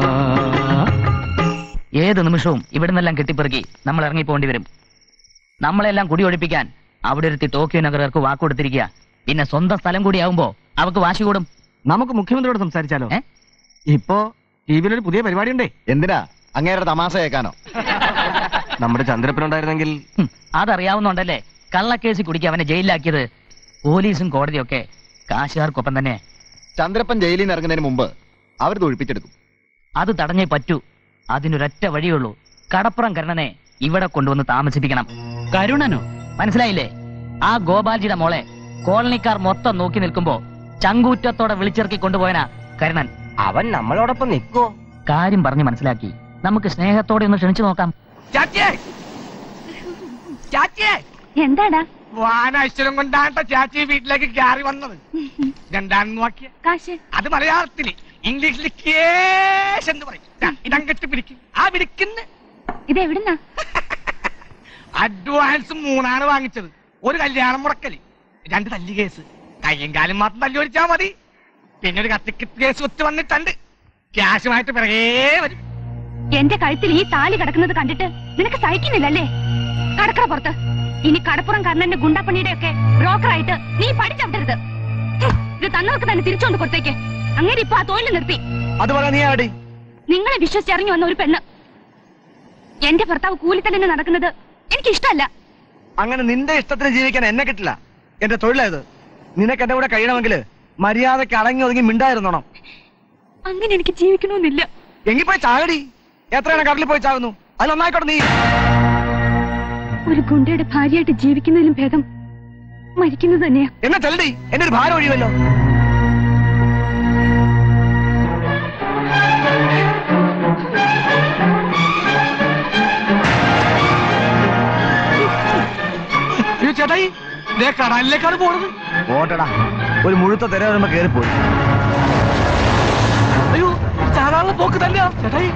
ഏത് നിമിഷവും ഇവിടെ നിന്നെല്ലാം കെട്ടിപ്പെറുക്കി നമ്മൾ ഇറങ്ങിപ്പോണ്ടി വരും നമ്മളെല്ലാം കുടിയൊഴിപ്പിക്കാൻ അവിടെ ഒരുത്തി ടോക്കിയോ നഗരർക്ക് വാക്കുകൊടുത്തിരിക്കുക പിന്നെ സ്വന്തം സ്ഥലം കൂടിയാവുമ്പോ അവക്ക് വാശി കൂടും നമുക്ക് മുഖ്യമന്ത്രിയോട് സംസാരിച്ചാലോ ഇപ്പോ ടി വിയിലൊരു പുതിയ പരിപാടി ഉണ്ടേ എന്തിനാ അങ്ങേരുടെ തമാശ കേൾക്കാനോ നമ്മുടെ ചന്ദ്രപ്പനുണ്ടായിരുന്നെങ്കിൽ ഹും, അതറിയാവുന്നുണ്ടല്ലേ കള്ളക്കേസ് കുടിക്ക് അവനെ ജയിലിലാക്കിയത് പോലീസും കോടതിയൊക്കെ കാശുകാർക്കൊപ്പം തന്നെ ചന്ദ്രപ്പൻ ജയിലിൽ നിന്ന് ഇറങ്ങുന്നതിന് മുമ്പ് അവർ ഒഴിപ്പിച്ചെടുക്കും അത് തടഞ്ഞേ പറ്റൂ അതിനൊരൊറ്റ വഴിയുള്ളൂ കടപ്പുറം കരുണനെ ഇവിടെ കൊണ്ടുവന്ന് താമസിപ്പിക്കണം കരുണനോ മനസ്സിലായില്ലേ ആ ഗോപാൽജിയുടെ മോളെ കോളനിക്കാർ മൊത്തം നോക്കി നിൽക്കുമ്പോ ചങ്കൂറ്റത്തോടെ വിളിച്ചിറക്കി കൊണ്ടുപോയനാ കരുണൻ അവൻ നമ്മളോടൊപ്പം നിൽക്കോ കാര്യം പറഞ്ഞ് മനസ്സിലാക്കി നമുക്ക് സ്നേഹത്തോടെ ഒന്ന് ക്ഷണിച്ചു നോക്കാം ചാച്ചിയെ ചാച്ചിയെ എന്താടാ വാനാശ്വരം കൊണ്ടാണ് ചാച്ചി വീട്ടിലേക്ക് കയറി വന്നത് രണ്ടാണെന്ന് നോക്കിയ കാശ് അത് മലയാളത്തില് ഇംഗ്ലീഷിൽ കേശ് എന്ന് പറയും ദാ, ഇതങ്ങട്ട് പിടിക്കും ആ പിടിക്കുന്ന ഇത് എവിടുന്നാ അഡ്വാൻസ് മൂന്നാണ് വാങ്ങിച്ചത് ഒരു കല്യാണം മുടക്കല് രണ്ട് തല്ലി കേസ് കയ്യും കാലും മാത്രം തല്ലി ഒഴിച്ചാ മതി പിന്നെ ഒരു കത്തിക്കിട്ട് കേസ് ഒത്തു വന്നിട്ടുണ്ട് ക്യാഷുമായിട്ട് പിറകേ വരും എന്റെ കഴുത്തിൽ ഈ താലി കിടക്കുന്നത് കണ്ടിട്ട് നിനക്ക് സഹിക്കുന്നില്ലല്ലേ കടക്കറ പുറത്ത് ഇനി കടപ്പുറം കർണന്റെ ഗുണ്ടപ്പണിയുടെ ഒക്കെ ബ്രോക്കറായിട്ട് നീ പഠിച്ചവിടരുത് ഹും, ഇത് തന്നവർക്ക് തന്നെ തിരിച്ചുകൊണ്ട് കൊടുത്തേക്ക് അങ്ങനെ ഇപ്പൊ ആ തൊഴിൽ നിർത്തി അത് പറയാ നീ ആടി നിങ്ങളെ വിശ്വസിച്ചിറങ്ങി വന്ന ഒരു പെണ്ണ് എന്റെ ഭർത്താവ് കൂലിത്തന്നെ നടക്കുന്നത് എനിക്ക് ഇഷ്ടമല്ല അങ്ങനെ നിന്റെ ഇഷ്ടത്തിന് ജീവിക്കാൻ എന്നെ കിട്ടില്ല എന്റെ തൊഴിലായത് നിനക്ക് എന്റെ കൂടെ കഴിയണമെങ്കിൽ മര്യാദക്ക് അടങ്ങി ഒതുങ്ങി മിണ്ടായിരുന്നോണം അങ്ങനെ എനിക്ക് ജീവിക്കണമെന്നില്ല എങ്കിൽ പോയി ചാകടി എത്രയാണ് കടലിൽ പോയി ചാകുന്നു അത് നന്നായിക്കോട്ടെ നീ ഒരു ഗുണ്ടയുടെ ഭാര്യയായിട്ട് ജീവിക്കുന്നതിലും ഭേദം മരിക്കുന്നത് തന്നെയാ എന്നെ ചെല്ലടി എന്റെ ഒരു ഭാരം ഒഴിയുമല്ലോ അയ്യോ ചേട്ടായി ദേ കടലിലേക്കാണ് പോണത് ഓട്ടടാ ഒരു മുഴുത്ത തിര വരുമ്പോ കേറിപ്പോയി അയ്യോ ചാടാനുള്ള പോക്ക് തന്നെയാ ചേട്ടായി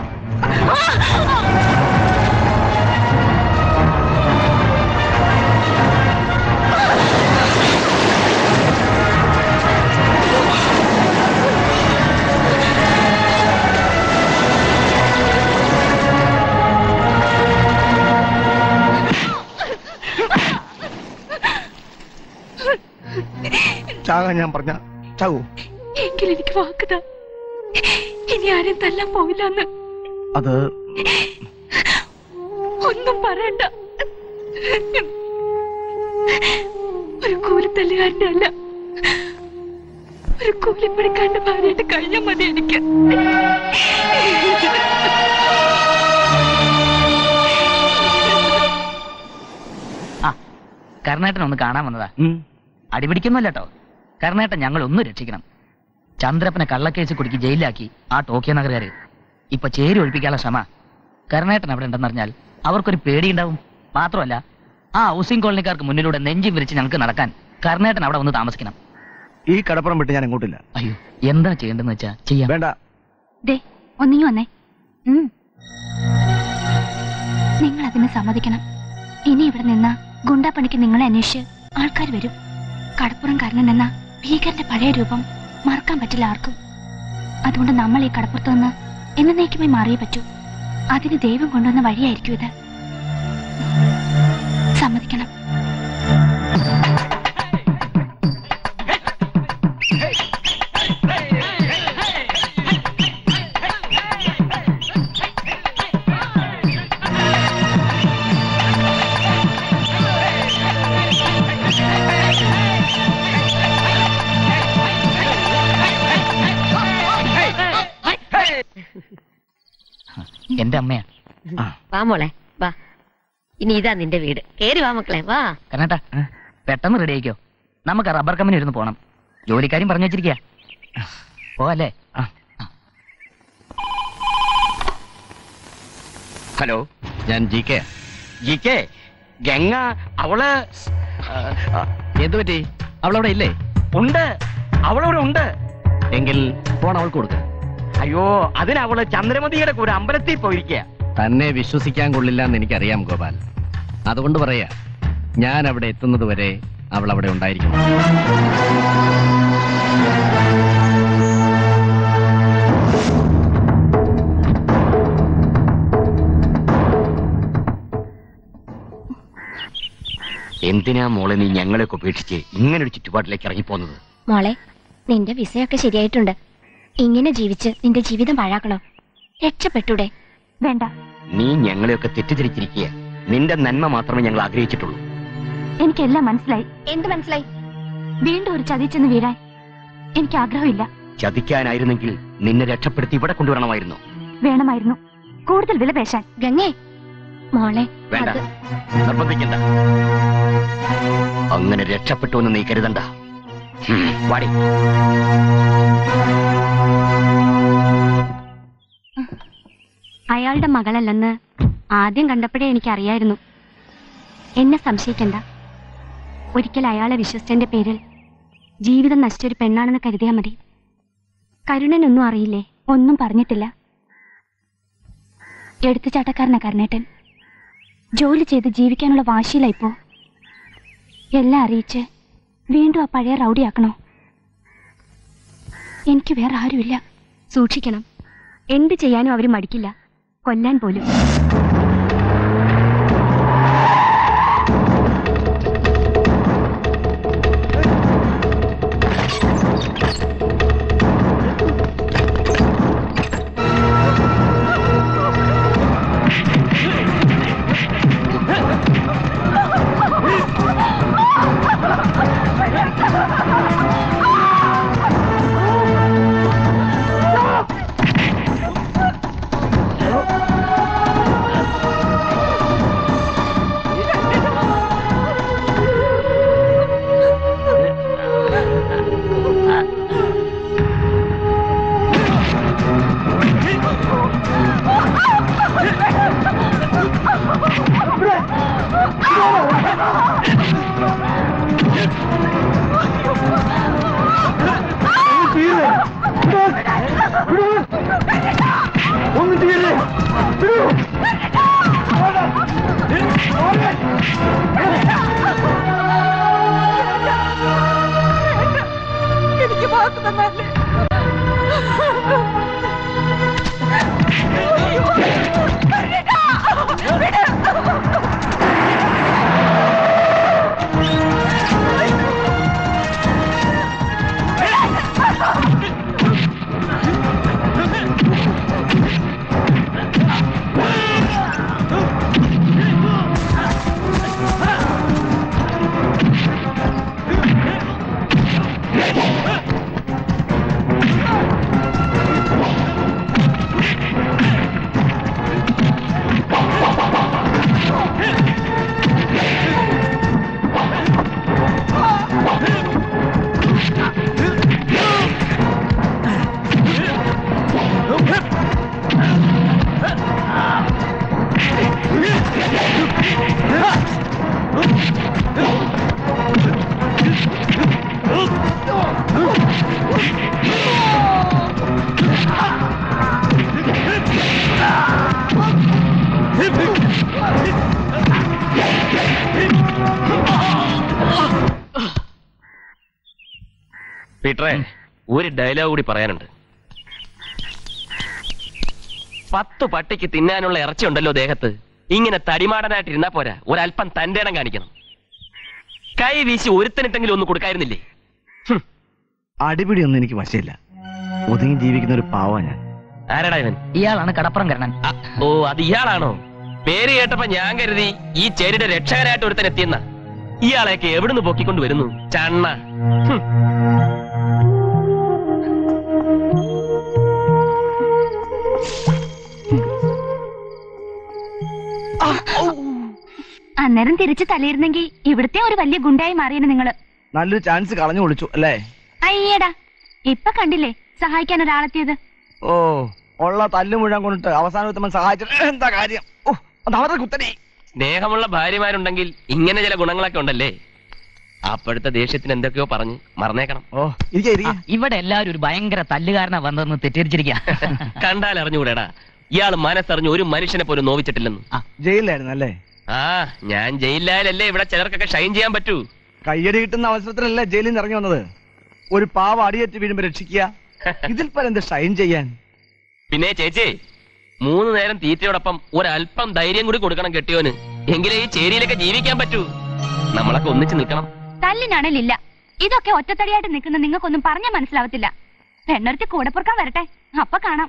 ചാകാൻ ഞാൻ പറഞ്ഞ ചാവൂ എങ്കിൽ എനിക്ക് വാക്കുതാ ഇനി ആരും തല്ലാൻ പോവില്ല എന്ന് അത് ഒന്നും പറയണ്ട ഒരു കൂലിത്തല്ലുകാരന്റെ അല്ല ഒരു കൂലിപ്പണിക്കാരന്റെ ഭാര്യയായിട്ട് കഴിഞ്ഞാൽ മതി എനിക്ക് കരുണേട്ടൻ ഒന്ന് കാണാൻ വന്നതാ അടിപിടിക്കൊന്നുമല്ല കേട്ടോ കരുണേട്ടൻ ഞങ്ങൾ ഒന്ന് രക്ഷിക്കണം ചന്ദ്രപ്പനെ കള്ളക്കേസ് കുടുക്കി ജയിലിലാക്കി ആ ടോക്കിയോ നഗറുകാര് ഇപ്പൊ ചേരി ഒഴിപ്പിക്കാനുള്ള ശ്രമ കരുണേട്ടൻ അവിടെ ഉണ്ടെന്നറിഞ്ഞാൽ അവർക്കൊരു പേടിയുണ്ടാവും മാത്രമല്ല ആ ഹൗസിംഗ് കോളനിക്കാർക്ക് മുന്നിലൂടെ നെഞ്ചി വിരിച്ച് ഞങ്ങൾക്ക് നടക്കാൻ കരുണേട്ടൻ അവിടെ വന്ന് താമസിക്കണം ഈ കടപ്പുറം വിട്ട് ഞാൻ എങ്ങോട്ടില്ല അയ്യോ എന്താ ചെയ്യേണ്ടതെന്ന് വെച്ചാ ചെയ്യാം വേണ്ട ദേ ഒന്നിങ്ങി വന്നേ ഉം. നിങ്ങൾ അതിന് സമ്മതിക്കണം ഇനി ഇവിടെ നിന്ന ഗുണ്ടാപ്പണിക്ക് നിങ്ങളെ അന്വേഷിച്ച് ആൾക്കാർ വരും കടപ്പുറം കർണൻ എന്ന ഭീകരന്റെ പഴയ രൂപം മറക്കാൻ പറ്റില്ല ആർക്കും അതുകൊണ്ട് നമ്മൾ ഈ കടപ്പുറത്ത് നിന്ന് എന്നേക്കുമായി മാറിയേ പറ്റൂ അതിന് ദൈവം കൊണ്ടുവന്ന വഴിയായിരിക്കും ഇത് സമ്മതിക്കണം എന്റെ അമ്മയാ വാ മോളെ വാ ഇനി ഇതാ നിന്റെ വീട് കേറി വാ മക്കളെ വാ കർണേട്ടാ പെട്ടെന്ന് റെഡി ആയിക്കോ നമുക്ക് റബ്ബർ കമ്പനി ഇരുന്ന് പോണം ജോലിക്കാരും പറഞ്ഞു വെച്ചിരിക്കുക പോവല്ലേ ഹലോ ഞാൻ G K G K Ganga അവള് എന്തു പറ്റി അവളവിടെ ഇല്ലേ ഉണ്ട് അവളവിടെ ഉണ്ട് എങ്കിൽ ഫോൺ അവൾക്ക് കൊടുക്ക അയ്യോ അതിന് അവള് ചന്ദ്രമതിയുടെ കൂടെ അമ്പലത്തിൽ പോയിരിക്കുക തന്നെ വിശ്വസിക്കാൻ കൊള്ളില്ല എന്ന് എനിക്കറിയാം ഗോപാൽ അതുകൊണ്ട് പറയാ ഞാൻ അവിടെ എത്തുന്നത് വരെ അവൾ അവിടെ ഉണ്ടായിരിക്കണം എന്തിനാ മോളെ നീ ഞങ്ങളെയൊക്കെ ഉപേക്ഷിച്ച് ഇങ്ങനൊരു ചുറ്റുപാടിലേക്ക് ഇറങ്ങിപ്പോന്നത് മോളെ നിന്റെ വിസയൊക്കെ ശരിയായിട്ടുണ്ട് ഇങ്ങനെ ജീവിച്ച് നിന്റെ ജീവിതം പാഴാക്കണോ രക്ഷപ്പെട്ടൂടെ വേണ്ട നീ ഞങ്ങളെയൊക്കെ തെറ്റിദ്ധരിച്ചിരിക്കുക നിന്റെ നന്മ മാത്രമേ ഞങ്ങൾ ആഗ്രഹിച്ചിട്ടുള്ളൂ എനിക്കെല്ലാം മനസ്സിലായി എന്ത് മനസ്സിലായി വീണ്ടും ഒരു ചതിച്ചെന്ന് വീഴാൻ എനിക്ക് ആഗ്രഹമില്ല ചതിക്കാനായിരുന്നെങ്കിൽ നിന്നെ രക്ഷപ്പെടുത്തി ഇവിടെ കൊണ്ടുവരണമായിരുന്നു വേണമായിരുന്നു കൂടുതൽ വില പേശാൻ ഗംഗേ മോളെ വേണ്ട നിർബന്ധിക്കണ്ട അങ്ങനെ രക്ഷപ്പെട്ടു എന്ന് നീ കരുതണ്ട ഉം, വാടി അയാളുടെ മകളല്ലെന്ന് ആദ്യം കണ്ടപ്പോഴേ എനിക്കറിയായിരുന്നു എന്നെ സംശയിക്കണ്ട ഒരിക്കൽ അയാളെ വിശ്വസിച്ചതിന്റെ പേരിൽ ജീവിതം നശിച്ചൊരു പെണ്ണാണെന്ന് കരുതിയാൽ മതി കരുണനൊന്നും അറിയില്ലേ ഒന്നും പറഞ്ഞിട്ടില്ല എടുത്തുചാട്ടക്കാരനാ കരുണേട്ടൻ ജോലി ചെയ്ത് ജീവിക്കാനുള്ള വാശിയില്ല ഇപ്പോ എല്ലാം അറിയിച്ച് വീണ്ടും ആ പഴയ റൗഡിയാക്കണോ എനിക്ക് വേറെ ആരുമില്ല സൂക്ഷിക്കണം എന്ത് ചെയ്യാനും അവർ മടിക്കില്ല കൊല്ലാൻ പോലും ഒന്നും ചെയ്യല്ലേ എനിക്ക് വാക്ക് തന്നല്ലേ പീറ്ററെ ഒരു ഡയലോഗ് കൂടി പറയാനുണ്ട് പത്ത് പട്ടിക്ക് തിന്നാനുള്ള ഇറച്ചി ഉണ്ടല്ലോ ദേഹത്ത് ഇങ്ങനെ തടിമാടനായിട്ട് ഇരുന്നാ പോരാ ഒരല്പം തന്റെ ഇടം കാണിക്കണം കൈ വീശി ഒരുത്തനിട്ടെങ്കിലും ഒന്ന് കൊടുക്കായിരുന്നില്ലേ അടിപിടിയൊന്നും എനിക്ക് വശമില്ല ഒതുങ്ങി ജീവിക്കുന്ന ഒരു പാവാ ഞാൻ ആരാടാ ഇവൻ ഇയാളാണ് കടപ്പുറം കരണൻ ഓ അത് ഇയാളാണോ പേര് കേട്ടപ്പോ ഞാൻ കരുതി ഈ ചേരിയുടെ രക്ഷകനായിട്ട് ഒരുത്തൻ എത്തിയെന്ന ഇയാളെയൊക്കെ എവിടുന്ന് പൊക്കിക്കൊണ്ട് വരുന്നു ചണ്ണ ഹും. അന്നേരം തിരിച്ചു തലയിരുന്നെങ്കിൽ ഇവിടുത്തെ ഒരു വലിയ ഗുണ്ടായി മാറിയാണ് നിങ്ങള് നല്ലൊരു ചാൻസ് കളഞ്ഞു വിളിച്ചു അല്ലേ അയ്യടാ ഇപ്പൊ കണ്ടില്ലേ സഹായിക്കാൻ ഒരാളെത്തിയത് ഓ ഉള്ള തല്ലു മുഴുവൻ കൊണ്ടിട്ട് അവസാനം സഹായിച്ചിട്ട് എന്താ കാര്യം ഓ ഒന്നാമത്തെ കുത്തനെ സ്നേഹമുള്ള ഭാര്യമാരുണ്ടെങ്കിൽ ഇങ്ങനെ ചില ഗുണങ്ങളൊക്കെ ഉണ്ടല്ലേ അപ്പോഴത്തെ ദേഷ്യത്തിന് എന്തൊക്കെയോ പറഞ്ഞ് മറന്നേക്കണം ഓ ആ, ഇവിടെ എല്ലാവരും ഒരു ഭയങ്കര തല്ലുകാരനാ വന്നതെന്ന് തെറ്റിദ്ധരിച്ചിരിക്കുക കണ്ടാൽ അറിഞ്ഞുകൂടെടാ ഇയാൾ മനസ്സറിഞ്ഞ് ഒരു മനുഷ്യനെ പോലും നോവിച്ചിട്ടില്ലെന്ന് ജയിലിലായിരുന്നു അല്ലേ ആ ഞാൻ ജയിലിലായാലല്ലേ ഇവിടെ ചിലർക്കൊക്കെ ഷൈൻ ചെയ്യാൻ പറ്റൂ കയ്യടി കിട്ടുന്ന അവസരത്തിലല്ലേ ജയിലിൽ നിന്ന് ഇറങ്ങി വന്നത് ഒരു പാവ അടിയേറ്റ് വീഴുമ്പോ രക്ഷിക്കുക ഇതിൽ പല എന്ത് ഷൈൻ ചെയ്യാൻ പിന്നെ ചേച്ചി മൂന്ന് നേരം തീറ്റയോടൊപ്പം ഒരല്പം ധൈര്യം കൂടി കൊടുക്കണം കെട്ടിയോന് എങ്കിലേ ഈ ചേരിയിലൊക്കെ ജീവിക്കാൻ പറ്റൂ നമ്മളൊക്കെ ഒന്നിച്ച് നിൽക്കണം തല്ലിനാണേലില്ല ഇതൊക്കെ ഒറ്റത്തടിയായിട്ട് നിൽക്കുന്ന നിങ്ങൾക്കൊന്നും പറഞ്ഞാൽ മനസ്സിലാവത്തില്ല പെണ്ണൊരുത്തി കൂടെ പൊറുക്കാൻ വരട്ടെ അപ്പൊ കാണാം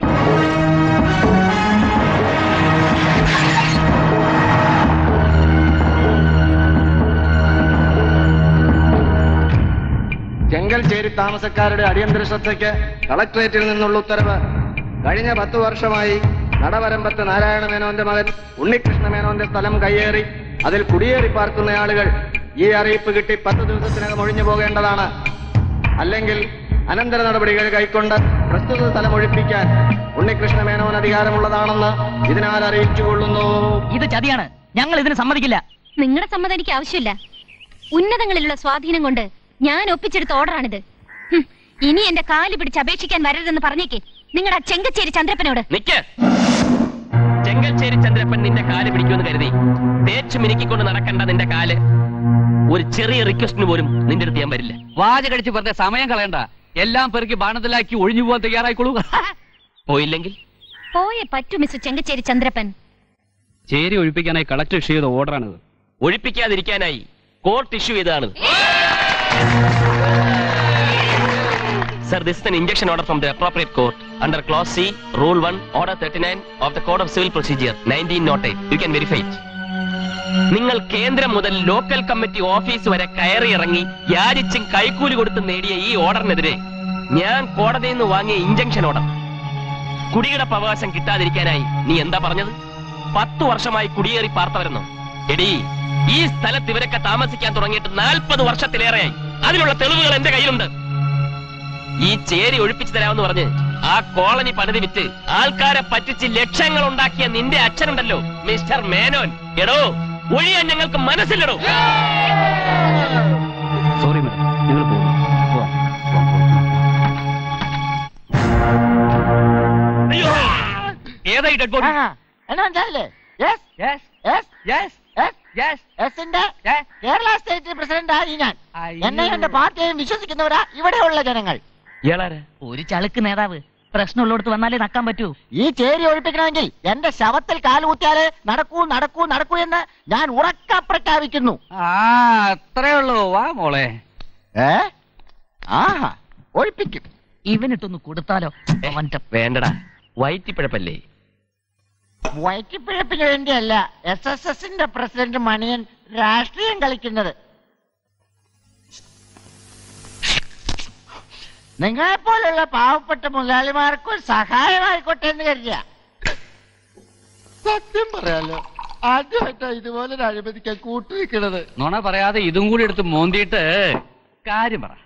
ചെങ്കൽശ്ശേരി താമസക്കാരുടെ അടിയന്തര ശ്രദ്ധയ്ക്ക് കളക്ടറേറ്റിൽ നിന്നുള്ള ഉത്തരവ് കഴിഞ്ഞ പത്തു വർഷമായി നടവരമ്പത്ത് നാരായണ മേനോന്റെ മകൻ ഉണ്ണികൃഷ്ണ മേനോന്റെ സ്ഥലം കയ്യേറി അതിൽ കുടിയേറി പാർക്കുന്ന ആളുകൾ ഈ അറിയിപ്പ് കിട്ടി പത്ത് ദിവസത്തിനകം ഒഴിഞ്ഞു പോകേണ്ടതാണ് അല്ലെങ്കിൽ അനന്തര നടപടികൾ കൈക്കൊണ്ട് പ്രസ്തുത സ്ഥലം ഒഴിപ്പിക്കാൻ ഉണ്ണികൃഷ്ണ മേനോൻ അധികാരമുള്ളതാണെന്ന് ഇതിനാൽ അറിയിച്ചുകൊള്ളുന്നു ഇത് ചതിയാണ് ഞങ്ങൾ ഇതിന് സമ്മതിക്കില്ല നിങ്ങളുടെ സമ്മതം എനിക്ക് ആവശ്യമില്ല ഉന്നതങ്ങളിലുള്ള സ്വാധീനം കൊണ്ട് ഞാൻ ഒപ്പിച്ചെടുത്ത ഓർഡറാണിത് ഹും, ഇനി എന്റെ കാല് പിടിച്ച് അപേക്ഷിക്കാൻ വരരുതെന്ന് പറഞ്ഞേക്ക് നിങ്ങളുടെ ചെങ്കച്ചേരി ചന്ദ്രപ്പനോട് നിക്ക് ചെങ്കൽശ്ശേരി ചന്ദ്രപ്പൻ നിന്റെ കാല് പിടിക്കുമെന്ന് കരുതി തേച്ചു മിനുക്കിക്കൊണ്ട് നടക്കണ്ട നിന്റെ കാല് ഒരു ചെറിയ റിക്വസ്റ്റിന് പോലും നിന്റെ അടുത്ത് ഞാൻ വരില്ല വാച കടിച്ച് വെറുതെ സമയം കളയണ്ട എല്ലാം പെറുക്കി ബാണത്തിലാക്കി ഒഴിഞ്ഞു പോകാൻ തയ്യാറായിക്കോളൂ പോയില്ലെങ്കിൽ പോയേ പറ്റൂ മിസ്റ്റർ ചെങ്കച്ചേരി ചന്ദ്രപ്പൻ ചേരി ഒഴിപ്പിക്കാനായി കളക്ടർ ഇഷ്യൂ ചെയ്ത ഓർഡറാണിത് ഒഴിപ്പിക്കാതിരിക്കാനായി കോർട്ട് ഇഷ്യൂ ചെയ്തതാണ് Sir, this is an injunction order from the appropriate court under Clause C, Rule 1, Order 39 of the Code of Civil Procedure, 1908. You can verify it. നിങ്ങൾ കേന്ദ്രം മുതൽ ലോക്കൽ കമ്മിറ്റി ഓഫീസ് വരെ കയറി ഇറങ്ങി യാചിച്ചും കൈക്കൂലി കൊടുത്ത് നേടിയ ഈ ഓർഡറിനെതിരെ ഞാൻ കോടതിയിൽ നിന്ന് വാങ്ങിയ ഇഞ്ചക്ഷൻ ഓർഡർ കുടിയുടെ അവകാശം കിട്ടാതിരിക്കാനായി നീ എന്താ പറഞ്ഞത് പത്തു വർഷമായി കുടിയേറി പാർത്തവരെന്നോ എടീ ഈ സ്ഥലത്ത് ഇവരൊക്കെ താമസിക്കാൻ തുടങ്ങിയിട്ട് നാൽപ്പത് വർഷത്തിലേറെയായി അതിനുള്ള തെളിവുകൾ എന്റെ കയ്യിലുണ്ട് ഈ ചേരി ഒഴിപ്പിച്ചു തരാമെന്ന് പറഞ്ഞ് ആ കോളനി പണിതി വിറ്റ് ആൾക്കാരെ പറ്റിച്ച് ലക്ഷങ്ങൾ ഉണ്ടാക്കിയ നിന്റെ അച്ഛനുണ്ടല്ലോ മിസ്റ്റർ മേനോൻ എടോ ഒഴിയാൻ ഞങ്ങൾക്ക് മനസ്സില്ലടോ സോറി മാഡം നിങ്ങൾ പോകുന്നു അയ്യോ ഏതായി ഡെഡ് ബോഡി എന്നാ മനസ്സിലായില്ലേ yes yes yes yes yes yes എസിന്റെ കേരള സ്റ്റേറ്റ് പ്രസിഡന്റ് ആയി ഞാൻ എന്നെ എന്റെ പാർട്ടിയെയും വിശ്വസിക്കുന്നവരാ ഇവിടെയുള്ള ജനങ്ങൾ ഇയാളാരാ ഒരു ചളുക്ക് നേതാവ് പ്രശ്നമുള്ളിടത്ത് വന്നാലേ നക്കാൻ പറ്റൂ ഈ ചേരി ഒഴിപ്പിക്കണമെങ്കിൽ എന്റെ ശവത്തിൽ കാലുകുത്തിയാലേ നടക്കൂ നടക്കൂ നടക്കൂ എന്ന് ഞാൻ ഉറക്ക പ്രഖ്യാപിക്കുന്നു ആ അത്രേ ഉള്ളൂ വാ മോളെ ഏ ആഹാ ഒഴിപ്പിക്കും ഇവനിട്ടൊന്ന് കൊടുത്താലോ അവന്റെ വേണ്ടടാ വയറ്റിപ്പിഴപ്പല്ലേ വയറ്റിപ്പിഴപ്പിന് വേണ്ടിയല്ല എസ് എസ് എസിന്റെ പ്രസിഡന്റ് മണിയൻ രാഷ്ട്രീയം കളിക്കുന്നത് നിങ്ങളെ പോലുള്ള പാവപ്പെട്ട മുതലാളിമാർക്ക് ഒരു സഹായമായിക്കോട്ടെ എന്ന് കരുതിയ സത്യം പറയാലോ ആദ്യമായിട്ടാ ഇതുപോലെ ഒരു അഴിമതിക്കാൻ കൂട്ടുനിൽക്കണത് നുണ പറയാതെ ഇതും കൂടി എടുത്ത് മോന്തിയിട്ട് കാര്യം പറ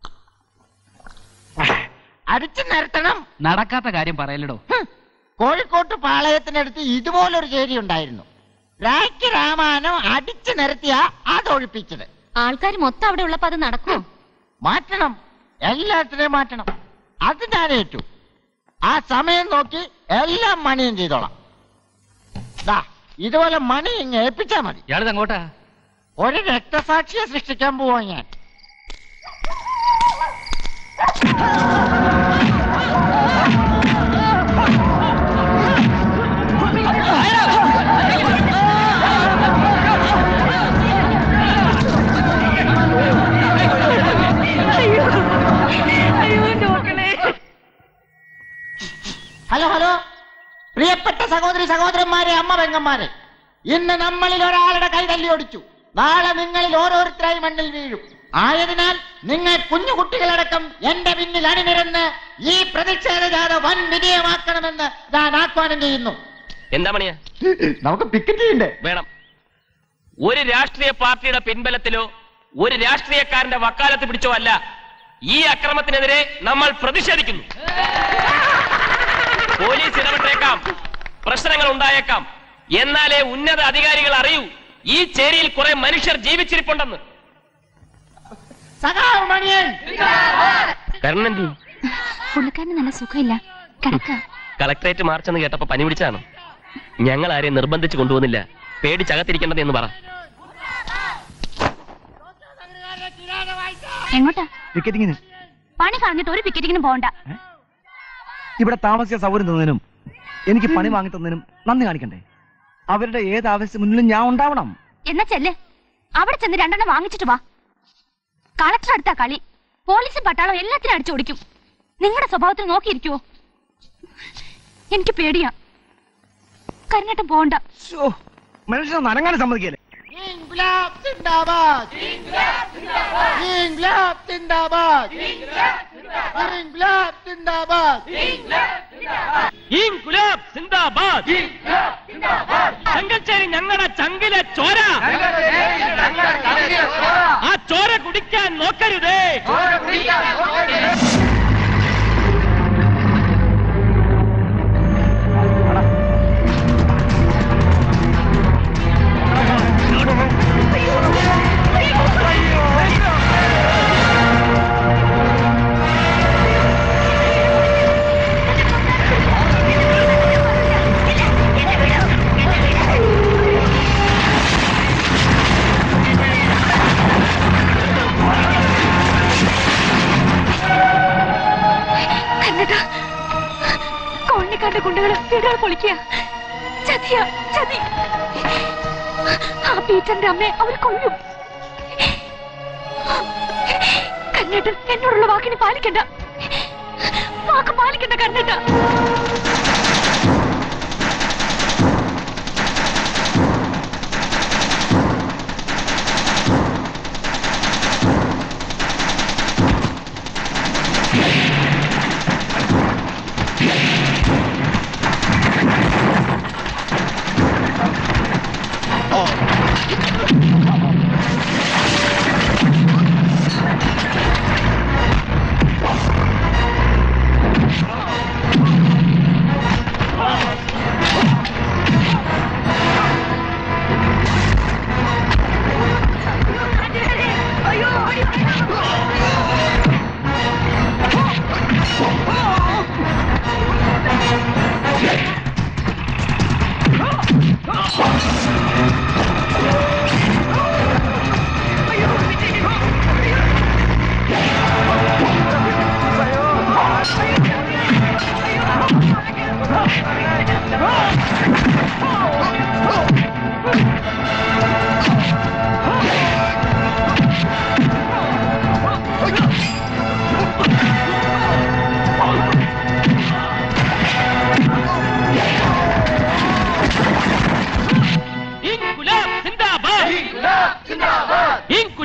അടിച്ചു നിരത്തണം നടക്കാത്ത കാര്യം പറയലടോ കോഴിക്കോട്ട് പാളയത്തിനടുത്ത് ഇതുപോലൊരു ചേരി ഉണ്ടായിരുന്നു രായ്ക്ക് രാമായണം അടിച്ചു നിരത്തിയ അത് ഒഴിപ്പിച്ചത് ആൾക്കാർ മൊത്തം അവിടെ ഉള്ളപ്പോ അത് നടക്കുമോ മാറ്റണം എല്ലാത്തിനെയും മാറ്റണം അത് ഞാൻ ഏറ്റു ആ സമയം നോക്കി എല്ലാം മണിയും ചെയ്തോളാം ദാ ഇതുപോലെ മണി ഇങ്ങ് ഏൽപ്പിച്ചാ മതി ഇയാളിത് അങ്ങോട്ടാ ഒരു രക്തസാക്ഷിയെ സൃഷ്ടിക്കാൻ പോവാ ഞാൻ ഹലോ ഹലോ പ്രിയപ്പെട്ട സഹോദരി സഹോദരന്മാരെ അമ്മ പെങ്ങന്മാരെ ഇന്ന് നമ്മളിൽ ഒരാളുടെ കൈ തല്ലി ഓടിച്ചു നാളെ നിങ്ങളിൽ ഓരോരുത്തരായി മണ്ണിൽ വീഴും ആയതിനാൽ നിങ്ങൾ കുഞ്ഞു കുട്ടികളടക്കം എന്റെ പിന്നിൽ അണിനിരന്ന് ഈ പ്രതിഷേധ ജാഥ വൻ വിജയമാക്കണമെന്ന് ഞാൻ ആഹ്വാനം ചെയ്യുന്നു എന്താ മണിയാ നമുക്ക് പിക്കറ്റ് ചെയ്യണ്ടേ വേണം ഒരു രാഷ്ട്രീയ പാർട്ടിയുടെ പിൻബലത്തിലോ ഒരു രാഷ്ട്രീയക്കാരന്റെ വക്കാലത്ത് പിടിച്ചോ അല്ല ഈ അക്രമത്തിനെതിരെ നമ്മൾ പ്രതിഷേധിക്കുന്നു പോലീസ് ഇടപെട്ടേക്കാം പ്രശ്നങ്ങൾ ഉണ്ടായേക്കാം എന്നാലേ ഉന്നത അധികാരികൾ അറിയൂ ഈ ചേരിയിൽ കുറെ മനുഷ്യർ ജീവിച്ചിരിപ്പുണ്ടെന്ന് സഖാവ് മണിയൻ കരുണന്തി പുള്ളിക്കാരന് നല്ല സുഖമില്ല കിടക്ക കളക്ടറേറ്റ് മാർച്ചെന്ന് കേട്ടപ്പോ പനി പിടിച്ചാണ് ഞങ്ങൾ ആരെയും നിർബന്ധിച്ച് കൊണ്ടുവന്നില്ല പേടിച്ചകത്തിരിക്കേണ്ടത് എന്ന് പറ എങ്ങോട്ടാ ടിക്കറ്റിങ്ങിന് പണി കളഞ്ഞിട്ട് ഒരു പിക്കറ്റിങ്ങിനും പോകണ്ട ഇവിടെ താമസിച്ച സൗകര്യം തന്നതിനും എനിക്ക് പണി വാങ്ങി തന്നതിനും നന്ദി കാണിക്കണ്ടേ അവരുടെ ഏത് ആവശ്യം മുന്നിലും ഞാൻ ഉണ്ടാവണം എന്നാ ചെല്ല് അവിടെ ചെന്ന് രണ്ടെണ്ണം വാങ്ങിച്ചിട്ട് വാ കളക്ടർ അടുത്താ കളി പോലീസും പട്ടാളം എല്ലാത്തിനും അടിച്ചോടിക്കും നിങ്ങളുടെ സ്വഭാവത്തിൽ നോക്കിയിരിക്കുവോ എനിക്ക് പേടിയാ കരുണേട്ടം പോണ്ട മനുഷ്യനെ നനങ്ങാൻ സമ്മതിക്കല്ലേ ഇൻക്ലാബ് സിന്ദാബാദ് ഇൻക്ലാബ് സിന്ദാബാദ് ഇൻക്ലാബ് സിന്ദാബാദ് ഇൻകുലാബ് സിന്ദാബാദ് ചെങ്കച്ചേരി ഞങ്ങളുടെ ചങ്കിലെ ചോര ആ ചോര കുടിക്കാൻ നോക്കരുതേ കരുണേട്ടാ കോളനിക്കാരുടെ ഗുണ്ടകള് വീടുകൾ പൊളിക്കുക ചതിയ ചതി ആ പീറ്ററിന്റെ അമ്മയെ അവർ കൊല്ലും കണ്ണേട്ടൻ എന്നോടുള്ള വാക്കിന് പാലിക്കണ്ട വാക്ക് പാലിക്കണ്ട കണ്ണേട്ട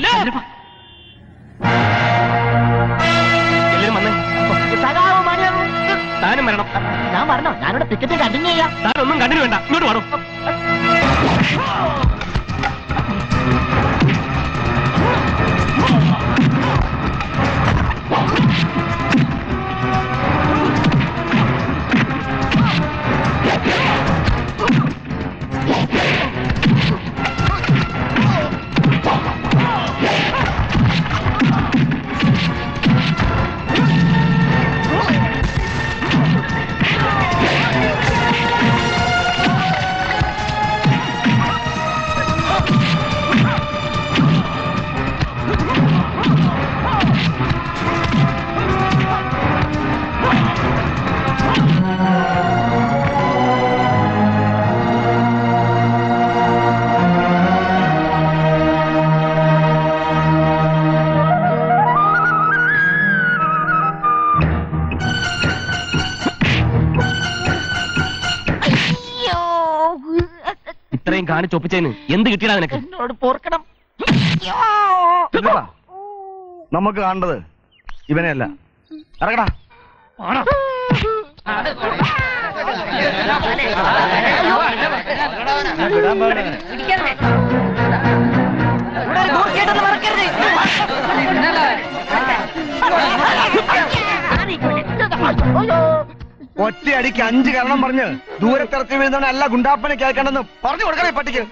പോവില്ല എല്ലാരും വന്നേ സഖാവ് മണിയാകും താനും വരണം ഞാൻ പറഞ്ഞോ ഞാനിവിടെ ടിക്കറ്റ് കണ്ടിന്യൂ ചെയ്യാം താനൊന്നും കണ്ടിന് വേണ്ട ഇങ്ങോട്ട് വേണം ഇത്രയും കാണിച്ചൊപ്പിച്ചതിന് എന്ത് കിട്ടിയടാ നിനക്ക് എന്നോട് പൊറുക്കണം ഇല്ലടാ. നമുക്ക് കാണേണ്ടത് ഇവനെയല്ല ഇറങ്ങടാ ഒറ്റയടിക്ക് അഞ്ച് കാരണം പറഞ്ഞ് ദൂരത്തിറക്കി വീഴുന്നവനെ അല്ല ഗുണ്ടാപ്പനെ കേൾക്കണ്ടെന്ന് പറഞ്ഞു കൊടുക്കണേ പട്ടിക്ക്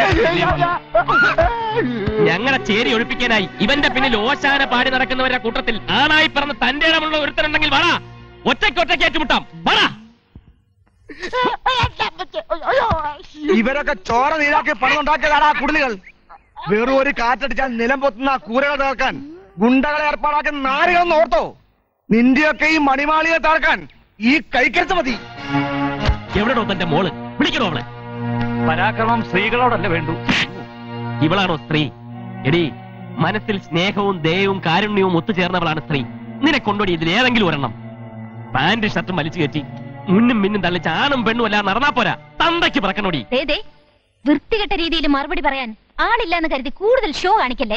ഞങ്ങളെ ചേരി ഒഴിപ്പിക്കാനായി ഇവന്റെ പിന്നിൽ ഓശാന പാടി നടക്കുന്നവരുടെ കൂട്ടത്തിൽ ആണായി പറഞ്ഞ തന്റെ ഇടമുള്ള ഒരുത്തനുണ്ടെങ്കിൽ വാടാ ഒറ്റയ്ക്ക് ഒറ്റയ്ക്ക് ഏറ്റുമുട്ടാം വാടാ ഇവരൊക്കെ ചോര നീരാക്കി പണമുണ്ടാക്കിയതാണ് ആ കുടിലുകൾ വെറും ഒരു കാറ്റടിച്ചാൽ നിലം പൊത്തുന്ന ആ കൂരകൾ തകർക്കാൻ ഗുണ്ടകളെ ഏർപ്പാടാക്കുന്ന നാരുകളെന്ന് ഓർത്തോ നിന്റെയൊക്കെ ഈ മണിമാളിയെ തകർക്കാൻ ഈ കൈക്കരുത്ത് മതി എവിടെടോ തന്റെ മോള് വിളിക്കണോ അവളെ പരാക്രമം സ്ത്രീകളോടല്ല വേണ്ടു ഇവളാണോ സ്ത്രീ എടി മനസ്സിൽ സ്നേഹവും ദയവും കാരുണ്യവും ഒത്തുചേർന്നവളാണ് സ്ത്രീ നിന്നെ കൊണ്ടോടി ഇതിൽ ഏതെങ്കിലും ഒരെണ്ണം പാന്റ് ഷർട്ടും വലിച്ചു കയറ്റി മുന്നും മിന്നും തള്ളിച്ച് ആണും പെണ്ണും അല്ല നടന്നാ പോരാ തന്തയ്ക്ക് പറക്കണോടി ദേ ദേ വൃത്തികെട്ട രീതിയിൽ മറുപടി പറയാൻ ആളില്ലാന്ന് കരുതി കൂടുതൽ ഷോ കാണിക്കല്ലേ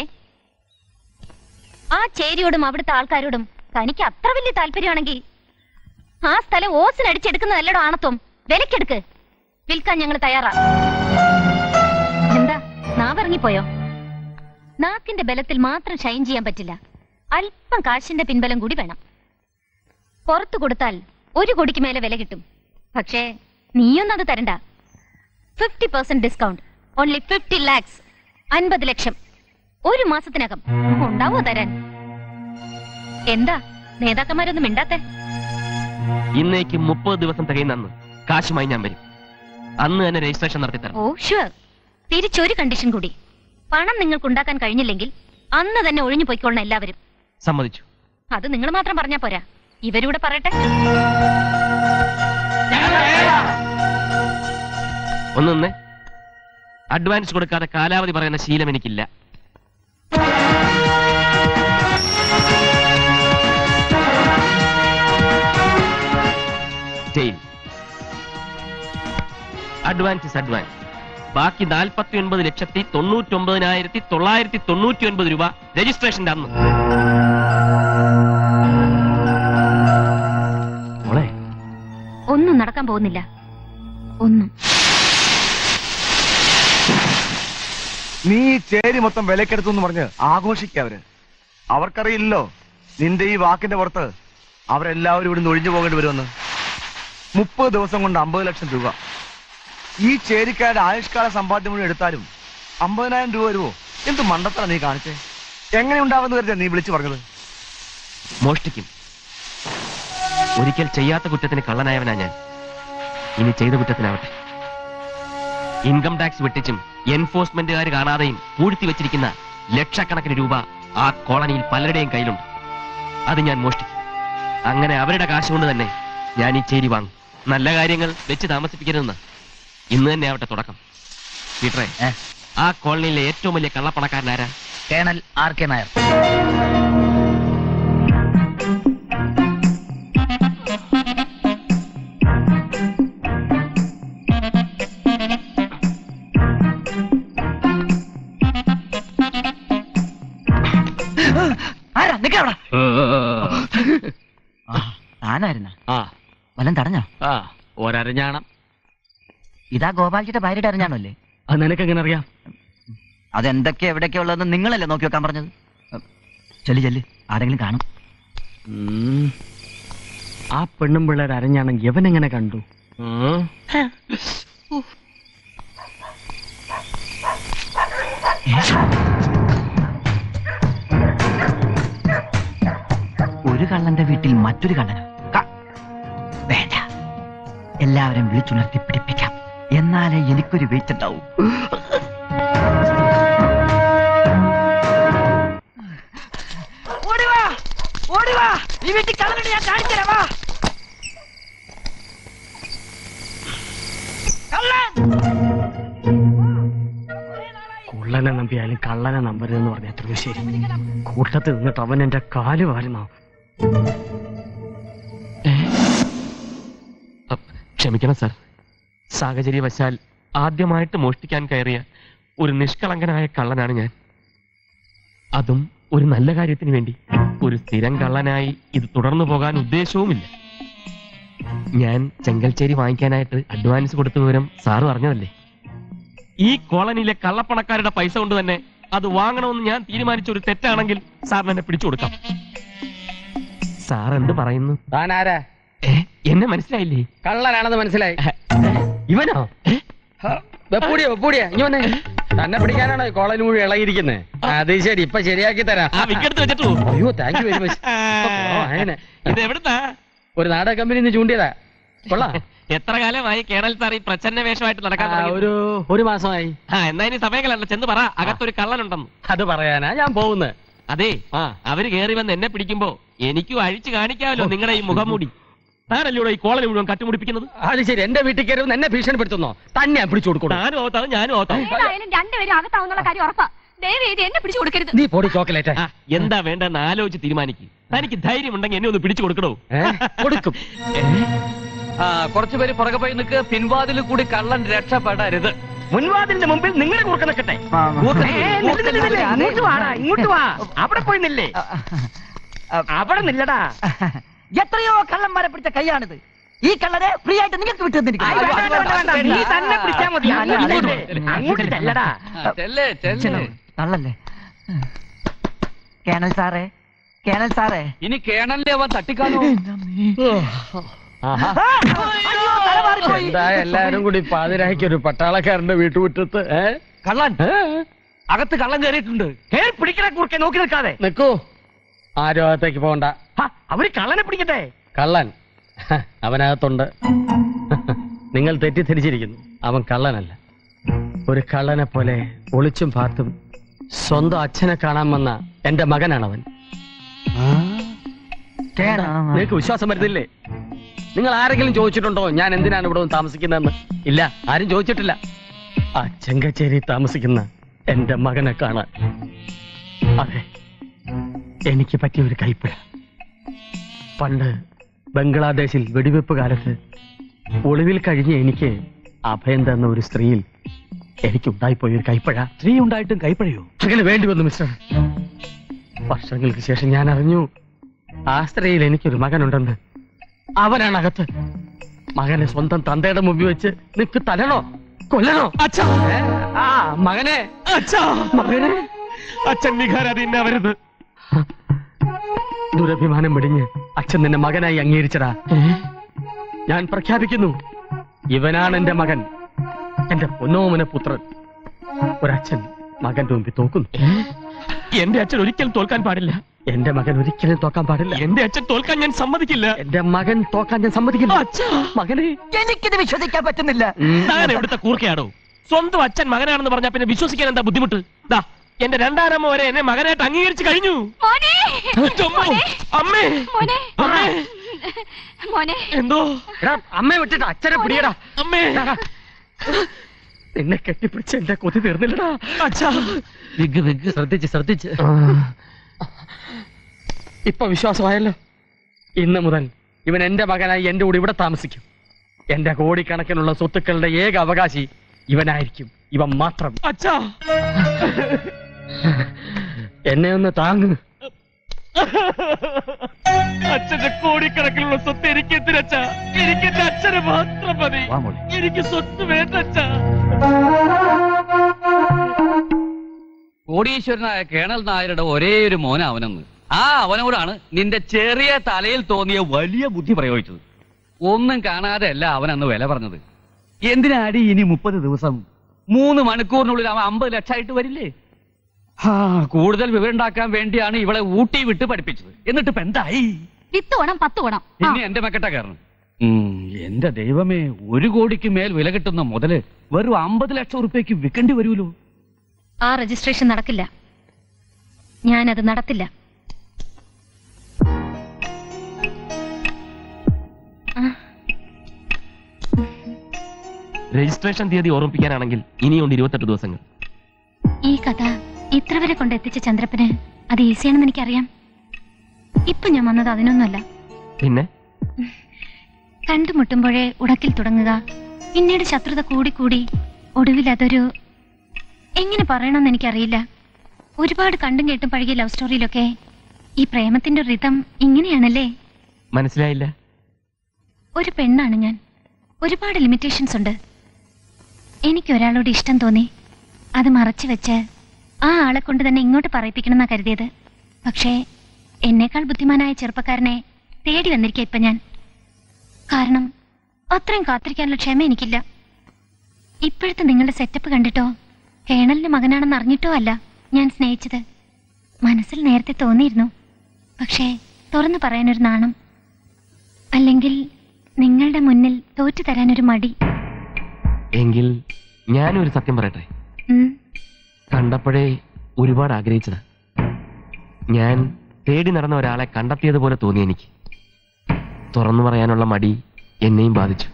ആ ചേരിയോടും അവിടുത്തെ ആൾക്കാരോടും തനിക്ക് അത്ര വലിയ താല്പര്യമാണെങ്കിൽ ആ സ്ഥലം ഓസിനടിച്ചെടുക്കുന്നതല്ലടോ ആണത്വം വിലക്കെടുക്ക് വിൽക്കാൻ ഞങ്ങൾ തയ്യാറാ എന്താ നാവിറങ്ങിപ്പോയോ നാക്കിന്റെ ബലത്തിൽ മാത്രം ഷൈൻ ചെയ്യാൻ പറ്റില്ല അല്പം കാശിന്റെ പിൻബലം കൂടി വേണം പുറത്തു കൊടുത്താൽ ഒരു കോടിക്ക് മേലെ വില കിട്ടും പക്ഷേ നീയൊന്നും അത് തരണ്ട fifty percent discount only fifty lakhs അൻപത് ലക്ഷം ഒരു മാസത്തിനകം ഉണ്ടാവോ തരാൻ എന്താ നേതാക്കന്മാരൊന്നും മിണ്ടാത്തെ ഇന്നേക്ക് മുപ്പത് ദിവസം തികയുന്ന കാശുമായി ഞാൻ വരും അന്ന് തന്നെ രജിസ്ട്രേഷൻ നടത്തി തരണം ഓ ഷുവർ തിരിച്ചൊരു കണ്ടീഷൻ കൂടി പണം നിങ്ങൾക്ക് ഉണ്ടാക്കാൻ കഴിഞ്ഞില്ലെങ്കിൽ അന്ന് തന്നെ ഒഴിഞ്ഞു പോയിക്കൊള്ളണം എല്ലാവരും സമ്മതിച്ചു അത് നിങ്ങൾ മാത്രം പറഞ്ഞാ പോരാ ഇവരൂടെ പറയട്ടെ ഒന്ന് നിന്നേ അഡ്വാൻസ് കൊടുക്കാതെ കാലാവധി പറയുന്ന ശീലം എനിക്കില്ല ടെയിൽ അഡ്വാൻസ് ഇസ് അഡ്വാൻസ് ബാക്കി നാൽപ്പത്തി ഒൻപത് ലക്ഷത്തി തൊണ്ണൂറ്റി ഒമ്പതിനായിരത്തി തൊള്ളായിരത്തി തൊണ്ണൂറ്റി ഒൻപത് രൂപ രജിസ്ട്രേഷന്റെ അന്ന് മോളെ ഒന്നും നടക്കാൻ പോകുന്നില്ല ഒന്നും നീ ഈ ചേരി മൊത്തം വിലക്കെടുത്തു എന്ന് പറഞ്ഞ് ആഘോഷിക്കുക അവര് അവർക്കറിയില്ലല്ലോ നിന്റെ ഈ വാക്കിന്റെ പുറത്ത് അവരെല്ലാവരും ഇവിടുന്ന് ഒഴിഞ്ഞു പോകേണ്ടി വരുമെന്ന് മുപ്പത് ദിവസം കൊണ്ട് അമ്പത് ലക്ഷം രൂപ ഈ ചേരിക്കാരുടെ ആയുഷ്കാല സമ്പാദ്യം മുഴുവൻ എടുത്താലും അമ്പതിനായിരം രൂപ വരുമോ എന്ത് മണ്ടത്തറ നീ കാണിച്ചേ എങ്ങനെ ഉണ്ടാവുമെന്ന് കരുതിയാ നീ വിളിച്ചു പറഞ്ഞത് മോഷ്ടിക്കും ഒരിക്കൽ ചെയ്യാത്ത കുറ്റത്തിന് കള്ളനായവനാ ഞാൻ ഇനി ചെയ്ത കുറ്റത്തിനാവട്ടെ ഇൻകം ടാക്സ് വെട്ടിച്ചും എൻഫോഴ്സ്മെന്റുകാർ കാണാതെയും പൂഴ്ത്തി വെച്ചിരിക്കുന്ന ലക്ഷക്കണക്കിന് രൂപ ആ കോളനിയിൽ പലരുടെയും കയ്യിലുണ്ട് അത് ഞാൻ മോഷ്ടിക്കും അങ്ങനെ അവരുടെ കാശ് കൊണ്ട് തന്നെ ഞാൻ ഈ ചേരി വാങ്ങും നല്ല കാര്യങ്ങൾ വെച്ച് താമസിപ്പിക്കരുതെന്ന് ഇന്ന് തന്നെ ആവട്ടെ തുടക്കം പീറ്ററെ ആ കോളനിയിലെ ഏറ്റവും വലിയ കള്ളപ്പണക്കാരനാരാ കേണൽ ആർ കെ നായർ ആരാ നിക്കവിടെ താനായിരുന്ന ആ വല്ലം തടഞ്ഞോ ആ ഒരരഞ്ഞാണം ഇതാ ഗോപാൽജിയുടെ ഭാര്യയുടെ അറിഞ്ഞാണല്ലേ അത് നിനക്കെങ്ങനെ അറിയാം അതെന്തൊക്കെ എവിടെയൊക്കെ ഉള്ളതെന്ന് നിങ്ങളല്ലേ നോക്കി വെക്കാൻ പറഞ്ഞത് ചെല്ലി ചെല്ലി ആരെങ്കിലും കാണും ഉം. ആ പെണ്ണും പിള്ളേർ അരഞ്ഞാണം എവനെങ്ങനെ കണ്ടു ഉം. ഒരു കള്ളന്റെ വീട്ടിൽ മറ്റൊരു കള്ളനോ ക- വേണ്ട എല്ലാവരും വിളിച്ചുണർത്തി പിടിപ്പിക്കാം എന്നാലേ എനിക്കൊരു വെയിറ്റ് ഉണ്ടാവൂ ഓടിവാ ഓടിവാ ഈ വീട്ടിൽ കള്ളനുണ്ട് ഞാൻ കാണിച്ചുതരാം വാ കള്ളൻ കുള്ളനെ നമ്പിയാലും കള്ളനെ നമ്പരുതെന്ന് പറഞ്ഞ എത്രയോ ശരി കൂട്ടത്തിൽ നിന്നിട്ട് അവൻ എന്റെ കാല് വാരുന്നോ ക്ഷമിക്കണം സാർ സാഹചര്യവശാൽ ആദ്യമായിട്ട് മോഷ്ടിക്കാൻ കയറിയ ഒരു നിഷ്കളങ്കനായ കള്ളനാണ് ഞാൻ അതും ഒരു നല്ല കാര്യത്തിന് വേണ്ടി ഒരു സ്ഥിരം കള്ളനായി ഇത് തുടർന്നു പോകാൻ ഉദ്ദേശവുമില്ല ഞാൻ ചെങ്കൽച്ചേരി വാങ്ങിക്കാനായിട്ട് അഡ്വാൻസ് കൊടുത്ത വിവരം സാറ് അറിഞ്ഞതല്ലേ ഈ കോളനിയിലെ കള്ളപ്പണക്കാരുടെ പൈസ കൊണ്ട് തന്നെ അത് വാങ്ങണമെന്ന് ഞാൻ തീരുമാനിച്ച ഒരു തെറ്റാണെങ്കിൽ സാറിന് എന്നെ പിടിച്ചു കൊടുക്കാം സാർ എന്ത് പറയുന്നു താൻ ആരാ എന്നെ മനസ്സിലായില്ലേ കള്ളനാണെന്ന് മനസ്സിലായി ഇവനോ വെപ്പൂടിയ വെപ്പൂടിയ ഇനി വന്നേ തന്നെ പിടിക്കാനാണോ ഈ കോളനി മുഴുവൻ ഇളകിയിരിക്കുന്നത് അത് ശരി ഇപ്പൊ ശരിയാക്കി തരാം വിക്കെടുത്ത് വെച്ചിട്ടു അയ്യോ താങ്ക് യു വെരി മച്ച് ഇത് എവിടുന്നാ ഒരു നാടക കമ്പനി നിന്ന് ചൂണ്ടിയതാ കൊള്ളാം എത്ര കാലമായി കേണൽ സാർ ഈ പ്രച്ഛന്ന വേഷമായിട്ട് നടക്കാൻ ആ, തുടങ്ങിയിട്ട്? ഒരു ഒരു മാസമായി ആ എന്നാ ഇനി സമയങ്ങളല്ല ചെന്ന് പറ അകത്തൊരു കള്ളനുണ്ടെന്ന് അത് പറയാനാ ഞാൻ പോകുന്നത് അതെ അവര് കേറി വന്ന് എന്നെ പിടിക്കുമ്പോ എനിക്കും അഴിച്ചു കാണിക്കാമല്ലോ നിങ്ങളുടെ ഈ മുഖംമൂടി താനല്ലൂടെ ഈ കോളനി മുഴുവൻ കട്ടുമുടിപ്പിക്കുന്നത് അത് ശരി എന്റെ വീട്ടിൽ കയറി വന്ന് എന്നെ ഭീഷണിപ്പെടുത്തുന്നോ തന്നെ ഞാൻ പിടിച്ചു കൊടുക്കണം ഞാനും ഓത്താവും ഞാനും ഓത്താവും ഏതായാലും രണ്ടുപേരും അകത്താവുന്നുള്ള കാര്യം ഉറപ്പാ ദയവ് ചെയ്ത് എന്നെ പിടിച്ചു കൊടുക്കരുത് നീ പൊടി ചോക്ലേറ്റ് ആ, എന്താ വേണ്ടെന്ന് ആലോചിച്ച് തീരുമാനിക്കും തനിക്ക് ധൈര്യം ഉണ്ടെങ്കിൽ എന്നെ ഒന്ന് പിടിച്ചു കൊടുക്കണോ കൊടുക്കും ആ കുറച്ചുപേര് പുറകെ പോയി നിൽക്ക് പിൻവാതിൽ കൂടി കള്ളൻ രക്ഷപ്പെടരുത് മുൻവാതിലിന്റെ മുമ്പിൽ നിങ്ങളെ കുറുക്ക നിൽക്കട്ടെ ഇങ്ങോട്ട് വാടാ ഇങ്ങോട്ട് വാ അവിടെ പോയി നില്ലേ അവിടെ നില്ലടാ എത്രയോ കള്ളന്മാരെ പിടിച്ച കൈയാണിത് ഈ കള്ളനെ ഫ്രീ ആയിട്ട് നിങ്ങൾക്ക് വിട്ടു ആയി, വേണ്ട, വേണ്ട, വേണ്ട, വേണ്ട. നീ തന്നെ പിടിച്ചാ മതി അങ്ങോട്ട് അങ്ങോട്ട് ചെല്ലടാ ചെല്ലേ ചെല്ലേ കള്ളല്ലേ കേണൽ സാറേ കേണൽ സാറേ ഇനി കേണല്ലേ അവൻ തട്ടിക്കാനോ ആഹാ. എന്താ എല്ലാരും കൂടി പാതിരായ്ക്ക് ഒരു പട്ടാളക്കാരന്റെ വീട്ടുമുറ്റത്ത് ഏ കള്ളൻ അകത്ത് കള്ളൻ കയറിയിട്ടുണ്ട് കേറി പിടിക്കണ കുറുക്കെ നോക്കി നിൽക്കാതെ നിക്കൂ ആരും അകത്തേക്ക് പോകണ്ട അവര് കള്ളനെ പിടിക്കട്ടെ കള്ളൻ ഹ, അവനകത്തുണ്ട് നിങ്ങൾ തെറ്റിദ്ധരിച്ചിരിക്കുന്നു അവൻ കള്ളനല്ല ഒരു കള്ളനെ പോലെ ഒളിച്ചും പാർത്തും സ്വന്തം അച്ഛനെ കാണാൻ വന്ന എന്റെ മകനാണവൻ നിങ്ങൾക്ക് വിശ്വാസം വരുന്നില്ലേ നിങ്ങൾ ആരെങ്കിലും ചോദിച്ചിട്ടുണ്ടോ ഞാൻ എന്തിനാണ് ഇവിടെ വന്ന് താമസിക്കുന്നതെന്ന് ഇല്ല ആരും ചോദിച്ചിട്ടില്ല ആ ചെങ്കച്ചേരി താമസിക്കുന്ന എന്റെ മകനെ കാണാൻ അതെ എനിക്ക് പറ്റിയ ഒരു കൈപ്പിഴ പണ്ട് ബംഗ്ലാദേശിൽ വെടിവെപ്പ് കാലത്ത് ഒളിവിൽ കഴിഞ്ഞ എനിക്ക് അഭയം തന്ന ഒരു സ്ത്രീയിൽ എനിക്കുണ്ടായിപ്പോയ ഒരു കൈപ്പഴ സ്ത്രീ ഉണ്ടായിട്ടും കൈപ്പഴയോ അങ്ങനെ വേണ്ടി വന്നു മിസ്റ്റർ വർഷങ്ങൾക്ക് ശേഷം ഞാൻ അറിഞ്ഞു ആ സ്ത്രീയിൽ എനിക്കൊരു മകനുണ്ടെന്ന് അവനാണ് അകത്ത് മകനെ സ്വന്തം തന്തയുടെ മുമ്പിൽ വെച്ച് നിനക്ക് തലണോ കൊല്ലണോ അച്ഛാ ഏ? ആ മകനെ അച്ഛാ മകനെ അച്ഛൻ വികാരാധീനാവരുത് ദുരഭിമാനം വെടിഞ്ഞ് അച്ഛൻ നിന്നെ മകനായി അംഗീകരിച്ചടാ ഞാൻ പ്രഖ്യാപിക്കുന്നു ഇവനാണ് എന്റെ മകൻ എന്റെ പൊന്നോമന പുത്രൻ ഒരച്ഛൻ മകന്റെ മുമ്പിൽ തോക്കുന്നു എന്റെ അച്ഛൻ ഒരിക്കലും തോൽക്കാൻ പാടില്ല എന്റെ മകൻ ഒരിക്കലും തോക്കാൻ പാടില്ല എന്റെ അച്ഛൻ തോൽക്കാൻ ഞാൻ സമ്മതിക്കില്ല എന്റെ മകൻ തോക്കാൻ ഞാൻ സമ്മതിക്കില്ല മകനെ എനിക്കിത് വിശ്വസിക്കാൻ പറ്റുന്നില്ല താൻ എവിടുത്തെ കൂർക്കയാടോ സ്വന്തം അച്ഛൻ മകനാണെന്ന് പറഞ്ഞാ പിന്നെ വിശ്വസിക്കാൻ എന്താ ബുദ്ധിമുട്ട് ദാ എന്റെ രണ്ടാനമ്മ വരെ എന്നെ മകനായിട്ട് അംഗീകരിച്ചു കഴിഞ്ഞു മോനെ ചുമ്മാ. അമ്മേ മോനെ അമ്മേ മോനെ എന്തോ എടാ അമ്മയെ വിട്ടിട്ട് അച്ഛനെ പിടിയടാ അമ്മേ നിന്നെ കെട്ടിപ്പിടിച്ച് എന്റെ കൊതി തീർന്നില്ലടാ അച്ഛാ വിഗ് വിഗ് ശ്രദ്ധിച്ച് ശ്രദ്ധിച്ച് ഇപ്പൊ വിശ്വാസമായല്ലോ ഇന്ന് മുതൽ ഇവൻ എന്റെ മകനായി എന്റെ കൂടെ ഇവിടെ താമസിക്കും എന്റെ കോടിക്കണക്കിനുള്ള സ്വത്തുക്കളുടെ ഏക അവകാശി ഇവനായിരിക്കും ഇവൻ മാത്രം അച്ഛാ എന്നെ ഒന്ന് താങ്ങ് അച്ഛന്റെ കോടിക്കണക്കിലുള്ള സ്വത്ത് എനിക്ക് എന്തിനച്ഛാ എനിക്ക് എന്റെ അച്ഛന് മാത്രം മതി വാ മോളെ. എനിക്ക് സ്വത്ത് വേണ്ട അച്ഛാ കോടീശ്വരനായ കേണൽ നായരുടെ ഒരേ ഒരു മോന അവനെന്ന് ആ അവനോടാണ് നിന്റെ ചെറിയ തലയിൽ തോന്നിയ വലിയ ബുദ്ധി പ്രയോഗിച്ചത് ഒന്നും കാണാതെ അല്ല അവൻ അന്ന് വില പറഞ്ഞത് എന്തിനാടി ഇനി മുപ്പത് ദിവസം മൂന്ന് മണിക്കൂറിനുള്ളിൽ അവൻ അമ്പത് ലക്ഷമായിട്ട് വരില്ലേ ആ കൂടുതൽ വിവരം ഉണ്ടാക്കാൻ വേണ്ടിയാണ് ഇവളെ ഊട്ടി വിട്ട് പഠിപ്പിച്ചത് എന്നിട്ട് ഇപ്പൊ എന്തായി വിത്ത് വേണം പത്ത് വേണം ആ. ഇനി എന്റെ മെക്കട്ട കാരണം എന്റെ ദൈവമേ ഒരു കോടിക്ക് മേൽ വില കിട്ടുന്ന മുതല് വെറും അമ്പത് ലക്ഷം ഉറുപ്പ്യക്ക് വിൽക്കേണ്ടി വരൂലോ ആ രജിസ്ട്രേഷൻ നടക്കില്ല ഞാനത് നടത്തില്ല രജിസ്ട്രേഷൻ തീയതി ഓർമ്മിപ്പിക്കാനാണെങ്കിൽ ഇനിയുണ്ട് ഇരുപത്തെട്ട് ദിവസങ്ങൾ ഈ കഥ ഇത്ര വരെ കൊണ്ട് എത്തിച്ച ചന്ദ്രപ്പന് അത് ഈസിയാണെന്ന് എനിക്കറിയാം ഇപ്പൊ ഞാൻ വന്നത് അതിനൊന്നുമല്ല പിന്നെ കണ്ടുമുട്ടുമ്പോഴേ ഉടക്കിൽ തുടങ്ങുക പിന്നീട് ശത്രുത കൂടിക്കൂടി ഒടുവിൽ അതൊരു എങ്ങനെ പറയണമെന്ന് എനിക്കറിയില്ല ഒരുപാട് കണ്ടും കേട്ടും പഴകിയ ലവ് സ്റ്റോറിയിലൊക്കെ ഈ പ്രേമത്തിന്റെ റിതം ഇങ്ങനെയാണല്ലേ മനസ്സിലായില്ല ഒരു പെണ്ണാണ് ഞാൻ ഒരുപാട് ലിമിറ്റേഷൻസ് ഉണ്ട് എനിക്ക് ഒരാളോട് ഇഷ്ടം തോന്നി അത് മറച്ചു വെച്ച് ആ ആളെ കൊണ്ട് തന്നെ ഇങ്ങോട്ട് പറയിപ്പിക്കണമെന്നാ കരുതിയത് പക്ഷേ എന്നേക്കാൾ ബുദ്ധിമാനായ ചെറുപ്പക്കാരനെ തേടി വന്നിരിക്കുക ഇപ്പൊ ഞാൻ കാരണം അത്രയും കാത്തിരിക്കാനുള്ള ക്ഷമ എനിക്കില്ല ഇപ്പോഴത്തെ നിങ്ങളുടെ സെറ്റപ്പ് കണ്ടിട്ടോ കേണലിന്റെ മകനാണെന്ന് അറിഞ്ഞിട്ടോ അല്ല ഞാൻ സ്നേഹിച്ചത് മനസ്സിൽ നേരത്തെ തോന്നിയിരുന്നു പക്ഷേ തുറന്നു പറയാനൊരു നാണം അല്ലെങ്കിൽ നിങ്ങളുടെ മുന്നിൽ തോറ്റു തരാനൊരു മടി എങ്കിൽ ഞാനും ഒരു സത്യം പറയട്ടെ ഉം. കണ്ടപ്പോഴേ ഒരുപാട് ആഗ്രഹിച്ചതാ ഞാൻ തേടി നടന്ന ഒരാളെ കണ്ടെത്തിയതുപോലെ തോന്നി എനിക്ക് തുറന്നു പറയാനുള്ള മടി എന്നെയും ബാധിച്ചു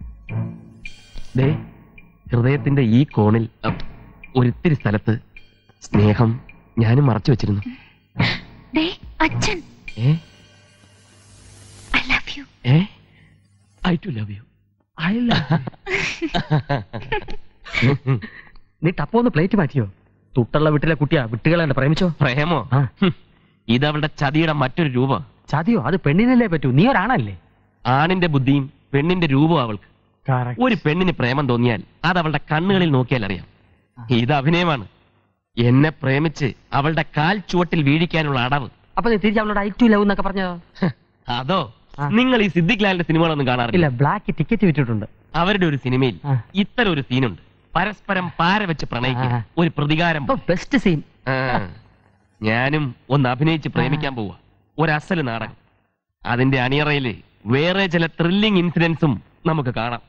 ദേ ഹൃദയത്തിന്റെ ഈ കോണിൽ അ, ഒരിത്തിരി സ്ഥലത്ത് സ്നേഹം ഞാനും മറച്ചു വെച്ചിരുന്നു ദേ അച്ഛൻ ഏ ഐ ലവ് യു ഏ ഐ ടു ലവ് യു ഐ നീ ടപ്പൊന്ന് പ്ലേറ്റ് മാറ്റിയോ തുട്ടുള്ള വീട്ടിലെ കുട്ടിയാ വിട്ടുകളെ പ്രേമിച്ചോ പ്രേമോ ഹും, ഇതവളുടെ ചതിയുടെ മറ്റൊരു രൂപം ചതിയോ അത് പെണ്ണിനല്ലേ പറ്റൂ നീ ഒരാണല്ലേ ആണിന്റെ ബുദ്ധിയും പെണ്ണിന്റെ രൂപവും അവൾക്ക് ഒരു പെണ്ണിന് പ്രേമം തോന്നിയാൽ അത് അവളുടെ കണ്ണുകളിൽ നോക്കിയാൽ അറിയാം ഇത് അഭിനയമാണ് എന്നെ പ്രേമിച്ച് അവളുടെ കാൽ ചുവട്ടിൽ വീഴിക്കാനുള്ള അടവ് അപ്പൊ നീ തിരിച്ച് അവളോട് ഐ ടു ലവ് എന്നൊക്കെ പറഞ്ഞോ അതോ നിങ്ങൾ ഈ സിദ്ദിഖ് ലാലിന്റെ സിനിമകളൊന്നും ഇല്ല കാണാറില്ല ബ്ലാക്ക് ടിക്കറ്റ് വിറ്റിട്ടുണ്ട് അവരുടെ ഒരു സിനിമയിൽ ഇത്തരം ഒരു സീനുണ്ട് പരസ്പരം പാര വെച്ച് പ്രണയിക്കുക ഒരു പ്രതികാരം ബെസ്റ്റ് സീൻ ഞാനും ഒന്ന് അഭിനയിച്ച് പ്രേമിക്കാൻ പോവാ ഒരു അസല് നാടകം അതിന്റെ അണിയറയില് വേറെ ചില ത്രില്ലിംഗ് ഇൻസിഡൻസും നമുക്ക് കാണാം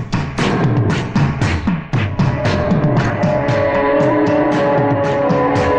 ആ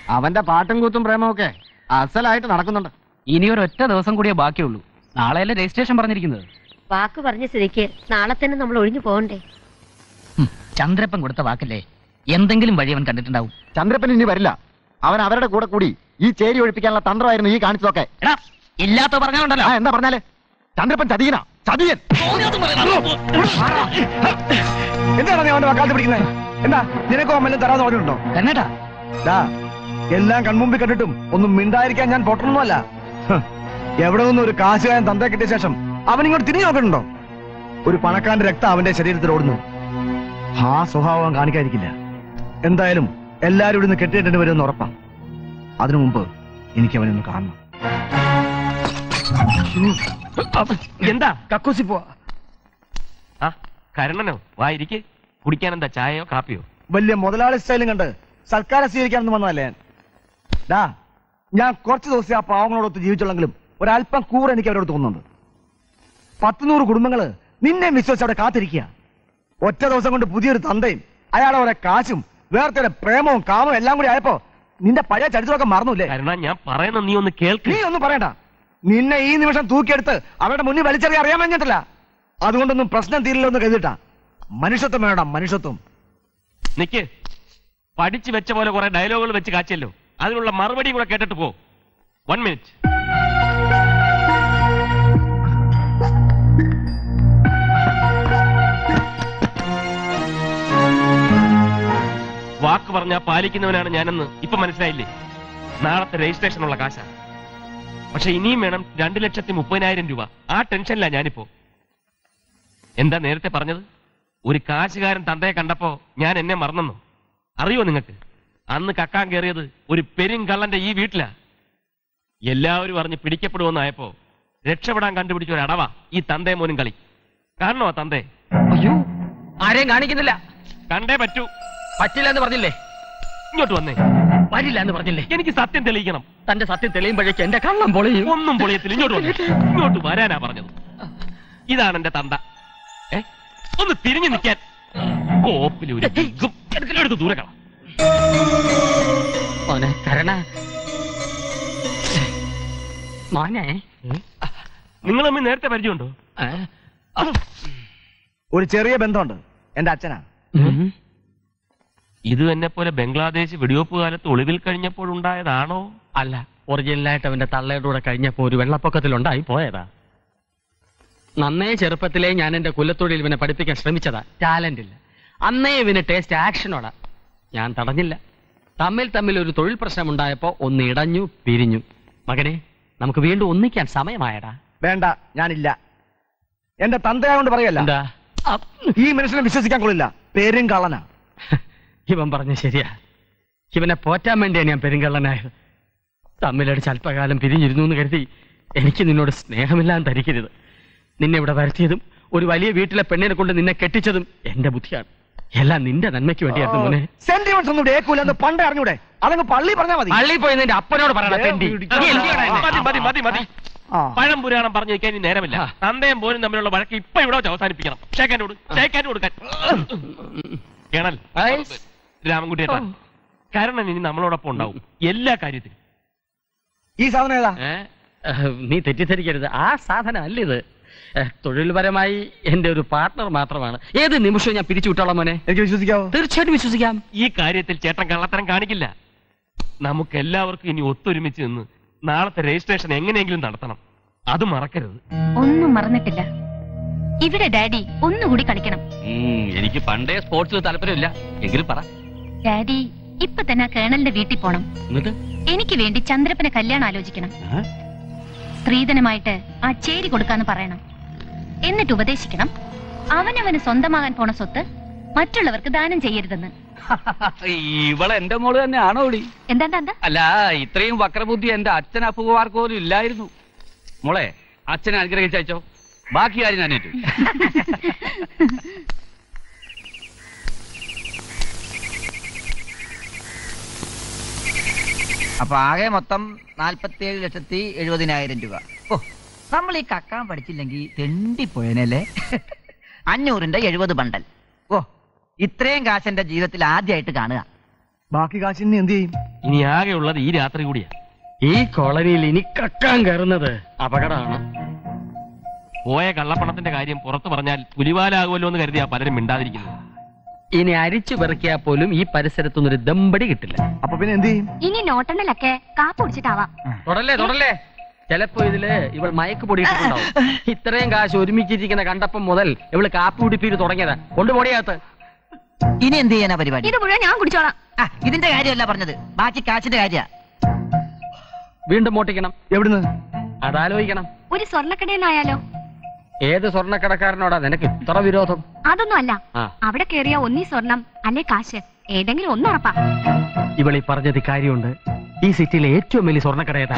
അവന്റെ പാട്ടും കൂത്തും പ്രേമമൊക്കെ അസലായിട്ട് നടക്കുന്നുണ്ട് ഇനി ഒരൊറ്റ ദിവസം കൂടിയേ ബാക്കിയുള്ളൂ നാളെയല്ലേ രജിസ്ട്രേഷൻ പറഞ്ഞിരിക്കുന്നത് വാക്ക് പറഞ്ഞ സ്ഥിതിക്ക് നാളെ തന്നെ നമ്മൾ ഒഴിഞ്ഞു പോകണ്ടേ ചന്ദ്രപ്പൻ കൊടുത്ത വാക്കല്ലേ എന്തെങ്കിലും വഴി അവൻ കണ്ടിട്ടുണ്ടാവും ചന്ദ്രപ്പൻ ഇനി വരില്ല അവൻ അവരുടെ കൂടെ കൂടി ഈ ചേരി ഒഴിപ്പിക്കാനുള്ള തന്ത്രമായിരുന്നു ഈ കാണിച്ചതൊക്കെ ഇല്ലാത്ത പറഞ്ഞാലുണ്ടല്ലോ ആ എന്താ പറഞ്ഞാല് ചന്ദ്രപ്പൻ ചതിയനാ ചതിയൻ എന്താണ് നീ അവന്റെ വക്കാലത്ത് പിടിക്കുന്നത് എന്താ നിനക്കോ അമ്മലും തരാന്ന് പറഞ്ഞിട്ടുണ്ടോ കന്നേട്ടാ ദാ, എല്ലാം കൺമുമ്പിൽ കണ്ടിട്ടും ഒന്നും മിണ്ടായിരിക്കാൻ ഞാൻ പൊട്ടണമല്ല എവിടെ നിന്നും ഒരു കാശുകാരൻ തന്ത കിട്ടിയ ശേഷം അവൻ ഇങ്ങോട്ട് തിരിഞ്ഞു നോക്കണുണ്ടോ ഒരു പണക്കാരന്റെ രക്തം അവന്റെ ശരീരത്തിൽ ഓടുന്നു ആ സ്വഭാവം അവൻ കാണിക്കാതിരിക്കില്ല എന്തായാലും എല്ലാരും ഇവിടുന്ന് കെട്ടിയിട്ടുണ്ട് വരുമെന്ന് ഉറപ്പാ അതിനു മുമ്പ് എനിക്ക് അവനൊന്ന് കാണണം എന്താ കക്കൂസി പോവാ ആ കരണനോ വായിരിക്കെ കുടിക്കാൻ എന്താ ചായയോ കാപ്പിയോ വലിയ മുതലാളി സ്റ്റൈലും കണ്ട് സർക്കാരെ സ്വീകരിക്കാനൊന്നും വന്നതല്ലേ ഞാൻ ഡാ ഞാൻ കുറച്ച് ദിവസം ആ പാവങ്ങളോടൊത്ത് ജീവിച്ചുള്ളെങ്കിലും ഒരല്പം കൂർ എനിക്ക് അവരോട് തോന്നുന്നുണ്ട് പത്ത് നൂറ് കുടുംബങ്ങള് നിന്നെ വിശ്വസിച്ച് അവിടെ കാത്തിരിക്കുക ഒറ്റ ദിവസം കൊണ്ട് പുതിയൊരു തന്തയും അയാളെ ഓരോ കാശും വേറെ പ്രേമവും കാമവും എല്ലാം കൂടി ആയപ്പോ നിന്റെ പഴയ ചരിത്രമൊക്കെ മറന്നുല്ലേ കരുണ ഞാൻ പറയുന്ന നീ ഒന്ന് കേൾക്ക് നീ ഒന്നും പറയണ്ട നിന്നെ ഈ നിമിഷം തൂക്കിയെടുത്ത് അവരുടെ മുന്നിൽ വലിച്ചെറിയാൻ അറിയാൻ കഴിഞ്ഞിട്ടില്ല അതുകൊണ്ടൊന്നും പ്രശ്നം തീരില്ലെന്ന് കരുതിട്ടാ മനുഷ്യത്വം വേണം മനുഷ്യത്വം നിക്ക് പഠിച്ചു വെച്ച പോലെ കുറെ ഡയലോഗുകൾ വെച്ച് കാച്ചല്ലോ അതിനുള്ള മറുപടിയും കൂടെ കേട്ടിട്ട് പോ വൺ മിനിറ്റ് വാക്ക് പറഞ്ഞാ പാലിക്കുന്നവനാണ് ഞാനെന്ന് ഇപ്പൊ മനസ്സിലായില്ലേ നാളത്തെ രജിസ്ട്രേഷനുള്ള കാശ പക്ഷെ ഇനിയും വേണം രണ്ടു ലക്ഷത്തി മുപ്പതിനായിരം രൂപ ആ ടെൻഷനില്ല ഞാനിപ്പോ എന്താ നേരത്തെ പറഞ്ഞത് ഒരു കാശുകാരൻ തന്തയെ കണ്ടപ്പോ ഞാൻ എന്നെ മറന്നെന്നു അറിയോ നിങ്ങൾക്ക് അന്ന് കക്കാൻ കയറിയത് ഒരു പെരുങ്കള്ളന്റെ ഈ വീട്ടിലാ എല്ലാവരും അറിഞ്ഞ് പിടിക്കപ്പെടുമെന്നായപ്പോ രക്ഷപ്പെടാൻ കണ്ടുപിടിച്ച ഒരു അടവാ ഈ തന്തേ മോനും കളി കാണണോ തന്തേ അയ്യോ ആരെയും കാണിക്കുന്നില്ല കണ്ടേ പറ്റൂ പറ്റില്ല എന്ന് പറഞ്ഞില്ലേ ഇങ്ങോട്ട് വന്നേ വരില്ല എന്ന് പറഞ്ഞില്ലേ എനിക്ക് സത്യം തെളിയിക്കണം തന്റെ സത്യം തെളിയുമ്പോഴേക്ക് എന്റെ കള്ളം പൊളിയും ഒന്നും പൊളിയത്തില്ല ഇങ്ങോട്ട് വന്നേ ഇങ്ങോട്ട് വരാനാ പറഞ്ഞത് ഇതാണ് എന്റെ തന്ത ഏ ഒന്ന് തിരിഞ്ഞു നിൽക്കാൻ കോപ്പിൽ ഒരു വിഗും. എടുത്ത് ദൂരെ കളാം മോനെ കരണ മോനെ നിങ്ങൾ തമ്മിൽ നേരത്തെ പരിചയമുണ്ടോ ഒരു ചെറിയ ബന്ധമുണ്ട് എന്റെ അച്ഛനാ ഇത് എന്നെ പോലെ ബംഗ്ലാദേശ് വെടിവെപ്പ് കാലത്ത് ഒളിവിൽ കഴിഞ്ഞപ്പോഴുണ്ടായതാണോ അല്ല ഒറിജിനലായിട്ട് അവന്റെ തള്ളയുടെ കൂടെ കഴിഞ്ഞപ്പോ ഒരു വെള്ളപ്പൊക്കത്തിലുണ്ടായി പോയതാ നന്നേ ചെറുപ്പത്തിലേ ഞാൻ എന്റെ കുലത്തൊഴിൽ ഇവനെ പഠിപ്പിക്കാൻ ശ്രമിച്ചതാ ടാലന്റ് ഇല്ല അന്നേ ഇവന് ടേസ്റ്റ് ആക്ഷനോടാ ഞാൻ തടഞ്ഞില്ല തമ്മിൽ തമ്മിൽ ഒരു തൊഴിൽ പ്രശ്നം ഉണ്ടായപ്പോ ഒന്ന് ഇടഞ്ഞു പിരിഞ്ഞു മകനെ നമുക്ക് വീണ്ടും ഒന്നിക്കാൻ സമയമായടാ വേണ്ട ഞാനില്ല എന്റെ തന്തയായോണ്ട് പറയല്ല എന്താ ഈ മനുഷ്യനെ വിശ്വസിക്കാൻ കൊള്ളില്ല പേരും കള്ളനാ ഇവൻ പറഞ്ഞ ശരിയാ ഇവനെ പോറ്റാൻ വേണ്ടിയാണ് ഞാൻ പെരുങ്കള്ളനായത് തമ്മിലടിച്ച് അല്പകാലം പിരിഞ്ഞിരുന്നു എന്ന് കരുതി എനിക്ക് നിന്നോട് സ്നേഹമില്ലാന്ന് ധരിക്കരുത് നിന്നെ ഇവിടെ വരുത്തിയതും ഒരു വലിയ വീട്ടിലെ പെണ്ണിനെ കൊണ്ട് നിന്നെ കെട്ടിച്ചതും എന്റെ ബുദ്ധിയാണ് എല്ലാം നിന്റെ നന്മയ്ക്ക് വേണ്ടിയായിരുന്നു മോനെ സെന്റിമെന്റ്സ് ഒന്നും ഏക്കൂല എന്ന് പണ്ടേ അറിഞ്ഞൂടെ അതങ്ങ് പള്ളി പറഞ്ഞാ മതി പള്ളി പോയി നിന്റെ അപ്പനോട് പറയണ തെണ്ടി നീ എന്തിനാടാ എന്നെ? മതി മതി മതി മതി പഴം പുരാണം പറഞ്ഞു നിൽക്കാൻ ഇനി നേരമില്ല തന്തയും പോലും തമ്മിലുള്ള വഴക്ക് ഇപ്പൊ ഇവിടെ വെച്ച് അവസാനിപ്പിക്കണം ഷേക്കാൻ്റെ ഷേക്കാൻ്റെ കൊടുക്കാൻ കേണൽ രാമൻകുട്ടി ഏട്ടാ കരണൻ ഇനി നമ്മളോടൊപ്പം ഉണ്ടാവും എല്ലാ കാര്യത്തിലും ഈ സാധനം ഏതാ ഏഹ്, നീ തെറ്റിദ്ധരിക്കരുത് ആ സാധനം അല്ല ഇത് ഏഹ്, തൊഴിൽപരമായി എന്റെ ഒരു പാർട്ണർ മാത്രമാണ് ഏത് നിമിഷവും ഞാൻ പിരിച്ചു വിട്ടോളാം മോനെ എനിക്ക് വിശ്വസിക്കാവോ തീർച്ചയായിട്ടും വിശ്വസിക്കാം ഈ കാര്യത്തിൽ ചേട്ടൻ കള്ളത്തരം കാണിക്കില്ല നമുക്ക് എല്ലാവർക്കും ഇനി ഒത്തൊരുമിച്ച് നിന്ന് നാളത്തെ രജിസ്ട്രേഷൻ എങ്ങനെയെങ്കിലും നടത്തണം അത് മറക്കരുത് ഒന്നും മറന്നിട്ടില്ല ഇവിടെ ഡാഡി ഒന്നുകൂടി കളിക്കണം ഉം, എനിക്ക് പണ്ടേ സ്പോർട്സിൽ താല്പര്യമില്ല എങ്കിലും പറ ഡാഡി ഇപ്പൊ തന്നെ ആ കേണലിന്റെ വീട്ടിൽ പോണം എന്നിട്ട് എനിക്ക് വേണ്ടി ചന്ദ്രപ്പനെ കല്യാണം ആലോചിക്കണം സ്ത്രീധനമായിട്ട് ആ ചേരി കൊടുക്കാന്ന് പറയണം എന്നിട്ട് ഉപദേശിക്കണം അവനവന് സ്വന്തമാകാൻ പോണ സ്വത്ത് മറ്റുള്ളവർക്ക് ദാനം ചെയ്യരുതെന്ന് ഇവളെ എന്റെ മോള് തന്നെ ആണോ വിളി എന്താ എന്താ അല്ല ഇത്രയും വക്രബുദ്ധി എന്റെ അച്ഛൻ അപ്പുമാർക്ക് പോലും ഇല്ലായിരുന്നു മോളെ അച്ഛനെ അനുഗ്രഹിച്ചയച്ചോ ബാക്കി കാര്യം ഞാൻ ഏറ്റു അപ്പൊ ആകെ മൊത്തം നാൽപ്പത്തിയേഴ് ലക്ഷത്തി എഴുപതിനായിരം രൂപ ഓ നമ്മൾ ഈ കക്കാൻ പഠിച്ചില്ലെങ്കിൽ തെണ്ടിപ്പോയനല്ലേ അഞ്ഞൂറിന്റെ എഴുപത് ബണ്ടൽ ഓ ഇത്രയും കാശ് എന്റെ ജീവിതത്തിൽ ആദ്യമായിട്ട് കാണുക ബാക്കി കാശിന് എന്ത് ചെയ്യും ഇനി ആകെ ഉള്ളത് ഈ രാത്രി കൂടിയാ ഈ കോളനിയിൽ ഇനി കക്കാൻ കയറുന്നത് അപകടമാണ് പോയ കള്ളപ്പണത്തിന്റെ കാര്യം പുറത്തു പറഞ്ഞാൽ പുലിവാലാകുമല്ലോ എന്ന് കരുതിയാ പലരും മിണ്ടാതിരിക്കുന്നത് ഇനി അരിച്ചു പെറുക്കിയാൽ പോലും ഈ പരിസരത്തുനിന്ന് ഒരു ദമ്പടി കിട്ടില്ല അപ്പൊ പിന്നെ എന്ത് ചെയ്യും ഇനി നോട്ടെണ്ണലൊക്കെ കാപ്പ് കുടിച്ചിട്ടാവാം തുടല്ലേ തുടല്ലേ ചിലപ്പോ ഇതില് ഇവൾ മയക്ക് പൊടിയിട്ടുണ്ടാവും ഇത്രയും കാശ് ഒരുമിച്ചിരിക്കുന്ന കണ്ടപ്പം മുതൽ ഇവള് കാപ്പി കുടിപ്പീര് തുടങ്ങിയതാ കൊണ്ടുപോടിയാത്ത ഇനി എന്ത് ചെയ്യാനാ പരിപാടി ഇത് മുഴുവൻ ഞാൻ കുടിച്ചോളാം ആ, ഇതിന്റെ കാര്യമല്ല പറഞ്ഞത് ബാക്കി കാശിന്റെ കാര്യ വീണ്ടും മോട്ടിക്കണം എവിടുന്ന് അതാലോചിക്കണം ഒരു സ്വർണ്ണക്കടയെന്നായാലോ ഏത് സ്വർണ്ണക്കടക്കാരനോടാ നിനക്ക് ഇത്ര വിരോധം അതൊന്നും അല്ല ആ അവിടെ കേറിയ ഒന്നീ സ്വർണം അല്ലെ കാശ് ഏതെങ്കിലും ഒന്നുറപ്പാ ഇവളീ പറഞ്ഞത് കാര്യമുണ്ട് ഈ സിറ്റിയിലെ ഏറ്റവും വലിയ സ്വർണ്ണക്കട ഏതാ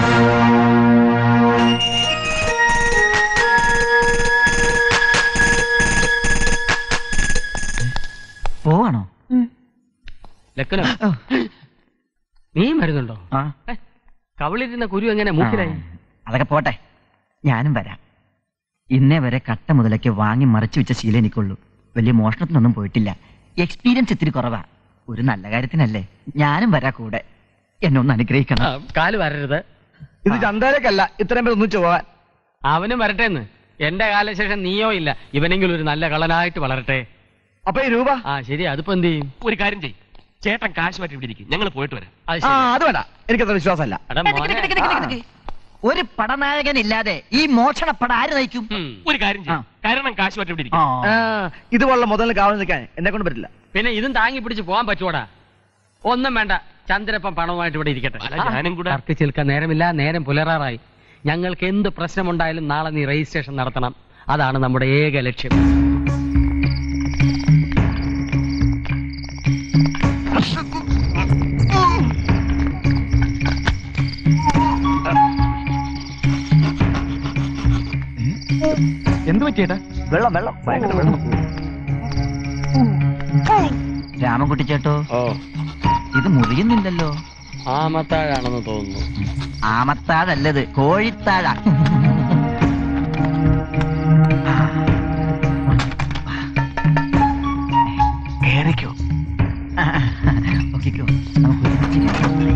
പോവാണോ ലക്കനോ നീ മരുന്നുണ്ടോ ഏ, കവിളിരുന്ന കുരു എങ്ങനെ മൂക്കിലായി അതൊക്കെ പോട്ടെ ഞാനും വരാം ഇന്നേ വരെ കട്ട മുതലൊക്കെ വാങ്ങി മറച്ചു വെച്ച ശീലം എനിക്കുള്ളൂ വലിയ മോഷണത്തിനൊന്നും പോയിട്ടില്ല എക്സ്പീരിയൻസ് ഇത്തിരി കുറവാ ഒരു നല്ല കാര്യത്തിനല്ലേ ഞാനും വരാ കൂടെ എന്നെ ഒന്ന് അനുഗ്രഹിക്കണം കാല് വരരുത് ഇത് ചന്തയിലേക്കല്ല ഇത്രയും പേര് ഒന്നിച്ചു പോവാൻ അവനും വരട്ടെ എന്ന് എന്റെ കാലശേഷം നീയോ ഇല്ല ഇവനെങ്കിലും ഒരു നല്ല കള്ളനായിട്ട് വളരട്ടെ അപ്പൊ ഈ രൂപ ആ ശരി അതിപ്പോ എന്ത് ചെയ്യും ഒരു കാര്യം ചെയ്യും ചേട്ടൻ കാശ് മാറ്റി ഇവിടെ ഇരിക്കും ഞങ്ങൾ പോയിട്ട് വരാം അത് ആ ശരി. അത് വേണ്ട എനിക്കത്ര വിശ്വാസമല്ല എടാ മോനെ. ഒരു പടനായകൻ ഇല്ലാതെ ഈ മോഷണ പട ആര് നയിക്കും ഒരു കാര്യം ചെയ്യും കാരണം കാശ് മാറ്റി ഇവിടെ ഇരിക്കും ആ, ഇതുപോലുള്ള മുതലിന് കാവൽ നിൽക്കാൻ എന്നെ കൊണ്ട് പറ്റില്ല പിന്നെ ഇതും താങ്ങി പിടിച്ച് പോകാൻ പറ്റുവാടാ ഒന്നും വേണ്ട ചന്ദ്രപ്പം പണവുമായിട്ട് ഇവിടെ ഇരിക്കട്ടെ അല്ല, ഞാനും കൂടെ- തർക്കിച്ച് നിൽക്കാൻ നേരമില്ല നേരം പുലരാറായി ഞങ്ങൾക്ക് എന്ത് പ്രശ്നമുണ്ടായാലും നാളെ നീ രജിസ്ട്രേഷൻ നടത്തണം അതാണ് നമ്മുടെ ഏക ലക്ഷ്യം എന്ത് പറ്റിയേട്ടാ വെള്ളം വെള്ളം ഭയങ്കര വെള്ളം രാമൻകുട്ടി ചേട്ടോ ഓ ഇത് മുറിയുന്നില്ലല്ലോ ആമത്താഴാണെന്ന് തോന്നുന്നു ആമത്താഴല്ലത് കോഴിത്താഴ കേറിക്കോ നോക്കിക്കോ നമുക്ക് ഒരുമിച്ച് കേറാം.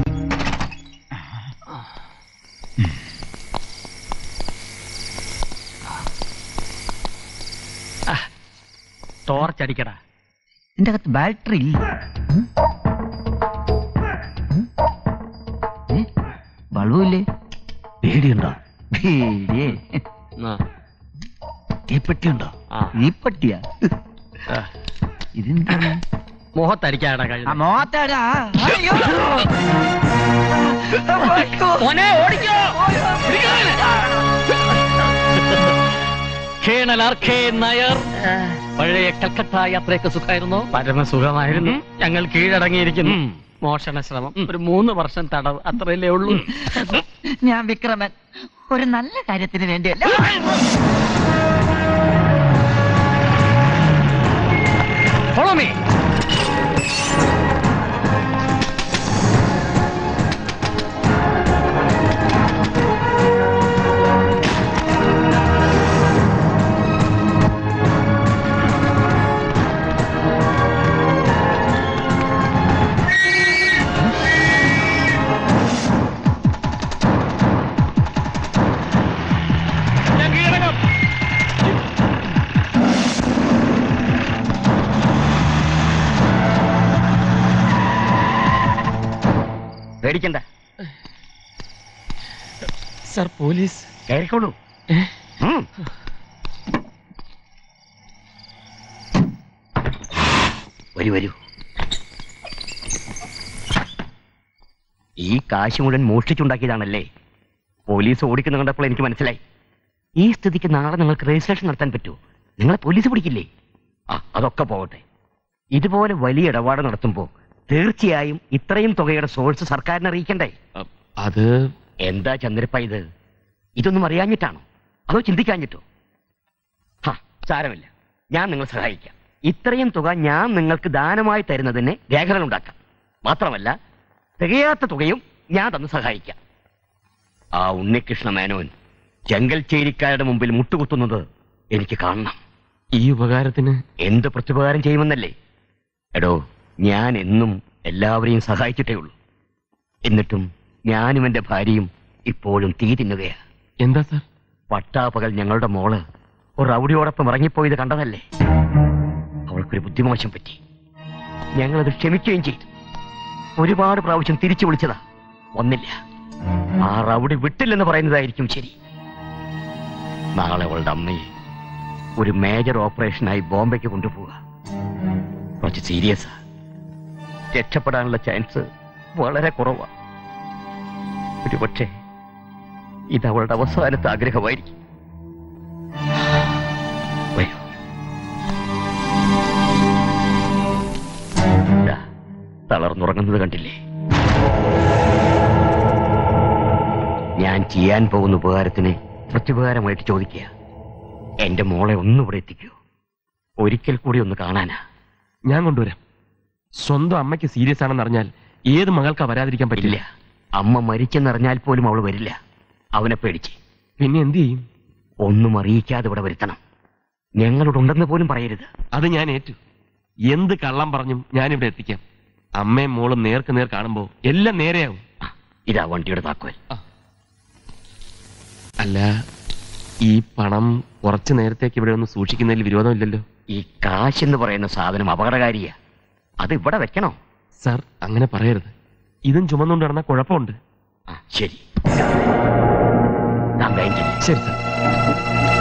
ടോർച്ച് അടിക്കടാ ഇതിന്റെ അകത്ത് ബാറ്ററി ഇല്ല ഏ? ബൾബുമില്ലേ പേടിയുണ്ടോ പേടിയേ തീപ്പെട്ടിയുണ്ടോ തീപ്പട്ടിയാ ഇതെന്താണ് മുഖത്തടിക്കാടാ ആ കഴിഞ്ഞ മോത്താടാ അയ്യോ മോനെ ഓടിക്കോ കേണൽ ആർ കെ നായർ പഴയ കൽക്കട്ട യാത്രയൊക്കെ സുഖമായിരുന്നോ പരമസുഖമായിരുന്നു ഞങ്ങൾ കീഴടങ്ങിയിരിക്കുന്നു മോഷണ ശ്രമം ഒരു മൂന്ന് വർഷം തടവ് അത്രയല്ലേ ഉള്ളൂ ഞാൻ വിക്രമൻ ഒരു നല്ല കാര്യത്തിന് വേണ്ടിയല്ല Follow me. പേടിക്കണ്ട സർ പോലീസ് കയറിക്കോളൂ ഉം. വരൂ വരൂ ഈ കാശ് മുഴുവൻ മോഷ്ടിച്ചുണ്ടാക്കിയതാണല്ലേ പോലീസ് ഓടിക്കുന്ന കണ്ടപ്പോൾ എനിക്ക് മനസ്സിലായി ഈ സ്ഥിതിക്ക് നാളെ നിങ്ങൾക്ക് രജിസ്ട്രേഷൻ നടത്താൻ പറ്റുമോ നിങ്ങളെ പോലീസ് പിടിക്കില്ലേ ആ അതൊക്കെ പോകട്ടെ ഇതുപോലെ വലിയ ഇടപാട് നടത്തുമ്പോൾ തീർച്ചയായും ഇത്രയും തുകയുടെ സോഴ്സ് സർക്കാരിനെ അറിയിക്കണ്ടേ അത് എന്താ ചന്ദ്രപ്പ ഇത് ഇതൊന്നും അറിയാഞ്ഞിട്ടാണോ അതോ ചിന്തിക്കാഞ്ഞിട്ടോ ഹാ സാരമില്ല ഞാൻ നിങ്ങളെ സഹായിക്കാം ഇത്രയും തുക ഞാൻ നിങ്ങൾക്ക് ദാനമായി തരുന്നതിന് രേഖകൾ ഉണ്ടാക്കാം മാത്രമല്ല തികയാത്ത തുകയും ഞാൻ തന്ന് സഹായിക്കാം ആ ഉണ്ണികൃഷ്ണ മേനോൻ ചെങ്കൽച്ചേരിക്കാരുടെ മുമ്പിൽ മുട്ടുകുത്തുന്നത് എനിക്ക് കാണണം ഈ ഉപകാരത്തിന് എന്ത് പ്രത്യുപകാരം ചെയ്യുമെന്നല്ലേ എടോ ഞാൻ എന്നും എല്ലാവരെയും സഹായിച്ചിട്ടേ ഉള്ളൂ എന്നിട്ടും ഞാനും എന്റെ ഭാര്യയും ഇപ്പോഴും തീ തിന്നുകയാ എന്താ സാർ പട്ടാപകൽ ഞങ്ങളുടെ മോള് ഒരു റൗഡിയോടൊപ്പം ഇറങ്ങിപ്പോയത് കണ്ടതല്ലേ അവൾക്കൊരു ബുദ്ധിമോശം പറ്റി ഞങ്ങളത് ക്ഷമിക്കുകയും ചെയ്തു ഒരുപാട് പ്രാവശ്യം തിരിച്ചു വിളിച്ചതാ ഒന്നില്ല ആ റൗഡി വിട്ടില്ലെന്ന് പറയുന്നതായിരിക്കും ശരി നാളെ അവളുടെ അമ്മയെ ഒരു മേജർ ഓപ്പറേഷനായി ബോംബെക്ക് കൊണ്ടുപോവുക കുറച്ച് സീരിയസാ രക്ഷപ്പെടാനുള്ള ചാൻസ് വളരെ കുറവാ ഒരുപക്ഷെ ഇത് അവളുടെ അവസാനത്തെ ആഗ്രഹമായിരിക്കും വരൂ. ദാ, തളർന്നുറങ്ങുന്നത് കണ്ടില്ലേ ഞാൻ ചെയ്യാൻ പോകുന്ന ഉപകാരത്തിന് പ്രത്യുപകാരമായിട്ട് ചോദിക്കുക എന്റെ മോളെ ഒന്നുകൂടെ എത്തിക്കൂ ഒരിക്കൽ കൂടി ഒന്ന് കാണാനാ ഞാൻ കൊണ്ടുവരാം സ്വന്തം അമ്മയ്ക്ക് സീരിയസ് ആണെന്ന് അറിഞ്ഞാൽ ഏത് മകൾക്കാ വരാതിരിക്കാൻ പറ്റില്ല അമ്മ മരിച്ചെന്നറിഞ്ഞാൽ പോലും അവൾ വരില്ല അവനെ പേടിച്ച് പിന്നെ എന്ത് ചെയ്യും ഒന്നും അറിയിക്കാതെ ഇവിടെ വരുത്തണം ഞങ്ങളോടുണ്ടെന്ന് പോലും പറയരുത് അത് ഞാൻ ഏറ്റു എന്ത് കള്ളം പറഞ്ഞും ഞാനിവിടെ എത്തിക്കാം അമ്മയും മോളും നേർക്ക് നേർ കാണുമ്പോ എല്ലാം നേരെയാവും ഇതാ വണ്ടിയുടെ താക്കോൽ അല്ല ഈ പണം കുറച്ചു നേരത്തേക്ക് ഇവിടെ ഒന്ന് സൂക്ഷിക്കുന്നതിൽ വിരോധമില്ലല്ലോ ഈ കാശ് എന്ന് പറയുന്ന സാധനം അപകടകാരിയാ അത് ഇവിടെ വെക്കണോ സാർ അങ്ങനെ പറയരുത് ഇതും ചുമന്നുകൊണ്ട് നടന്നാൽ കുഴപ്പമുണ്ട് ശരി ദാ ബാങ്കിൽ. ശരി സാർ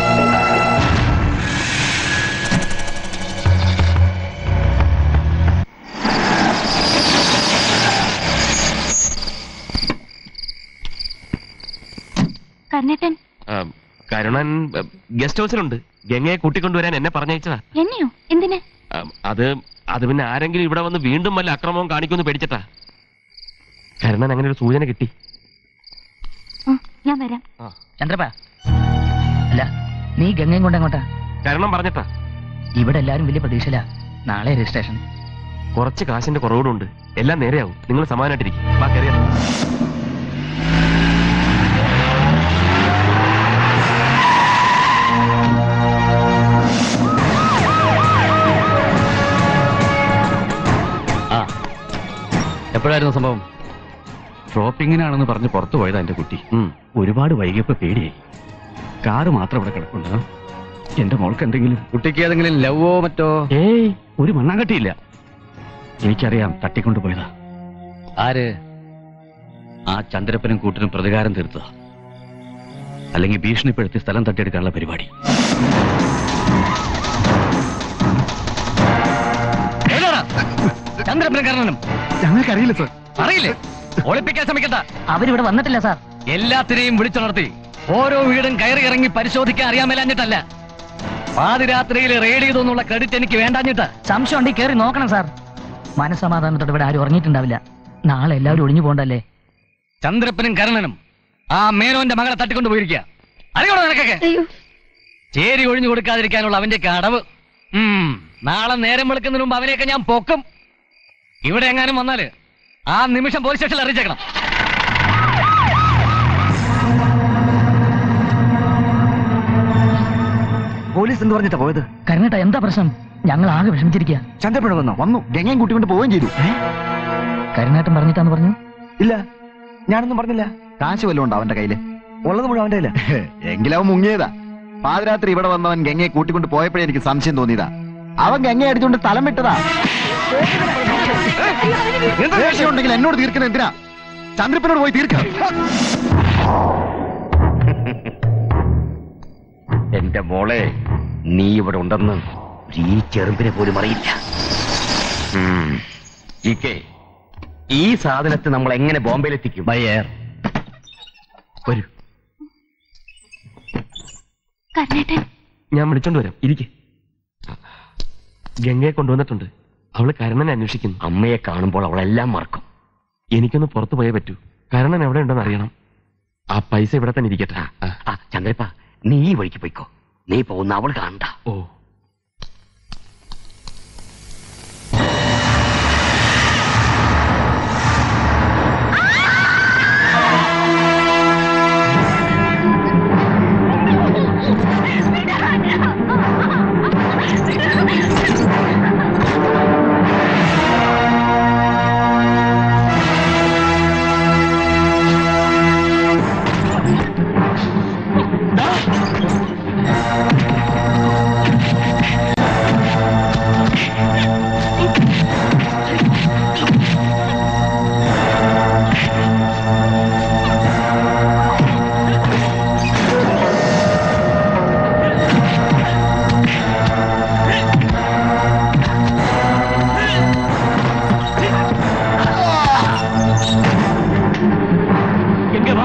കർണേട്ടൻ ആ, കരുണൻ ആ, ഗസ്റ്റ് ഹൗസിലുണ്ട് ഗംഗയെ കൂട്ടിക്കൊണ്ടുവരാൻ എന്നെ പറഞ്ഞയച്ചതാ എന്നെയോ എന്തിന് ആ, അത് അത് പിന്നെ ആരെങ്കിലും ഇവിടെ വന്ന് വീണ്ടും വല്ല അക്രമവും കാണിക്കുമെന്ന് പേടിച്ചിട്ടാ കരുണൻ അങ്ങനെ ഒരു സൂചന കിട്ടി ഉം, ഞാൻ വരാം ചന്ദ്രപ്പ അല്ല നീ ഗംഗയും കൊണ്ട് എങ്ങോട്ടാ കരുണൻ പറഞ്ഞിട്ടാ ഇവിടെ എല്ലാരും വലിയ പ്രതീക്ഷയില്ല നാളെ രജിസ്ട്രേഷൻ കുറച്ച് കാശിന്റെ കുറവുകളുണ്ട് എല്ലാം നേരെയാവും നിങ്ങൾ സമാധാനായിട്ടിരിക്കും വാ കയറിയാ ആ എപ്പോഴായിരുന്നു സംഭവം ഷോപ്പിങ്ങിനാണെന്ന് പറഞ്ഞ് പുറത്തു പോയതാ എന്റെ കുട്ടി ഒരുപാട് വൈകിയപ്പോ പേടിയായി കാറ് മാത്രം ഇവിടെ കിടപ്പുണ്ട് എന്റെ മോൾക്ക് എന്തെങ്കിലും കുട്ടിക്ക് ഏതെങ്കിലും ലവോ മറ്റോ ഏയ് ഒരു മണ്ണാങ്കട്ടിയില്ല എനിക്കറിയാം തട്ടിക്കൊണ്ടു പോയതാ ആര് ആ ചന്ദ്രപ്പനും കൂട്ടിനും പ്രതികാരം തീർത്തതാ അല്ലെങ്കിൽ ഭീഷണിപ്പെടുത്തി സ്ഥലം തട്ടിയെടുക്കാനുള്ള പരിപാടി ചന്ദ്രപ്പനും കർണനും ഞങ്ങൾക്കറിയില്ല സർ അറിയില്ലേ ഒളിപ്പിക്കാൻ ശ്രമിക്കണ്ട അവരിവിടെ വന്നിട്ടില്ല സാർ എല്ലാത്തിനെയും വിളിച്ചുണർത്തി ഓരോ വീടും കയറി ഇറങ്ങി പരിശോധിക്കാൻ അറിയാൻ മേലാഞ്ഞിട്ടല്ല പാതിരാത്രിയിൽ റെയ്ഡ് ചെയ്തൊന്നുള്ള ക്രെഡിറ്റ് എനിക്ക് വേണ്ടാഞ്ഞിട്ട് സംശയം ഉണ്ടെങ്കിൽ കയറി നോക്കണം സാർ മനസമാധാനത്തോടെ ഇവിടെ ആരും ഉറങ്ങിയിട്ടുണ്ടാവില്ല നാളെ എല്ലാവരും ഒഴിഞ്ഞു പോകണ്ടല്ലേ ചന്ദ്രപ്പനും കരണനും ആ മേനോന്റെ മകളെ തട്ടിക്കൊണ്ടു പോയിരിക്കുക അറിയണോ നിനക്കൊക്കെ ചേരി ഒഴിഞ്ഞു കൊടുക്കാതിരിക്കാനുള്ള അവന്റെ അടവ് ഉം, നാളെ നേരം വെളുക്കുന്നതിന് മുമ്പ് അവനെയൊക്കെ ഞാൻ പൊക്കും ഇവിടെ എങ്ങാനും വന്നാല് ആ നിമിഷം പോലീസ് സ്റ്റേഷനിൽ അറിയിച്ചേക്കണം പോലീസ് എന്ത് പറഞ്ഞിട്ടാ പോയത് കരുണേട്ട എന്താ പ്രശ്നം ഞങ്ങൾ ആകെ വിഷമിച്ചിരിക്കുക ചന്ദ്രപ്പുഴ വന്നോ വന്നു ഗംഗയും കൂട്ടിക്കൊണ്ട് പോവുകയും ചെയ്തു കരുണേട്ടൻ പറഞ്ഞിട്ടാന്ന് പറഞ്ഞു ഇല്ല ഞാനൊന്നും പറഞ്ഞില്ല കാശ് വല്ലതും ഉണ്ടോ അവന്റെ കയ്യില് ഉള്ളത് മുഴുവൻ അവന്റെ കയ്യില് എങ്കിലും അവൻ മുങ്ങിയതാ പാതിരാത്രി ഇവിടെ വന്നവൻ ഗംഗയെ കൂട്ടിക്കൊണ്ട് പോയപ്പോഴേ എനിക്ക് സംശയം തോന്നിയതാ അവൻ ഗംഗയെ അടിച്ചുകൊണ്ട് സ്ഥലം വിട്ടതാ ദേഷ്യം ഉണ്ടെങ്കിൽ എന്നോട് തീർക്കുന്നത് എന്തിനാ ചന്ദ്രപ്പനോട് പോയി തീർക്കാം എന്റെ മോളെ നീ ഇവിടെ ഉണ്ടെന്ന് ഈ ചെറുമ്പിനെ പോലും അറിയില്ല ഉം. ഇക്കെ ഈ സാധനത്തെ നമ്മൾ എങ്ങനെ ബോംബെയിലെത്തിക്കും ബൈ എയർ വരൂ കർണേട്ടൻ ഞാൻ വിളിച്ചോണ്ട് വരാം ഇരിക്കെ ഗംഗയെ കൊണ്ടുവന്നിട്ടുണ്ട് അവള് കരുണനെ അന്വേഷിക്കുന്നു അമ്മയെ കാണുമ്പോൾ അവളെല്ലാം മറക്കും എനിക്കൊന്ന് പുറത്തു പോയേ പറ്റൂ കരുണൻ എവിടെ ഉണ്ടെന്ന് അറിയണം ആ പൈസ ഇവിടെ തന്നെ ഇരിക്കട്ടെ ആ, ആ ചന്ദ്രപ്പ നീ ഈ വഴിക്ക് പോയിക്കോ നീ പോകുന്ന അവൾ കാണണ്ട ഓ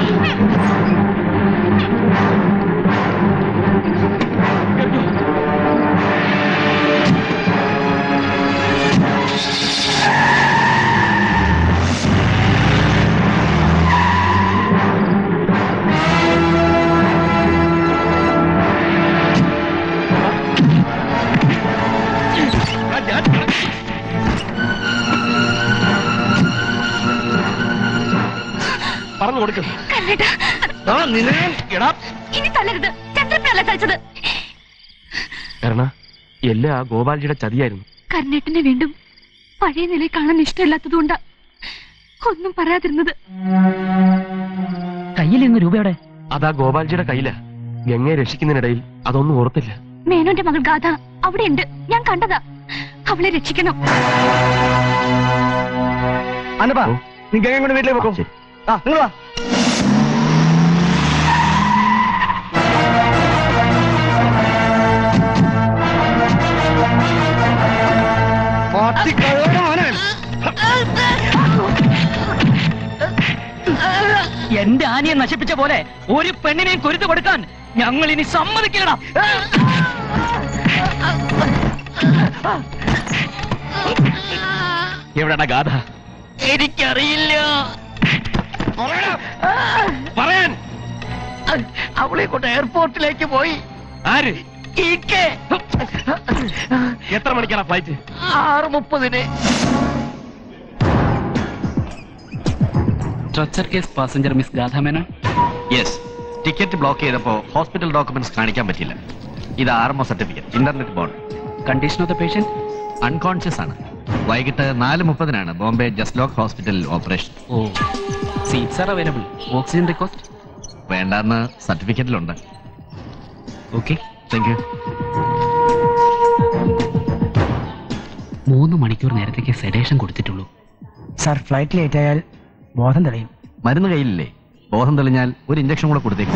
പറഞ്ഞു കൊടുക്കും കണ്ണേട്ടാ ഇനി തല്ലരുത് ചന്ദ്രപ്പനല്ല തളിച്ചത് എറണ എല്ലാം ആ ഗോപാൽജിയുടെ ചതിയായിരുന്നു കർണേട്ടനെ വീണ്ടും പഴയ നിലയിൽ കാണാൻ ഇഷ്ടമില്ലാത്തതുകൊണ്ടാ ഒന്നും പറയാതിരുന്നത് കയ്യിൽ ഇന്ന് രൂപയുടെ അതാ ഗോപാൽജിയുടെ കയ്യില ഗംഗയെ രക്ഷിക്കുന്നതിനിടയിൽ അതൊന്നും ഓർത്തില്ല മേനോന്റെ മകൾ ഗാഥ അവിടെ ഉണ്ട് ഞാൻ കണ്ടതാ അവളെ രക്ഷിക്കണം അന്നപ്പാ നീ ഗംഗ കൊണ്ട് വീട്ടിലേക്ക് വെക്കോ ആ നിങ്ങൾ വാ എന്റെ ആനയെ നശിപ്പിച്ച പോലെ ഒരു പെണ്ണിനെയും കൊരുത്തു കൊടുക്കാൻ ഞങ്ങൾ ഇനി സമ്മതിക്കണം എവിടെടാ ഗാഥ എനിക്കറിയില്ല പറയാൻ അവളെ കൊണ്ട് എയർപോർട്ടിലേക്ക് പോയി ആര് ഈക്കെ എത്ര മണിക്കാണ് ഫ്ലൈറ്റ് ആറ് മുപ്പതിന് structure case passenger miss ഗാഥാമേനോൻ yes ticket block ചെയ്തപ്പോ ഹോസ്പിറ്റൽ ഡോക്യുമെന്റ്സ് കാണിക്കാൻ പറ്റില്ല ഇത് R M O certificate internet board condition of the patient unconscious ആണ് വൈകിട്ട് നാല് മുപ്പതിനാണ് ബോംബെ ജസ്ലോക്ക് ഹോസ്പിറ്റലിൽ operation oh seats are available oxygen request വേണ്ടാന്ന് സർട്ടിഫിക്കറ്റിലുണ്ട് ഓക്കെ താങ്ക് യു മൂന്ന് മണിക്കൂർ നേരത്തേക്ക് സെഡേഷൻ കൊടുത്തിട്ടുള്ളൂ സാർ ഫ്ലൈറ്റ് ലേറ്റ് ആയാൽ ബോധം തെളിയും മരുന്ന് കയ്യിലില്ലേ ബോധം തെളിഞ്ഞാൽ ഒരു ഇഞ്ചക്ഷൻ കൂടെ കൊടുത്തേക്കും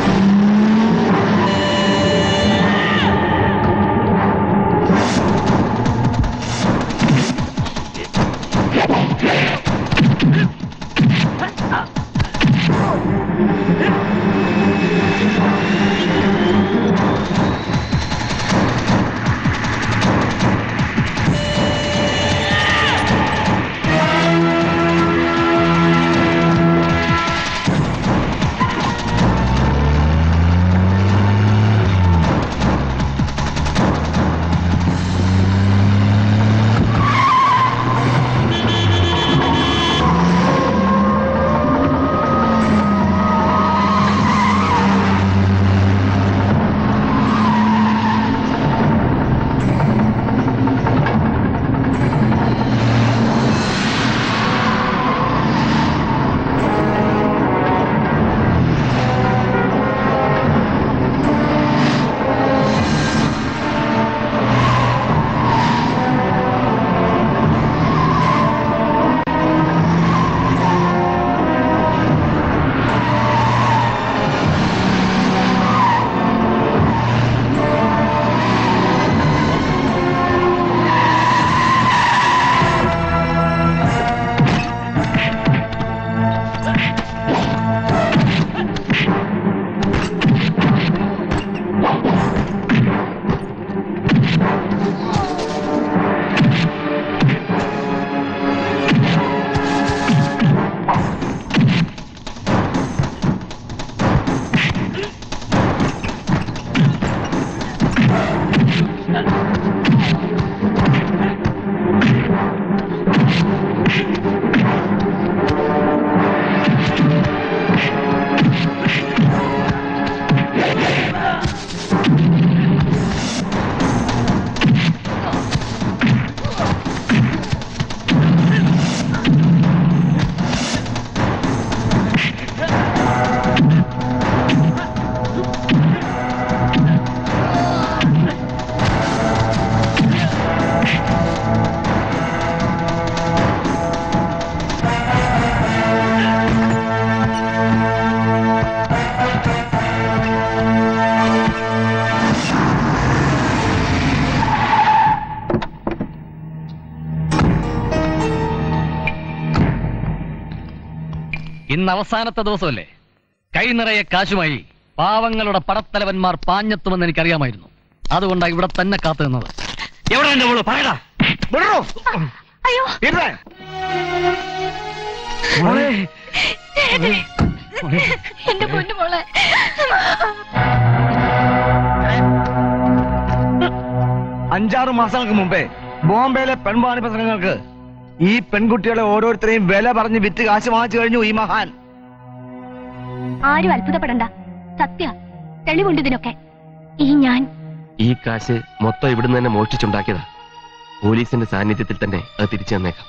ഇന്ന് അവസാനത്തെ ദിവസമല്ലേ കൈ നിറയെ കാശുമായി പാവങ്ങളുടെ പടത്തലവന്മാർ പാഞ്ഞെത്തുമെന്ന് എനിക്കറിയാമായിരുന്നു അതുകൊണ്ടാണ് ഇവിടെ തന്നെ കാത്തു നിന്നത് എവിടെ എന്റെ മോള് പറയടാ വിടറോ അയ്യോ ഇരുന്നേ എന്റെ പൊന്നു മോളെ അഞ്ചാറ് മാസങ്ങൾക്ക് മുമ്പേ ബോംബെയിലെ പെൺവാണിഭ സംഘങ്ങൾക്ക് ഈ പെൺകുട്ടികളെ ഓരോരുത്തരെയും വില പറഞ്ഞ് വിറ്റ് കാശ് വാങ്ങിച്ചു കഴിഞ്ഞു ഈ മഹാൻ ആരും അത്ഭുതപ്പെടണ്ട സത്യ തെളിവുണ്ട് ഇതിനൊക്കെ ഈ ഞാൻ ഈ കാശ് മൊത്തം ഇവിടുന്ന് തന്നെ മോഷ്ടിച്ചുണ്ടാക്കിയതാ പോലീസിന്റെ സാന്നിധ്യത്തിൽ തന്നെ അത് തിരിച്ചു തന്നേക്കാം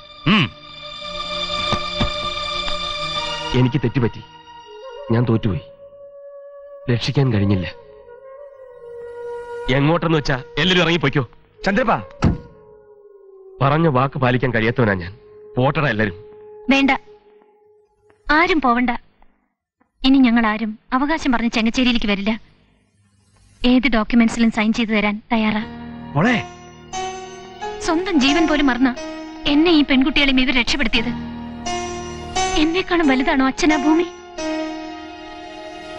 എനിക്ക് തെറ്റുപറ്റി ഞാൻ തോറ്റുപോയി രക്ഷിക്കാൻ കഴിഞ്ഞില്ല എങ്ങോട്ടെന്ന് വെച്ചാ എല്ലാരും ഇറങ്ങിപ്പോയ്ക്കോ ചന്ദ്രപ്പ പറഞ്ഞ വാക്ക് പാലിക്കാൻ കഴിയാത്തവനാ ഞാൻ പോട്ടടാ എല്ലാരും വേണ്ട ആരും പോവണ്ട ഇനി ഞങ്ങൾ ആരും അവകാശം പറഞ്ഞ് ചെങ്ങച്ചേരിയിലേക്ക് വരില്ല ഏത് ഡോക്യുമെന്റ്സിലും സൈൻ ചെയ്തു തരാൻ തയ്യാറാ മോളെ സ്വന്തം ജീവൻ പോലും മറന്ന എന്നെ ഈ പെൺകുട്ടികളെയും ഇവർ രക്ഷപ്പെടുത്തിയത് എന്നെക്കാളും വലുതാണോ അച്ഛനാ ഭൂമി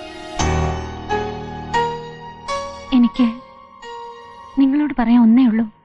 എനിക്ക് നിങ്ങളോട് പറയാൻ ഒന്നേ ഉള്ളൂ